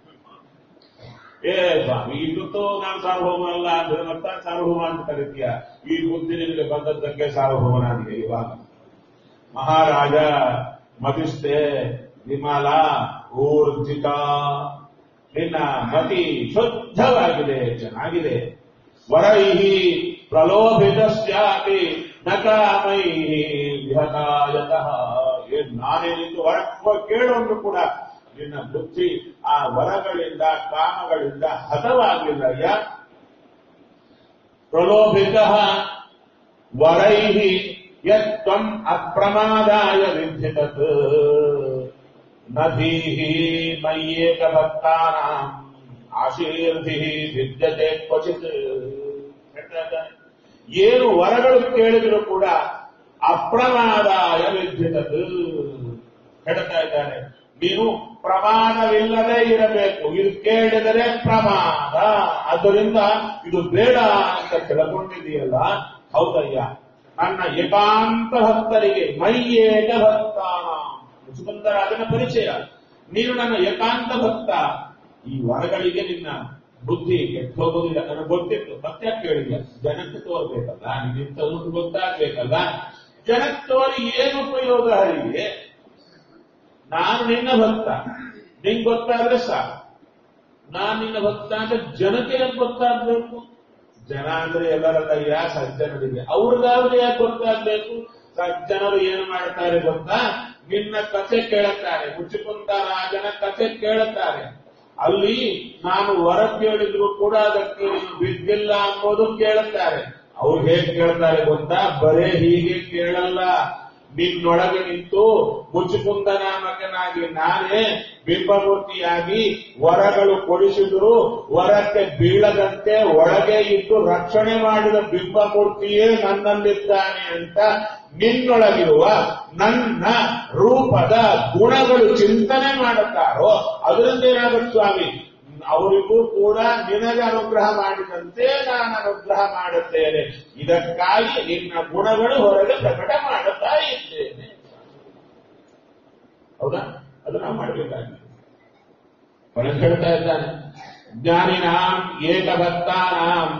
ಏ ಸ್ವಾಮಿ ಇಲ್ಲೂ ನಾನು ಸಾರ್ವಭೌಮ ಅಲ್ಲ ಅಂದ್ರೆ ಮತ್ತ ಸಾರ್ವಭೌಮ ಅಂತ ಕರಿತೀಯ ಈ ಬುದ್ಧಿ ನಿನಗೆ ಬಂದದ್ದಕ್ಕೆ ಸಾರ್ವಭೌಮನಾಗಿದೆ ಇವಾಗ ಮಹಾರಾಜ ಮತಿಷ್ಠೆ ವಿಮಲ ಊರ್ಜಿತ ನಿನ್ನ ಮತಿ ಶುದ್ಧವಾಗಿದೆ ಚೆನ್ನಾಗಿದೆ ವರೈಹಿ ಪ್ರಲೋಭಿತಸ್ಯಾಪಿ ನಕಾಮೈ ವಿಹತಾಯತಃ ಏನ್ ನಾನೇ ನಿಂತು ವರ ಕೇಳೋನು ಕೂಡ ನಿನ್ನ ಬುದ್ಧಿ ಆ ವರಗಳಿಂದ ಕಾಮಗಳಿಂದ ಹತವಾಗಿಲ್ಲಯ್ಯ ಪ್ರಲೋಭಿತ ವರೈಹಿ ಯತ್ವಂ ಅಪ್ರಮಾದಾಯ ವಿದ್ಯತತ್ ನಧೀಹಿ ಮಯ್ಯೇಕ ಭಕ್ತಾನಾಂ ಆಶೀರ್ಧಿ ವಿದ್ಯತೆ ಕ್ವಚಿತ್ ಹೇಳ್ತಾ ಇದ್ದಾನೆ. ಏನು ವರಗಳು ಕೇಳಿದ್ರು ಕೂಡ ಅಪ್ರಮಾದಾಯ ವಿದ್ಯತತ್ ಹೇಳ್ತಾ ಇದ್ದಾನೆ ನೀನು ಪ್ರಮಾದವಿಲ್ಲದೆ ಇರಬೇಕು ಇದು ಕೇಳಿದರೆ ಪ್ರಮಾದ ಆದ್ದರಿಂದ ಇದು ಬೇಡ ಅಂತ ತಿಳ್ಕೊಂಡಿದೆಯಲ್ಲ ಹೌದಯ್ಯ ನನ್ನ ಏಕಾಂತ ಭಕ್ತರಿಗೆ ಮೈ ಏಕ ಭಕ್ತಾನ ಮುಚುಕುಂದರಾಜನ ಪರಿಚಯ ನೀನು ನನ್ನ ಏಕಾಂತ ಭಕ್ತ ಈ ವರಗಳಿಗೆ ನಿನ್ನ ಬುದ್ಧಿ ಕೆಟ್ಟು ಹೋಗೋದಿಲ್ಲ ನನಗೆ ಗೊತ್ತಿತ್ತು ಮತ್ತೆ ಕೇಳಿದ್ಯ ಜನಕ್ಕೆ ತೋರ್ಬೇಕಲ್ಲ ನಿನ್ನಿಂತವನು ಗೊತ್ತಾಗ್ಬೇಕಲ್ಲ ಜನಕ್ಕೆ ತೋರಿ ಏನು ಉಪಯೋಗ ಹರಿಗೆ ನಾನು ನಿನ್ನ ಭಕ್ತ ನಿಂಗೆ ಗೊತ್ತಾದ್ರೆ ಸಾಕು ನಾನು ನಿನ್ನ ಭಕ್ತ ಅಂದ್ರೆ ಜನಕ್ಕೆ ಏನ್ ಗೊತ್ತಾಗ್ಬೇಕು ಜನ ಅಂದ್ರೆ ಎಲ್ಲರಲ್ಲಯ್ಯ ಸಜ್ಜನರಿಗೆ ಅವ್ರಿಗಾದ್ರೆ ಯಾಕೆ ಗೊತ್ತಾಗ್ಬೇಕು ಸಜ್ಜನರು ಏನು ಮಾಡ್ತಾರೆ ಗೊತ್ತಾ ನಿನ್ನ ಕಥೆ ಕೇಳುತ್ತಾರೆ ಮುಚ್ಚಿಕೊಂಡ ರಾಜನ ಕಥೆ ಕೇಳುತ್ತಾರೆ ಅಲ್ಲಿ ನಾನು ವರ ಕೇಳಿದ್ರು ಕೂಡ ಅದಕ್ಕೆ ನೀನು ಬಿದ್ದಿಲ್ಲ ಅಂಬೋದು ಕೇಳುತ್ತಾರೆ ಅವ್ರು ಹೇಗೆ ಕೇಳ್ತಾರೆ ಗೊತ್ತಾ ಬರೇ ಹೀಗೆ ಕೇಳಲ್ಲ ನಿನ್ನೊಳಗೆ ನಿಂತು ಮುಚ್ಚುಕುಂದ ನಾಮಕನಾಗಿ ನಾನೇ ಬಿಂಬಮೂರ್ತಿಯಾಗಿ ವರಗಳು ಕೊಡಿಸಿದ್ರು ವರಕ್ಕೆ ಬೀಳದಂತೆ ಒಳಗೆ ಇದ್ದು ರಕ್ಷಣೆ ಮಾಡಿದ ಬಿಂಬಮೂರ್ತಿಯೇ ನನ್ನಲ್ಲಿದ್ದಾನೆ ಅಂತ ನಿನ್ನೊಳಗಿರುವ ನನ್ನ ರೂಪದ ಗುಣಗಳು ಚಿಂತನೆ ಮಾಡುತ್ತಾರೋ ಅದರಿಂದ ಏನಾಗುತ್ತೆ ಸ್ವಾಮಿ ಅವರಿಗೂ ಕೂಡ ನಿನಗೆ ಅನುಗ್ರಹ ಮಾಡಿದಂತೆ ನಾನು ಅನುಗ್ರಹ ಮಾಡುತ್ತೇನೆ ಇದಕ್ಕಾಗಿ ನಿನ್ನ ಗುಣಗಳು ಹೊರಗೆ ಪ್ರಕಟ ಮಾಡುತ್ತಾ ಇದ್ದೇನೆ ಹೌದಾ ಅದು ನಾವು ಮಾಡಬೇಕಾಗಿದೆ ಹೊರಗೆ ಹೇಳ್ತಾ ಇದ್ದಾನೆ ಜ್ಞಾನಿನಾಂ ಏಕಭಕ್ತಾನಾಂ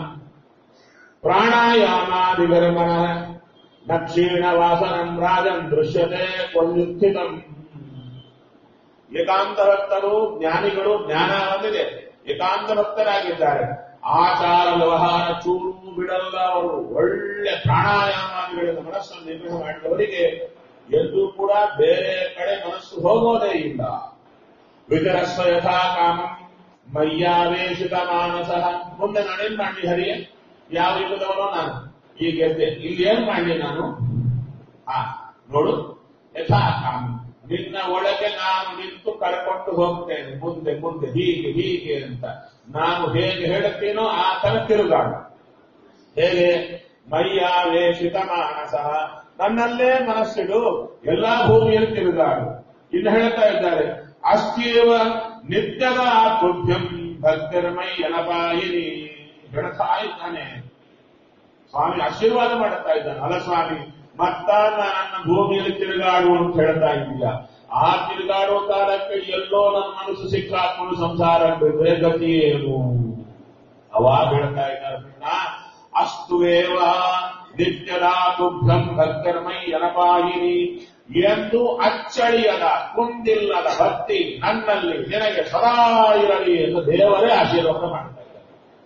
ಪ್ರಾಣಾಯಾಮಾದಿಗರ್ಮಣ ನ ಕ್ಷೀಣ ವಾಸನಂ ರಾಜನ್ ದೃಶ್ಯತೆ ಕೊಂದುಸ್ಥಿತಂ ಏಕಾಂತ ಭಕ್ತರು ಜ್ಞಾನಿಗಳು ಜ್ಞಾನ ಹೊಂದಿದೆ ಏಕಾಂತ ಭಕ್ತರಾಗಿದ್ದಾರೆ ಆಚಾರ ವ್ಯವಹಾರ ಚೂರು ಬಿಡಲ್ಲ ಅವರು ಒಳ್ಳೆ ಪ್ರಾಣಾಯಾಮಾದಿಗಳಿಂದ ಮನಸ್ಸನ್ನು ನಿಗ್ರಹ ಮಾಡಿದವರಿಗೆ ಎದ್ದು ಕೂಡ ಬೇರೆ ಕಡೆ ಮನಸ್ಸು ಹೋಗೋದೇ ಇಲ್ಲ ವಿತರಸ್ವ ಯಥಾ ಕಾಮ ಮಯ್ಯಾವೇಶಿತ ಮಾನಸ ಮುಂದೆ ನಾನೇನ್ ಮಾಡಲಿ ಹರಿಯೇ ಯಾವ ಯುಗದವನೋ ನಾನು ಈಗ ಗೆದ್ದೆ ಇಲ್ಲಿ ಏನ್ ಮಾಡಲಿ ನಾನು ಆ ನೋಡು ಯಥಾ ಕಾಮ ನಿನ್ನ ಒಳಗೆ ನಾನು ನಿಂತು ಕರ್ಕೊಂಡು ಹೋಗ್ತೇನೆ ಮುಂದೆ ಮುಂದೆ ಹೀಗೆ ಹೀಗೆ ಅಂತ ನಾನು ಹೇಗೆ ಹೇಳುತ್ತೇನೋ ಆ ತರ ತಿರುಗಾಡು ಹೇಗೆ ಮಯ್ಯಾವೇಶಿತ ಮಾನಸ ನನ್ನಲ್ಲೇ ಮನಸ್ಸಿಡು ಎಲ್ಲಾ ಭೂಮಿಯಲ್ಲಿ ತಿರುಗಾಡು ಇನ್ನು ಹೇಳ್ತಾ ಇದ್ದಾರೆ ಅಸ್ತಿವ ನಿತ್ಯದ ತುಭ್ಯಂ ಭಕ್ತಿರ್ಮೈ ಎನಪಾಯಿನಿ ಹೇಳ್ತಾ ಇದ್ದಾನೆ ಸ್ವಾಮಿ ಆಶೀರ್ವಾದ ಮಾಡುತ್ತಾ ಇದ್ದಾನೆ ಅಲ್ಲ ಸ್ವಾಮಿ ಮತ್ತ ನನ್ನ ಭೂಮಿಯಲ್ಲಿ ತಿರುಗಾಡು ಅಂತ ಹೇಳ್ತಾ ಇದೀಯ ಆ ತಿರುಗಾಡೋ ಕಾಲಕ್ಕೆ ಎಲ್ಲೋ ನನ್ನ ಮನಸ್ಸು ಸಿಕ್ಕಾಕೊಂಡು ಸಂಸಾರ ಬಿಟ್ರೆ ಗತಿ ಏನು ಅವಾಗ ಹೇಳ್ತಾ ಇದ್ದಾರೆ ಕೃಷ್ಣ ಅಸ್ತುವೇವ ನಿತ್ಯದ ತುಭ್ಯಂ ಭಕ್ತರ್ಮೈ ಎನಪಾಯಿನಿ ಎಂದು ಅಚ್ಚಳಿಯದ ಕುಂದಿಲ್ಲದ ಭಕ್ತಿ ನನ್ನಲ್ಲಿ ನಿನಗೆ ಸದಾ ಇರಲಿ ಎಂದು ದೇವರೇ ಆಶೀರ್ವಾದ ಮಾಡ್ತಾ ಇದ್ದಾರೆ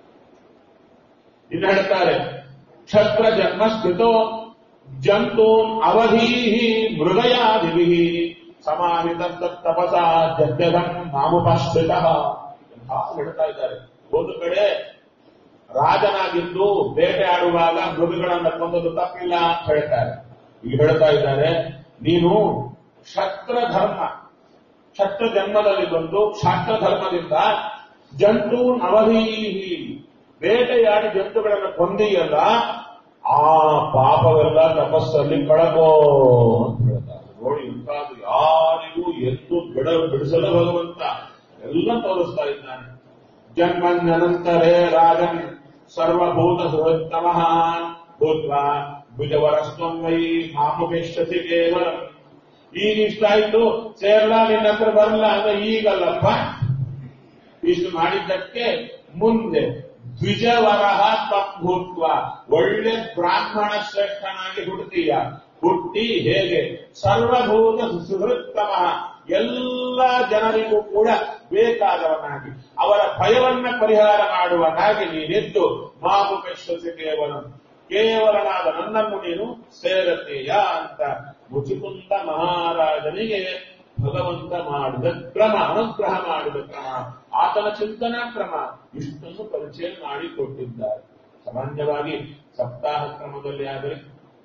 ಇನ್ನು ಹೇಳ್ತಾರೆ ಕ್ಷತ್ರ ಜನ್ಮ ಸ್ಥಿತೋ ಜಂತೂನ್ ಅವಧೀ ಮೃಗಯಾದಿಭಿ ಸಮಾಹಿತ ತಪಸ ಜಗ್ಗದಂ ಮಾಮುಪಶ್ರಿತ ಹೇಳ್ತಾ ಇದ್ದಾರೆ ಒಂದು ಕಡೆ ರಾಜನಾಗಿದ್ದು ಬೇಟೆ ಆಡುವಾಗ ಮೃಗಗಳನ್ನ ಕೊಂದದ್ದು ತಪ್ಪಿಲ್ಲ ಅಂತ ಹೇಳ್ತಾರೆ ಈಗ ಹೇಳ್ತಾ ಇದ್ದಾರೆ ನೀನು ಕ್ಷತ್ರ ಧರ್ಮ ಕ್ಷತ್ರ ಜನ್ಮದಲ್ಲಿ ಬಂದು ಕ್ಷಾತ್ರ ಧರ್ಮದಿಂದ ಜಂತು ನವಧೀಹಿ ಬೇಟೆಯಾಡಿ ಜಂತುಗಳನ್ನು ಕೊಂದಿಯಲ್ಲ ಆ ಪಾಪವೆಲ್ಲ ತಪಸ್ಸಲ್ಲಿ ಕಳಕೋ ಅಂತ ಹೇಳ್ತಾರೆ ನೋಡಿ ಇಂಥದ್ದು ಯಾರಿಗೂ ಎಂದು ಬಿಡ ಬಿಡಿಸಲು ಭಗವಂತ ಎಲ್ಲ ತೋರಿಸ್ತಾ ಇದ್ದಾನೆ ಜನ್ಮನ್ಯನಂತರೇ ರಾಜನ್ ಸರ್ವಭೂತ ಸುಹೃತ್ತಮಃ ಭೂತ್ವ ಭುಜವರಸ್ತ್ವಂ ವೈ ಮಾಮುಪೇಕ್ಷಸಿ ಕೇವಲ ಈಗ ಇಷ್ಟ ಆಯ್ತು ಸೇರ್ಲಾ ನಿನ್ನ ಹತ್ರ ಬರಲ್ಲ ಅಂದ್ರೆ ಈಗಲ್ಲಪ್ಪ ಇಷ್ಟು ಮಾಡಿದ್ದಕ್ಕೆ ಮುಂದೆ ದ್ವಿಜವರಹ ತದ್ಭೂತ್ವ ಒಳ್ಳೆ ಬ್ರಾಹ್ಮಣ ಶ್ರೇಷ್ಠನಾಗಿ ಹುಡ್ತೀಯ ಹುಟ್ಟಿ ಹೇಗೆ ಸರ್ವಭೂತ ಸುಹೃತ್ತಮ ಎಲ್ಲ ಜನರಿಗೂ ಕೂಡ ಬೇಕಾದವನಾಗಿ ಅವರ ಭಯವನ್ನ ಪರಿಹಾರ ಮಾಡುವನಾಗಿ ನೀನಿದ್ದು ಮಾಮುಪೇಶ್ವಸಿ ಕೇವಲ ಕೇವಲನಾದ ನನ್ನನ್ನು ನೀನು ಸೇರತೀಯ ಅಂತ ಮುಚುಕುಂದ ಮಹಾರಾಜನಿಗೆ ಭಗವಂತ ಮಾಡಿದ ಕ್ರಮ ಅನುಗ್ರಹ ಮಾಡಿದ ಕ್ರಮ ಆತನ ಚಿಂತನಾ ಕ್ರಮ ಇಷ್ಟನ್ನು ಪರಿಚಯ ಮಾಡಿಕೊಟ್ಟಿದ್ದಾರೆ ಸಾಮಾನ್ಯವಾಗಿ ಸಪ್ತಾಹ ಕ್ರಮದಲ್ಲಿ ಆಗಲಿ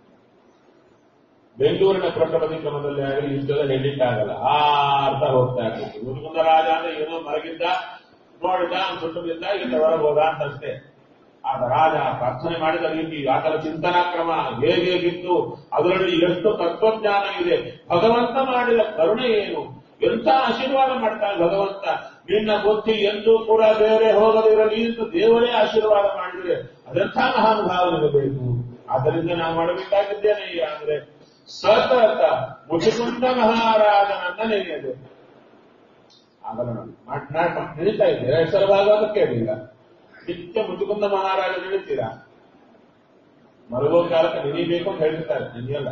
ಬೆಂಗಳೂರಿನ ಪ್ರಕೃತಿ ಕ್ರಮದಲ್ಲಿ ಆಗಲಿ ಇಷ್ಟೆಲ್ಲ ಹೇಳಿಕ್ಕಾಗಲ್ಲ ಆ ಅರ್ಥ ಹೋಗ್ತಾ ಇರ್ತದೆ ಮುದುಕುಂದ ರಾಜ ಅಂದ್ರೆ ಏನೋ ಮಲಗಿದ್ದ ನೋಡಿದ ಸುಟ್ಟು ಬಿದ್ದ ಇಲ್ಲ ಹೊರಗೆ ಹೋದ ಅಂತ ಅಷ್ಟೇ ಆದ ರಾಜ ಪ್ರಾರ್ಥನೆ ಮಾಡಿದ ರೀತಿ ಆತನ ಚಿಂತನಾ ಕ್ರಮ ಹೇಗಿತ್ತು ಅದರಲ್ಲಿ ಎಷ್ಟು ತತ್ವಜ್ಞಾನ ಇದೆ ಭಗವಂತ ಮಾಡಿದ ಕರುಣೆ ಏನು ಎಂಥ ಆಶೀರ್ವಾದ ಮಾಡ್ತಾನೆ ಭಗವಂತ ನಿನ್ನ ಬುದ್ಧಿ ಎಂದೂ ಕೂಡ ಬೇರೆ ಹೋಗದಿರಲಿ ಎಂದು ದೇವರೇ ಆಶೀರ್ವಾದ ಮಾಡಿದ್ರೆ ಅದೆಂಥ ಮಹಾನುಭಾವನಿರಬೇಕು ಆದ್ದರಿಂದ ನಾವು ಮಾಡಬೇಕಾಗಿದ್ದೇನೆ ಈಗ ಅಂದ್ರೆ ಸತತ ಮುಚುಕುಂದ ಮಹಾರಾಜನನ್ನ ನೆನೆಯದು ಆಗಲ್ಲ ನೋಡಿ ಮಾಡ್- ಮಾಡ್- ಮಾಡ್- ನೆನೀತಾ ಇದ್ದೀರಾ ಎರಡು ಸಲ ಭಾಗವತ ಕೇಳಿಲ್ಲ ನಿತ್ಯ ಮುಚುಕುಂದ ಮಹಾರಾಜ ನೆನೀತೀರಾ ಮಲಗೋ ಕಾಲಕ್ಕೆ ನೆನೀಬೇಕು ಅಂತ ಹೇಳ್ತಾರೆ ನೆನೆಯಲ್ಲ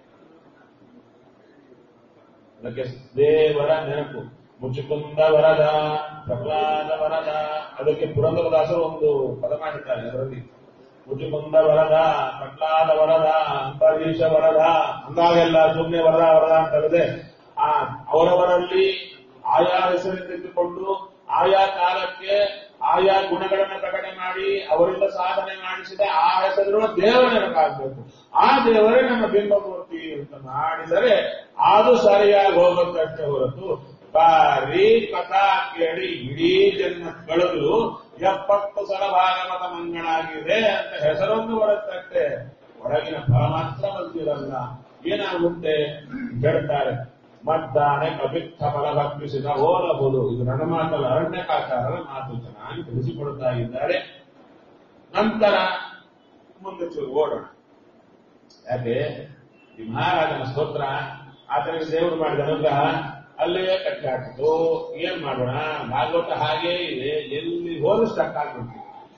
ಅದಕ್ಕೆ ದೇವರ ನೆನಪು ಮುಚುಕುಂದ ವರದ ಪ್ರಹ್ಲಾದ ವರದ ಅದಕ್ಕೆ ಪುರಂದರದಾಸರು ಒಂದು ಪದ ಮಾಡಿದ್ದಾರೆ ಅದರಲ್ಲಿ ಮುಚುಕುಂದ ವರದ ಪ್ರಹ್ಲಾದ ವರದ ಅಂಬರೀಷ ವರದ ಅಂದಾಗೆಲ್ಲ ಸುಮ್ಮನೆ ವರದ ವರದ ಅಂತಲ್ಲದೆ ಆ ಅವರವರಲ್ಲಿ ಆಯಾ ಹೆಸರಿಟ್ಟಿದ್ದುಕೊಂಡು ಆಯಾ ಕಾಲಕ್ಕೆ ಆಯಾ ಗುಣಗಳನ್ನ ಪ್ರಕಟಣೆ ಮಾಡಿ ಅವರಿಂದ ಸಾಧನೆ ಮಾಡಿಸಿದ ಆ ಹೆಸರಿರುವ ದೇವರ ನೆನಪಾಗಬೇಕು ಆ ದೇವರೇ ನಮ್ಮ ಬಿಂಬಮೂರ್ತಿ ಅಂತ ಮಾಡಿದರೆ ಅದು ಸರಿಯಾಗಿ ಹೋಗುತ್ತಷ್ಟೇ ಹೊರತು ಬಾರಿ ಕಥಾ ಕೇಳಿ ಇಡೀ ಜನ್ಮ ಕಳೆದು ಎಪ್ಪತ್ತು ಸಲ ಭಾಗವತ ಮಂಗಳಾಗಿದೆ ಅಂತ ಹೆಸರೊಂದು ಬರುತ್ತಷ್ಟೇ ಒಳಗಿನ ಫಲ ಮಾತ್ರ ಬಂದಿರಲ್ಲ ಏನಾಗುತ್ತೆ ಹೇಳ್ತಾರೆ ಮದ್ದಾನೆ ಕಪಿತ್ಥ ಫಲ ಭಕ್ತಿಸಿದ ಓಲಬಹುದು ಇದು ನನ್ನ ಮಾತಲ್ಲ ಅರಣ್ಯಕಾಚಾರರ ಮಾತು ಚೆನ್ನಾಗಿ ತಿಳಿಸಿಕೊಡುತ್ತಾ ಇದ್ದಾರೆ ನಂತರ ಮುಂದೆ ಚೂರು ಓಡೋಣ ಯಾಕೆ ಈ ಮಹಾರಾಜನ ಸ್ತೋತ್ರ ಆತನಿಗೆ ದೇವರು ಮಾಡಿದ ಅನುಗ್ರಹ ಅಲ್ಲೇ ಕಟ್ಟಿ ಹಾಕಿತು ಏನ್ ಮಾಡೋಣ ಭಾಗವತ ಹಾಗೇ ಇದೆ ಎಲ್ಲಿ ಹೋದ್ರು ಸ್ಟಕ್ ಆಗ್ಬಿಡ್ತೀವಿ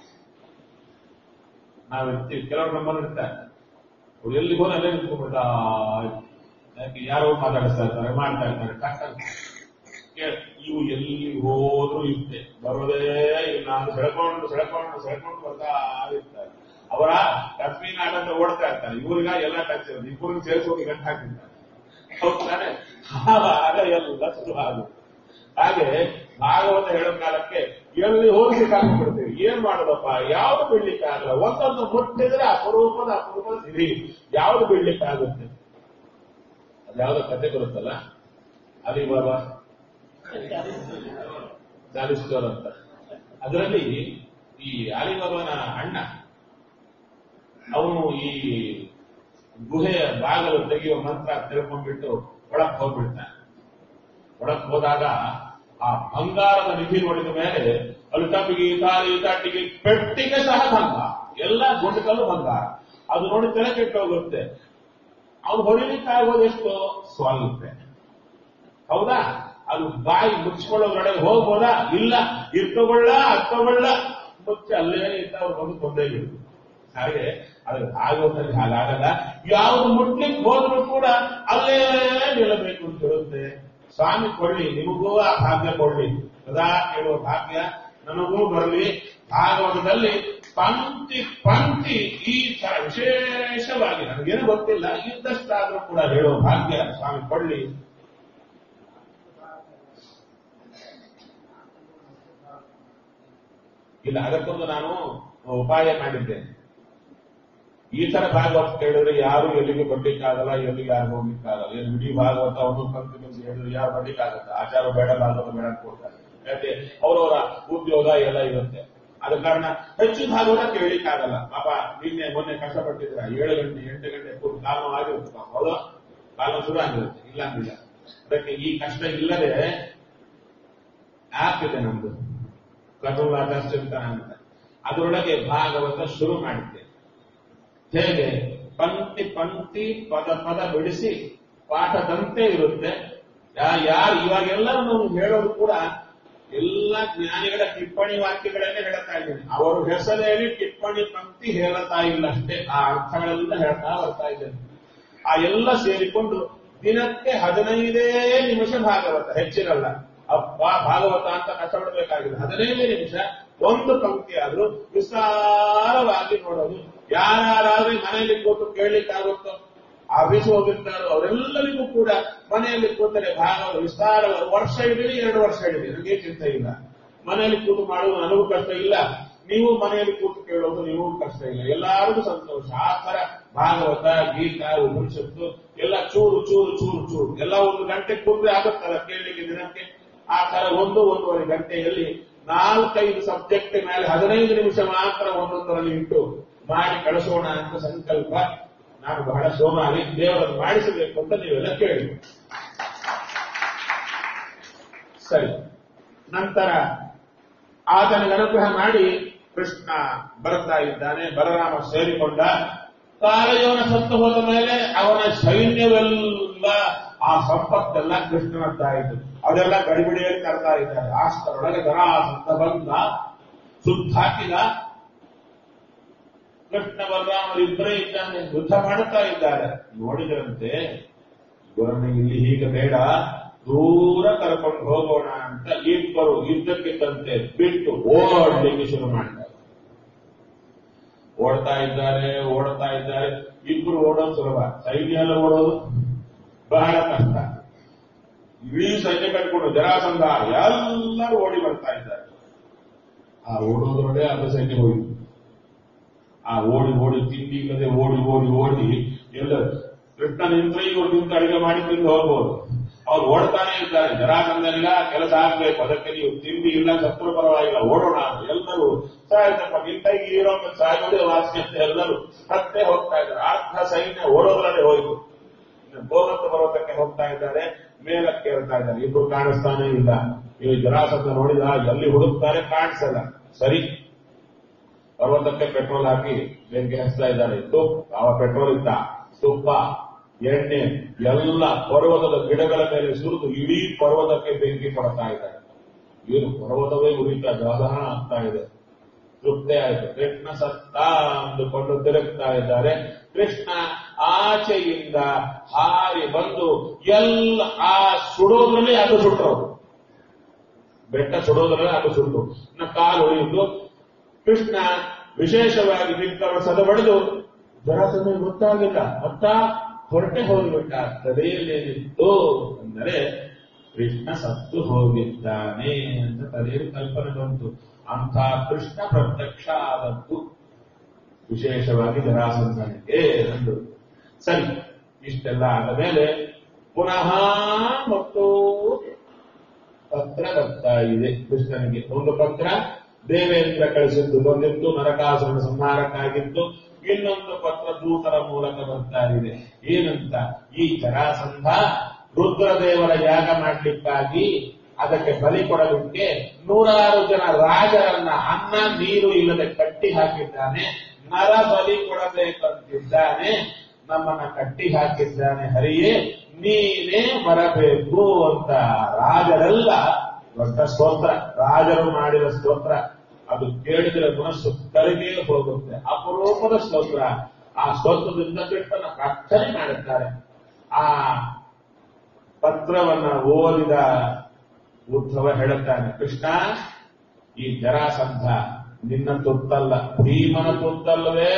ನಾವು ಇರ್ತೀವಿ ಕೆಲವರು ನಮ್ಮಲ್ಲಿ ಇರ್ತಾರೆ ಅವ್ರು ಎಲ್ಲಿ ಹೋದ್ರೆ ಅಲ್ಲೇ ನಿಂತ್ಕೊಂಡ್ಬಿಡ್ತಾ ಇರ್ತಾರೆ. ಯಾಕೆ ಯಾರೋ ಮಾತಾಡಿಸ್ತಾ ಇರ್ತಾರೆ ಮಾಡ್ತಾ ಇರ್ತಾರೆ ಕಷ್ಟ ಇವು ಎಲ್ಲಿ ಹೋದ್ರು ಇಷ್ಟೆ ಬರೋದೇ ಇಲ್ಲ ಅಂತ ಸೆಳ್ಕೊಂಡು ಸೆಳ್ಕೊಂಡು ಸೆಳ್ಕೊಂಡು ಬರ್ತಾ ಇರ್ತಾರೆ ಅವರ ಕಸ್ಮಿನ ಆಟಂತ ಓಡ್ತಾ ಇರ್ತಾರೆ ಇವ್ರಿಗ ಎಲ್ಲ ಟಚ್ ಇರೋದು ಇಬ್ಬರಿಗೆ ಸೇರಿಸೋಗಿ ಗಂಟು ಹಾಕಿರ್ತಾರೆ ಹೌದ್ ತಾನೆ ಆಗ ಎಲ್ಲ ಶುರು ಆಗುತ್ತೆ ಹಾಗೆ ಭಾಗವತ ಹೇಳೋ ಕಾಲಕ್ಕೆ ಎಲ್ಲಿ ಹೋಗಿ ಸಿಕ್ಕಾಕೊಂಡ್ಬಿಡ್ತೀವಿ ಏನ್ ಮಾಡೋದಪ್ಪ ಯಾವ್ದು ಬಿಡ್ಲಿಕ್ಕಾಗಲ್ಲ ಒಂದೊಂದು ಮುಟ್ಟಿದ್ರೆ ಅಪರೂಪದ ಅಪರೂಪದ ಸಿರಿ ಯಾವ್ದು ಬಿಡ್ಲಿಕ್ಕಾಗುತ್ತೆ ಅದ್ಯಾವ್ದೋ ಕತೆ ಬರುತ್ತಲ್ಲ ಅಲ್ಲಿ ಬಾಬಾ ಚಾಲಿಸ್ಟೋರ್ ಅಂತ ಅದರಲ್ಲಿ ಈ ಅಲಿಬಾಬನ ಅಣ್ಣ ಅವನು ಈ ಗುಹೆಯ ಬಾಗಲು ತೆಗೆಯುವ ಮಂತ್ರ ತಿಳ್ಕೊಂಡ್ಬಿಟ್ಟು ಒಳಕ್ ಹೋಗ್ಬಿಡ್ತಾನೆ ಒಳಕ್ ಹೋದಾಗ ಆ ಬಂಗಾರದ ನಿಧಿ ನೋಡಿದ ಮೇಲೆ ಅಲ್ಲಿ ತಪ್ಪಿಗೆ ತಾಳಿ ತಟ್ಟಿಗೆ ಪೆಟ್ಟಿಗೆ ಸಹ ಬಂಗಾರ ಎಲ್ಲ ಗುಂಡಕಲ್ಲು ಬಂಗಾರ ಅದು ನೋಡಿ ತಲೆ ಕೆಟ್ಟು ಹೋಗುತ್ತೆ ಅವನು ಹೊಡಿಲಿಕ್ಕಾಗೋದು ಎಷ್ಟು ಸ್ವಲ್ಪ ಹೌದಾ ಅದು ಬಾಯಿ ಮುಚ್ಕೊಳ್ಳೋದ್ರೊಳಗೆ ಹೋಗ್ಬೋದಾ ಇಲ್ಲ ಇರ್ತಗೊಳ್ಳ ಹತ್ತಗೊಳ್ಳ ಮುಚ್ಚಿ ಅಲ್ಲೇ ಇದ್ದ ಅವ್ರು ಬಂದು ತೊಂದರೆ ಇರುವುದು ಹಾಗೆ ಅದ್ರ ಆಗೋದ್ರಲ್ಲಿ ಹಾಗಾಗಲ್ಲ ಯಾವುದು ಮುಟ್ಲಿಕ್ಕೆ ಹೋದ್ರು ಕೂಡ ಅಲ್ಲೇ ನಿಲ್ಲಬೇಕು ಅಂತ ಹೇಳುತ್ತೆ ಸ್ವಾಮಿ ಕೊಳ್ಳಿ ನಿಮಗೂ ಆ ಭಾಗ್ಯ ಕೊಳ್ಳಿ ಸದಾ ಕೇಳುವ ಭಾಗ್ಯ ನನಗೂ ಬರಲಿ ಭಾಗವತದಲ್ಲಿ ಪಂಕ್ತಿ ಪಂಕ್ತಿ ಈ ತರ ವಿಶೇಷವಾಗಿ ನನಗೇನು ಗೊತ್ತಿಲ್ಲ ಇದ್ದಷ್ಟಾದ್ರೂ ಕೂಡ ಹೇಳುವ ಭಾಗ್ಯ ಸ್ವಾಮಿ ಕೊಳ್ಳಿ ಇಲ್ಲ ಅದಕ್ಕೊಂದು ನಾನು ಉಪಾಯ ಮಾಡಿದ್ದೇನೆ ಈ ತರ ಭಾಗವತ ಕೇಳಿದ್ರೆ ಯಾರು ಎಲ್ಲಿಗೆ ಬರ್ಲಿಕ್ಕಾಗಲ್ಲ ಎಲ್ಲಿಗೆ ಯಾರು ಹೋಗ್ಲಿಕ್ಕಾಗಲ್ಲ ಏನು ಇಡೀ ಭಾಗವತ ಒಂದು ಕಂತು ಕಂತು ಹೇಳಿದ್ರೆ ಯಾರು ಬರ್ಲಿಕ್ಕಾಗಲ್ಲ ಆಚಾರ ಬೇಡ ಭಾಗವತ ಬೇಡ ಅಂತ ಕೊಡ್ತಾರೆ ಯಾಕೆ ಅವರವರ ಉದ್ಯೋಗ ಎಲ್ಲ ಇರುತ್ತೆ ಆದ ಕಾರಣ ಹೆಚ್ಚು ಭಾಗವತ ಕೇಳಲಿಕ್ಕಾಗಲ್ಲ ಪಾಪ ನಿನ್ನೆ ಮೊನ್ನೆ ಕಷ್ಟಪಟ್ಟಿದ್ರ ಏಳು ಗಂಟೆ ಎಂಟು ಗಂಟೆ ಕೂತು ಕಾಲ ಆಗಿರುತ್ತೆ ಪಾಪ ಹೌದಾ ಕಾಲ ಶುರು ಆಗಿರುತ್ತೆ ಇಲ್ಲ ಅಂದಿಲ್ಲ ಅದಕ್ಕೆ ಈ ಕಷ್ಟ ಇಲ್ಲದೆ ಆಪ್ ಇದೆ ನಮ್ದು ಕಟುವಾದ ಚಿಂತನ ಅಂತ ಅದರೊಳಗೆ ಭಾಗವತ ಶುರು ಮಾಡಿದ್ದೆ ಹೇಗೆ ಪಂಕ್ತಿ ಪಂಕ್ತಿ ಪದ ಪದ ಬಿಡಿಸಿ ಪಾಠದಂತೆ ಇರುತ್ತೆ ಯಾ- ಯಾರು ಇವಾಗೆಲ್ಲ ನಾವು ಹೇಳೋದು ಕೂಡ ಎಲ್ಲ ಜ್ಞಾನಿಗಳ ಟಿಪ್ಪಣಿ ವಾಕ್ಯಗಳನ್ನೇ ಹೇಳ್ತಾ ಇದ್ದೀನಿ ಅವರು ಹೆಸರೇಳಿ ಟಿಪ್ಪಣಿ ಪಂಕ್ತಿ ಹೇಳ್ತಾ ಇಲ್ಲ ಅಷ್ಟೇ ಆ ಅರ್ಥಗಳೆಲ್ಲ ಹೇಳ್ತಾ ಬರ್ತಾ ಇದ್ದೇನೆ ಆ ಎಲ್ಲ ಸೇರಿಕೊಂಡು ದಿನಕ್ಕೆ ಹದಿನೈದೇ ನಿಮಿಷ ಭಾಗವತ ಹೆಚ್ಚಿರಲ್ಲ ಅಪ್ಪ ಭಾಗವತ ಅಂತ ಕಷ್ಟಪಡಬೇಕಾಗಿಲ್ಲ ಹದಿನೈದೇ ನಿಮಿಷ ಒಂದು ಪಂಕ್ತಿ ಆದ್ರೂ ವಿಸ್ತಾರವಾಗಿ ನೋಡೋದು ಯಾರ್ಯಾರಾದ್ರೂ ಮನೆಯಲ್ಲಿ ಕೂತು ಕೇಳಲಿಕ್ಕಾಗುತ್ತೋ ಆಫೀಸ್ ಹೋಗಿರ್ತಾರೋ ಅವರೆಲ್ಲರಿಗೂ ಕೂಡ ಮನೆಯಲ್ಲಿ ಕೂತರೆ ಭಾಗವತ ವಿಸ್ತಾರ ವರ್ಷ ಇಡೀ ಎರಡು ವರ್ಷ ಇಡೀ ನನಗೆ ಚಿಂತೆ ಇಲ್ಲ ಮನೆಯಲ್ಲಿ ಕೂತು ಮಾಡುವುದು ನನಗೂ ಕಷ್ಟ ಇಲ್ಲ ನೀವು ಮನೆಯಲ್ಲಿ ಕೂತು ಕೇಳೋದು ನೀವು ಕಷ್ಟ ಇಲ್ಲ ಎಲ್ಲರಿಗೂ ಸಂತೋಷ ಆ ತರ ಭಾಗವತ ಗೀತ ಉಪನಿಷತ್ತು ಎಲ್ಲ ಚೂರು ಚೂರು ಚೂರು ಚೂರು ಎಲ್ಲ ಒಂದು ಗಂಟೆ ಕೂತ್ರೆ ಆಗುತ್ತಲ್ಲ ಕೇಳಲಿಕ್ಕೆ ದಿನಕ್ಕೆ ಆ ತರ ಒಂದು ಒಂದೂವರೆ ಗಂಟೆಯಲ್ಲಿ ನಾಲ್ಕೈದು ಸಬ್ಜೆಕ್ಟ್ ಮೇಲೆ ಹದಿನೈದು ನಿಮಿಷ ಮಾತ್ರ ಒಂದೊಂದರಲ್ಲಿ ಇಟ್ಟು ಮಾಡಿ ಕಳಿಸೋಣ ಅಂತ ಸಂಕಲ್ಪ ನಾನು ಬಹಳ ಸೋಮಾರಿ ದೇವರನ್ನು ಮಾಡಿಸಬೇಕು ಅಂತ ನೀವೆಲ್ಲ ಕೇಳಿ ಸರಿ ನಂತರ ಆತನಿಗೆ ಅನುಗ್ರಹ ಮಾಡಿ ಕೃಷ್ಣ ಬರ್ತಾ ಇದ್ದಾನೆ ಬಲರಾಮ ಸೇರಿಕೊಂಡ ಕಾಲಯೋನ ಸತ್ತು ಹೋದ ಮೇಲೆ ಅವನ ಸೈನ್ಯವೆಲ್ಲ ಆ ಸಂಪತ್ತೆಲ್ಲ ಕೃಷ್ಣನದ್ದಾಯಿತು ಅದೆಲ್ಲ ಗಡಿಬಿಡಿಯಲ್ಲಿ ತರ್ತಾ ಇದ್ದಾರೆ ಅಷ್ಟರೊಳಗೆ ಜರಾಸಂತ ಬಂದ ಸುತ್ತಾಕಿದ ಕೃಷ್ಣ ಬಲರಾಮರು ಇಬ್ಬರೇ ಇದ್ದಾನೆ ಯುದ್ಧ ಮಾಡುತ್ತಾ ಇದ್ದಾರೆ ನೋಡಿದರಂತೆ ಇವರನ್ನು ಇಲ್ಲಿ ಹೀಗೆ ಬೇಡ ದೂರ ಕರ್ಕೊಂಡು ಹೋಗೋಣ ಅಂತ ಇಬ್ಬರು ಯುದ್ಧಕ್ಕಿದ್ದಂತೆ ಬಿಟ್ಟು ಓಡಲಿಕ್ಕೆ ಶುರು ಮಾಡಿದ್ದಾರೆ ಓಡ್ತಾ ಇದ್ದಾರೆ ಓಡ್ತಾ ಇದ್ದಾರೆ ಇಬ್ಬರು ಓಡೋದು ಸುಲಭ ಸೈನ್ಯ ಎಲ್ಲ ಓಡೋದು ಬಹಳ ಕಷ್ಟ ಇಡೀ ಸೈನ್ಯ ಕಟ್ಕೊಂಡು ಜರಾಸಂಧ ಎಲ್ಲರೂ ಓಡಿ ಬರ್ತಾ ಇದ್ದಾರೆ ಆ ಓಡೋದ್ರೊಳಗೆ ಅರ್ಧ ಸೈನ್ಯ ಹೋಯಿತು ಆ ಓಡಿ ಓಡಿ ತಿಂಡಿ ಇಲ್ಲದೆ ಓಡಿ ಓಡಿ ಓಡಿ ಎಲ್ಲ ಕೃಷ್ಣ ನಿಂತ್ರೆ ಇವ್ರು ನಿಂತು ಅಡಿಗೆ ಮಾಡಿ ತಿಂದು ಹೋಗ್ಬೋದು ಅವ್ರು ಓಡ್ತಾನೆ ಇದ್ದಾರೆ ಜರಾಸಂದೆಲ್ಲ ಕೆಲಸ ಆಗ್ಬೇಕು ಅದಕ್ಕೆ ನೀವು ತಿಂಡಿ ಇಲ್ಲ ಸತ್ರು ಪರವಾಗಿಲ್ಲ ಓಡೋಣ ಅಂತ ಎಲ್ಲರೂ ಸಾಯ್ತಪ್ಪ ನಿಂತ ಇರೋ ಸಾಯೋದೇ ವಾಸನೆ ಅಂತ ಎಲ್ಲರೂ ಮತ್ತೆ ಹೋಗ್ತಾ ಇದ್ದಾರೆ ಅರ್ಧ ಸೈನ್ಯ ಓಡೋದ್ರಲ್ಲೇ ಹೋಯ್ತು ಗೋವಂತ ಪರ್ವತಕ್ಕೆ ಹೋಗ್ತಾ ಇದ್ದಾರೆ ಮೇಲಕ್ಕೆ ಏರ್ತಾ ಇದ್ದಾರೆ ಇಬ್ರು ಕಾಣಿಸ್ತಾನೆ ಇಲ್ಲ ಇವು ಜರಾಸಂದ ನೋಡಿದ ಎಲ್ಲಿ ಹುಡುಕ್ತಾರೆ ಕಾಣಿಸಲ್ಲ ಸರಿ ಪರ್ವತಕ್ಕೆ ಪೆಟ್ರೋಲ್ ಹಾಕಿ ಬೆಂಕಿ ಹಚ್ತಾ ಇದ್ದಾರೆ ತುಪ್ಪ ಅವ ಪೆಟ್ರೋಲ್ ಇತ್ತ ತುಪ್ಪ ಎಣ್ಣೆ ಎಲ್ಲ ಪರ್ವತದ ಗಿಡಗಳ ಮೇಲೆ ಸುರಿದು ಇಡೀ ಪರ್ವತಕ್ಕೆ ಬೆಂಕಿ ಕೊಡ್ತಾ ಇದ್ದಾರೆ ಏನು ಪರ್ವತವೇ ಉರಿತಾ ಜ್ವಾಲನ ಆಗ್ತಾ ಇದೆ ತೃಪ್ತಿ ಆಯಿತು ಕೃಷ್ಣ ಸತ್ತ ಅಂದುಕೊಂಡು ತಿರುಗ್ತಾ ಇದ್ದಾರೆ ಕೃಷ್ಣ ಆಚೆಯಿಂದ ಹಾರಿ ಬಂದು ಎಲ್ಲ ಆ ಸುಡೋದ್ರಲ್ಲಿ ಅದು ಸುಟ್ರು ಅವರು ಬೆಟ್ಟ ಸುಡೋದ್ರಲ್ಲಿ ಅದು ಸುಟ್ಟು ಇನ್ನ ಕಾಲು ಉಳಿದು ಕೃಷ್ಣ ವಿಶೇಷವಾಗಿ ನಿಂತವರು ಸದಬಡಿದು ಜರಾಸಂಧ ಗೊತ್ತಾಗಿಲ್ಲ ಮತ್ತ ಹೊರಟೆ ಹೋಗಿಬಿಟ್ಟ ತಲೆಯಲ್ಲೇನಿತ್ತು ಅಂದರೆ ಕೃಷ್ಣ ಸತ್ತು ಹೋಗಿದ್ದಾನೆ ಅಂತ ತಲೆಯಲ್ಲಿ ಕಲ್ಪನೆ ಬಂತು ಅಂಥ ಕೃಷ್ಣ ಪ್ರತ್ಯಕ್ಷ ಆದದ್ದು ವಿಶೇಷವಾಗಿ ಜರಾಸಂಧನಿಗೆ ಎಂದು ಸರಿ ಇಷ್ಟೆಲ್ಲ ಆದ ಮೇಲೆ ಪುನಃ ಮತ್ತು ಪತ್ರ ಬರ್ತಾ ಇದೆ ಕೃಷ್ಣನಿಗೆ ಒಂದು ಪತ್ರ ದೇವೇಂದ್ರ ಕಳಿಸಿದ್ದು ಬಂದಿತ್ತು ನರಕಾಸುರನ ಸಂಹಾರಕ್ಕಾಗಿತ್ತು ಇನ್ನೊಂದು ಪತ್ರ ದೂತರ ಮೂಲಕ ಬರ್ತಾ ಇದೆ ಏನಂತ ಈ ಜರಾಸಂಧ ರುದ್ರದೇವರ ಯಾಗ ಮಾಡ್ಲಿಕ್ಕಾಗಿ ಅದಕ್ಕೆ ಬಲಿ ಕೊಡಲಿಕ್ಕೆ ನೂರಾರು ಜನ ರಾಜರನ್ನ ಅನ್ನ ನೀರು ಇಲ್ಲದೆ ಕಟ್ಟಿ ಹಾಕಿದ್ದಾನೆ ನರ ಬಲಿ ಕೊಡಬೇಕಂತಿದ್ದಾನೆ ನಮ್ಮನ್ನ ಕಟ್ಟಿ ಹಾಕಿದ್ದಾನೆ ಹರಿಯೇ ನೀನೇ ಬರಬೇಕು ಅಂತ ರಾಜರೆಲ್ಲ ದೊಡ್ಡ ಸ್ತೋತ್ರ ರಾಜರು ಮಾಡಿದ ಸ್ತೋತ್ರ ಅದು ಕೇಳಿದರೆ ಮನಸ್ಸು ಕರಗೇ ಹೋಗುತ್ತೆ ಅಪರೂಪದ ಸ್ತೋತ್ರ ಆ ಸ್ತೋತ್ರದಿಂದ ಕೃಷ್ಣನ ಪ್ರಾರ್ಥನೆ ಮಾಡುತ್ತಾರೆ ಆ ಪತ್ರವನ್ನ ಓದಿದ ಉದ್ಧವ ಹೇಳುತ್ತಾನೆ ಕೃಷ್ಣ ಈ ಜರಾಸಂಧ ನಿನ್ನ ತುತ್ತಲ್ಲ ಭೀಮನ ತುತ್ತಲ್ಲವೇ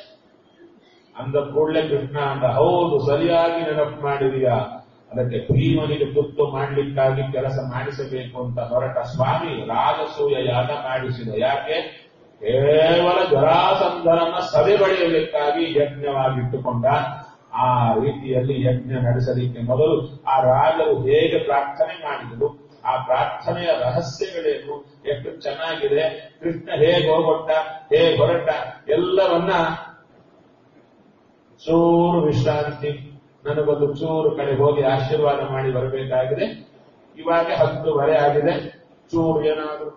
ಅಂದ ಕೂಡಲೇ ಕೃಷ್ಣ ಅಂದ ಹೌದು ಸರಿಯಾಗಿ ನೆನಪು ಮಾಡಿದೀಯಾ ಅದಕ್ಕೆ ಭೀಮನಿಗೆ ತುತ್ತು ಮಾಡಲಿಕ್ಕಾಗಿ ಕೆಲಸ ಮಾಡಿಸಬೇಕು ಅಂತ ಹೊರಟ ಸ್ವಾಮಿ ರಾಜಸೂಯ ಯಾಗ ಮಾಡಿಸಿದ ಯಾಕೆ ಕೇವಲ ಜರಾಸಂಧರನ್ನ ಸದೆ ಬಳಿಯಲಿಕ್ಕಾಗಿ ಯಜ್ಞವಾಗಿಟ್ಟುಕೊಂಡ ಆ ರೀತಿಯಲ್ಲಿ ಯಜ್ಞ ನಡೆಸಲಿಕ್ಕೆ ಮೊದಲು ಆ ರಾಜರು ಹೇಗೆ ಪ್ರಾರ್ಥನೆ ಮಾಡಿದರು ಆ ಪ್ರಾರ್ಥನೆಯ ರಹಸ್ಯಗಳೇನು ಎಷ್ಟು ಚೆನ್ನಾಗಿದೆ ಕೃಷ್ಣ ಹೇಗೆ ಹೋಗೊಟ್ಟ ಹೇಗೆ ಹೊರಟ ಎಲ್ಲವನ್ನ ಚೂರು ವಿಶ್ರಾಂತಿ ನನಗೊಂದು ಚೂರು ಕಡೆ ಹೋಗಿ ಆಶೀರ್ವಾದ ಮಾಡಿ ಬರಬೇಕಾಗಿದೆ ಇವಾಗ ಹತ್ತುವರೆ ಆಗಿದೆ ಚೂರು ಏನಾದ್ರು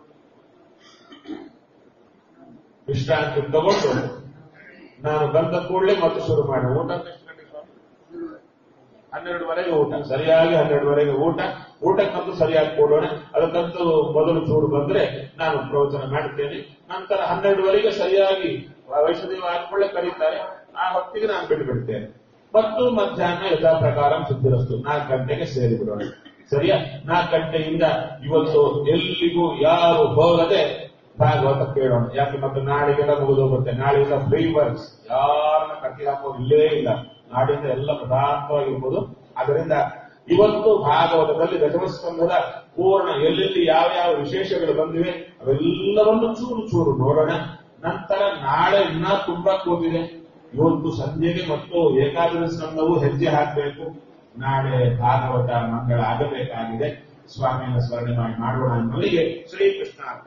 ವಿಶ್ರಾಂತಿ ತಗೊಂಡು ನಾನು ಬಂದ ಕೂಡಲೇ ಮತ್ತೆ ಶುರು ಮಾಡಿ ಊಟ ಎಷ್ಟು ಗಂಟೆಗೆ ಸ್ವಾಮಿ? ಹನ್ನೆರಡುವರೆಗೆ ಊಟ ಸರಿಯಾಗಿ ಹನ್ನೆರಡುವರೆಗೆ ಊಟ ಊಟಕ್ಕಂತೂ ಸರಿಯಾಗಿ ಕೊಡೋಣ ಅದಕ್ಕಂತೂ ಮೊದಲು ಚೂರು ಬಂದ್ರೆ ನಾನು ಪ್ರವಚನ ಮಾಡುತ್ತೇನೆ ನಂತರ ಹನ್ನೆರಡುವರೆಗೆ ಸರಿಯಾಗಿ ವೈಷ್ಣದೇವ ಆದ್ಕೊಳ್ಳೆ ಕರೀತಾರೆ ಆ ಹೊತ್ತಿಗೆ ನಾನು ಬಿಟ್ಟು ಬಿಡ್ತೇನೆ ಮತ್ತು ಮಧ್ಯಾಹ್ನ ಯಥಾ ಪ್ರಕಾರ ಸಿದ್ಧರಸ್ತು ನಾಲ್ಕು ಗಂಟೆಗೆ ಸೇರಿ ಬಿಡೋಣ ಸರಿಯಾ ನಾಲ್ಕು ಗಂಟೆಯಿಂದ ಇವತ್ತು ಎಲ್ಲಿಗೂ ಯಾರು ಹೋಗದೆ ಭಾಗವತ ಕೇಳೋಣ ಯಾಕೆ ಮತ್ತೆ ನಾಳೆಗೆಲ್ಲ ಮುಗಿದು ಹೋಗುತ್ತೆ ನಾಳೆಯಿಂದ ಫ್ರೀ ವರ್ಕ್ಸ್ ಯಾರನ್ನ ಕಟ್ಟಿ ಹಾಕೋದು ಇಲ್ಲೇ ಇಲ್ಲ ನಾಡಿಂದ ಎಲ್ಲ ಪ್ರಧಾನವಾಗಿರ್ಬೋದು ಅದರಿಂದ ಇವತ್ತು ಭಾಗವತದಲ್ಲಿ ದಶಮಸ್ಕಂಧದ ಪೂರ್ಣ ಎಲ್ಲೆಲ್ಲಿ ಯಾವ ಯಾವ ವಿಶೇಷಗಳು ಬಂದಿವೆ ಅವೆಲ್ಲವನ್ನು ಚೂರು ಚೂರು ನೋಡೋಣ ನಂತರ ನಾಳೆ ಇನ್ನ ತುಂಬಾ ಕೂತಿದೆ ಇವತ್ತು ಸಂಜೆಗೆ ಮತ್ತು ಏಕಾದಶಿ ಸ್ಕಂದವು ಹೆಜ್ಜೆ ಹಾಕಬೇಕು ನಾಳೆ ಭಾಗವತ ಮಂಗಳ ಆಗಬೇಕಾಗಿದೆ ಸ್ವಾಮಿಯನ್ನು ಸ್ಮರಣೆ ಮಾಡಿ ಮಾಡೋಣ ಅನ್ನೋರಿಗೆ ಶ್ರೀಕೃಷ್ಣ ಅರ್ಪಣ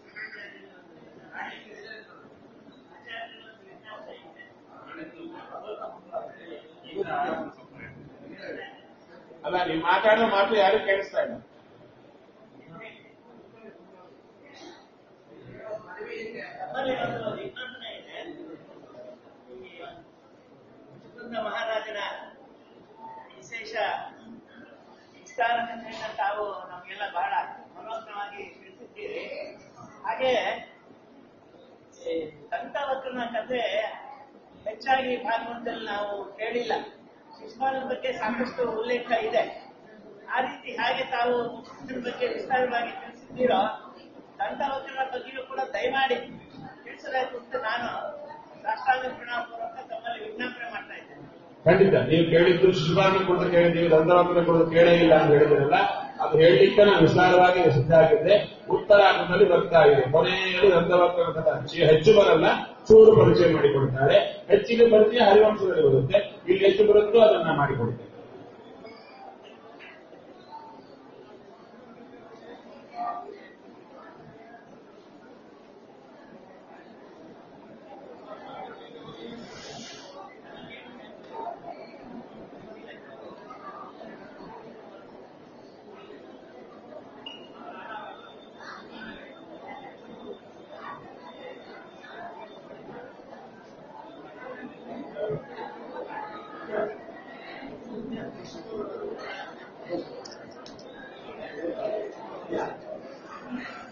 ಅಲ್ಲ ನೀವು ಮಾತಾಡೋ ಮಾತು ಯಾರು ಕೇಳಿಸ್ತಾ ಇಲ್ಲ ನಮ್ಮಲ್ಲಿ ಒಂದು ವಿಜ್ಞಾಪನೆ ಇದೆ ಈ ಮುಚುಕುಂದ ಮಹಾರಾಜರ ವಿಶೇಷ ವಿಸ್ತಾರ ಕಥೆಯನ್ನ ತಾವು ನಮಗೆಲ್ಲ ಬಹಳ ಮನೋಜ್ಞವಾಗಿ ತಿಳಿಸಿದ್ದೀರಿ ಹಾಗೆ ಈ ದಂತವಕ್ರನ ಕಥೆ ಹೆಚ್ಚಾಗಿ ಭಾಗವತದಲ್ಲಿ ನಾವು ಕೇಳಿಲ್ಲ ಶಿಶುಪಾಲನ ಬಗ್ಗೆ ಸಾಕಷ್ಟು ಉಲ್ಲೇಖ ಇದೆ ಆ ರೀತಿ ಹಾಗೆ ತಾವು ಮುಚುಕುಂದನ ಬಗ್ಗೆ ವಿಸ್ತಾರವಾಗಿ ತಿಳಿಸಿದ್ದೀರೋ ದಂತವಕ್ರನ ಬಗ್ಗೆಯೂ ಕೂಡ ದಯಮಾಡಿ ತಿಳಿಸಬೇಕು ಅಂತ ನಾನು ಸಾಷ್ಟಾಂಗ ಪ್ರಣಾಮಪೂರ್ವಕ ತಮ್ಮಲ್ಲಿ ವಿಜ್ಞಾಪನೆ ಮಾಡ್ತಾ ಇದ್ದೇನೆ ಖಂಡಿತ ನೀವು ಕೇಳಿದ್ದು ಶಿಶುಪಾಲನ ಕುರಿತು ಕೇಳಿದ್ದೀವಿ ದಂತವಕ್ರ ಕುರಿತು ಕೇಳೇ ಇಲ್ಲ ಅಂತ ಹೇಳಿದ್ರಲ್ಲ ಅದು ಹೇಳಲಿಕ್ಕೆ ನಾನು ವಿಸ್ತಾರವಾಗಿ ಸಿದ್ಧ ಆಗಿದ್ದೆ ಉತ್ತರ ಉತ್ತರಾಖಂಡದಲ್ಲಿ ಬರ್ತಾ ಇದೆ ಕೊನೆಯಲ್ಲಿ ರಂಧ್ರವಕ್ರ ಕಥಾ ಚಿ- ಹೆಚ್ಚು ಬರಲ್ಲ ಚೂರು ಪರಿಚಯ ಮಾಡಿಕೊಡ್ತಾರೆ ಹೆಚ್ಚಿಗೆ ಪರಿಚಯ ಹರಿವಂಶದಲ್ಲಿ ಬರುತ್ತೆ ಇಲ್ಲಿ ಎಷ್ಟು ಬರುತ್ತೋ ಅದನ್ನ ಮಾಡಿಕೊಡ್ತೇವೆ Yeah.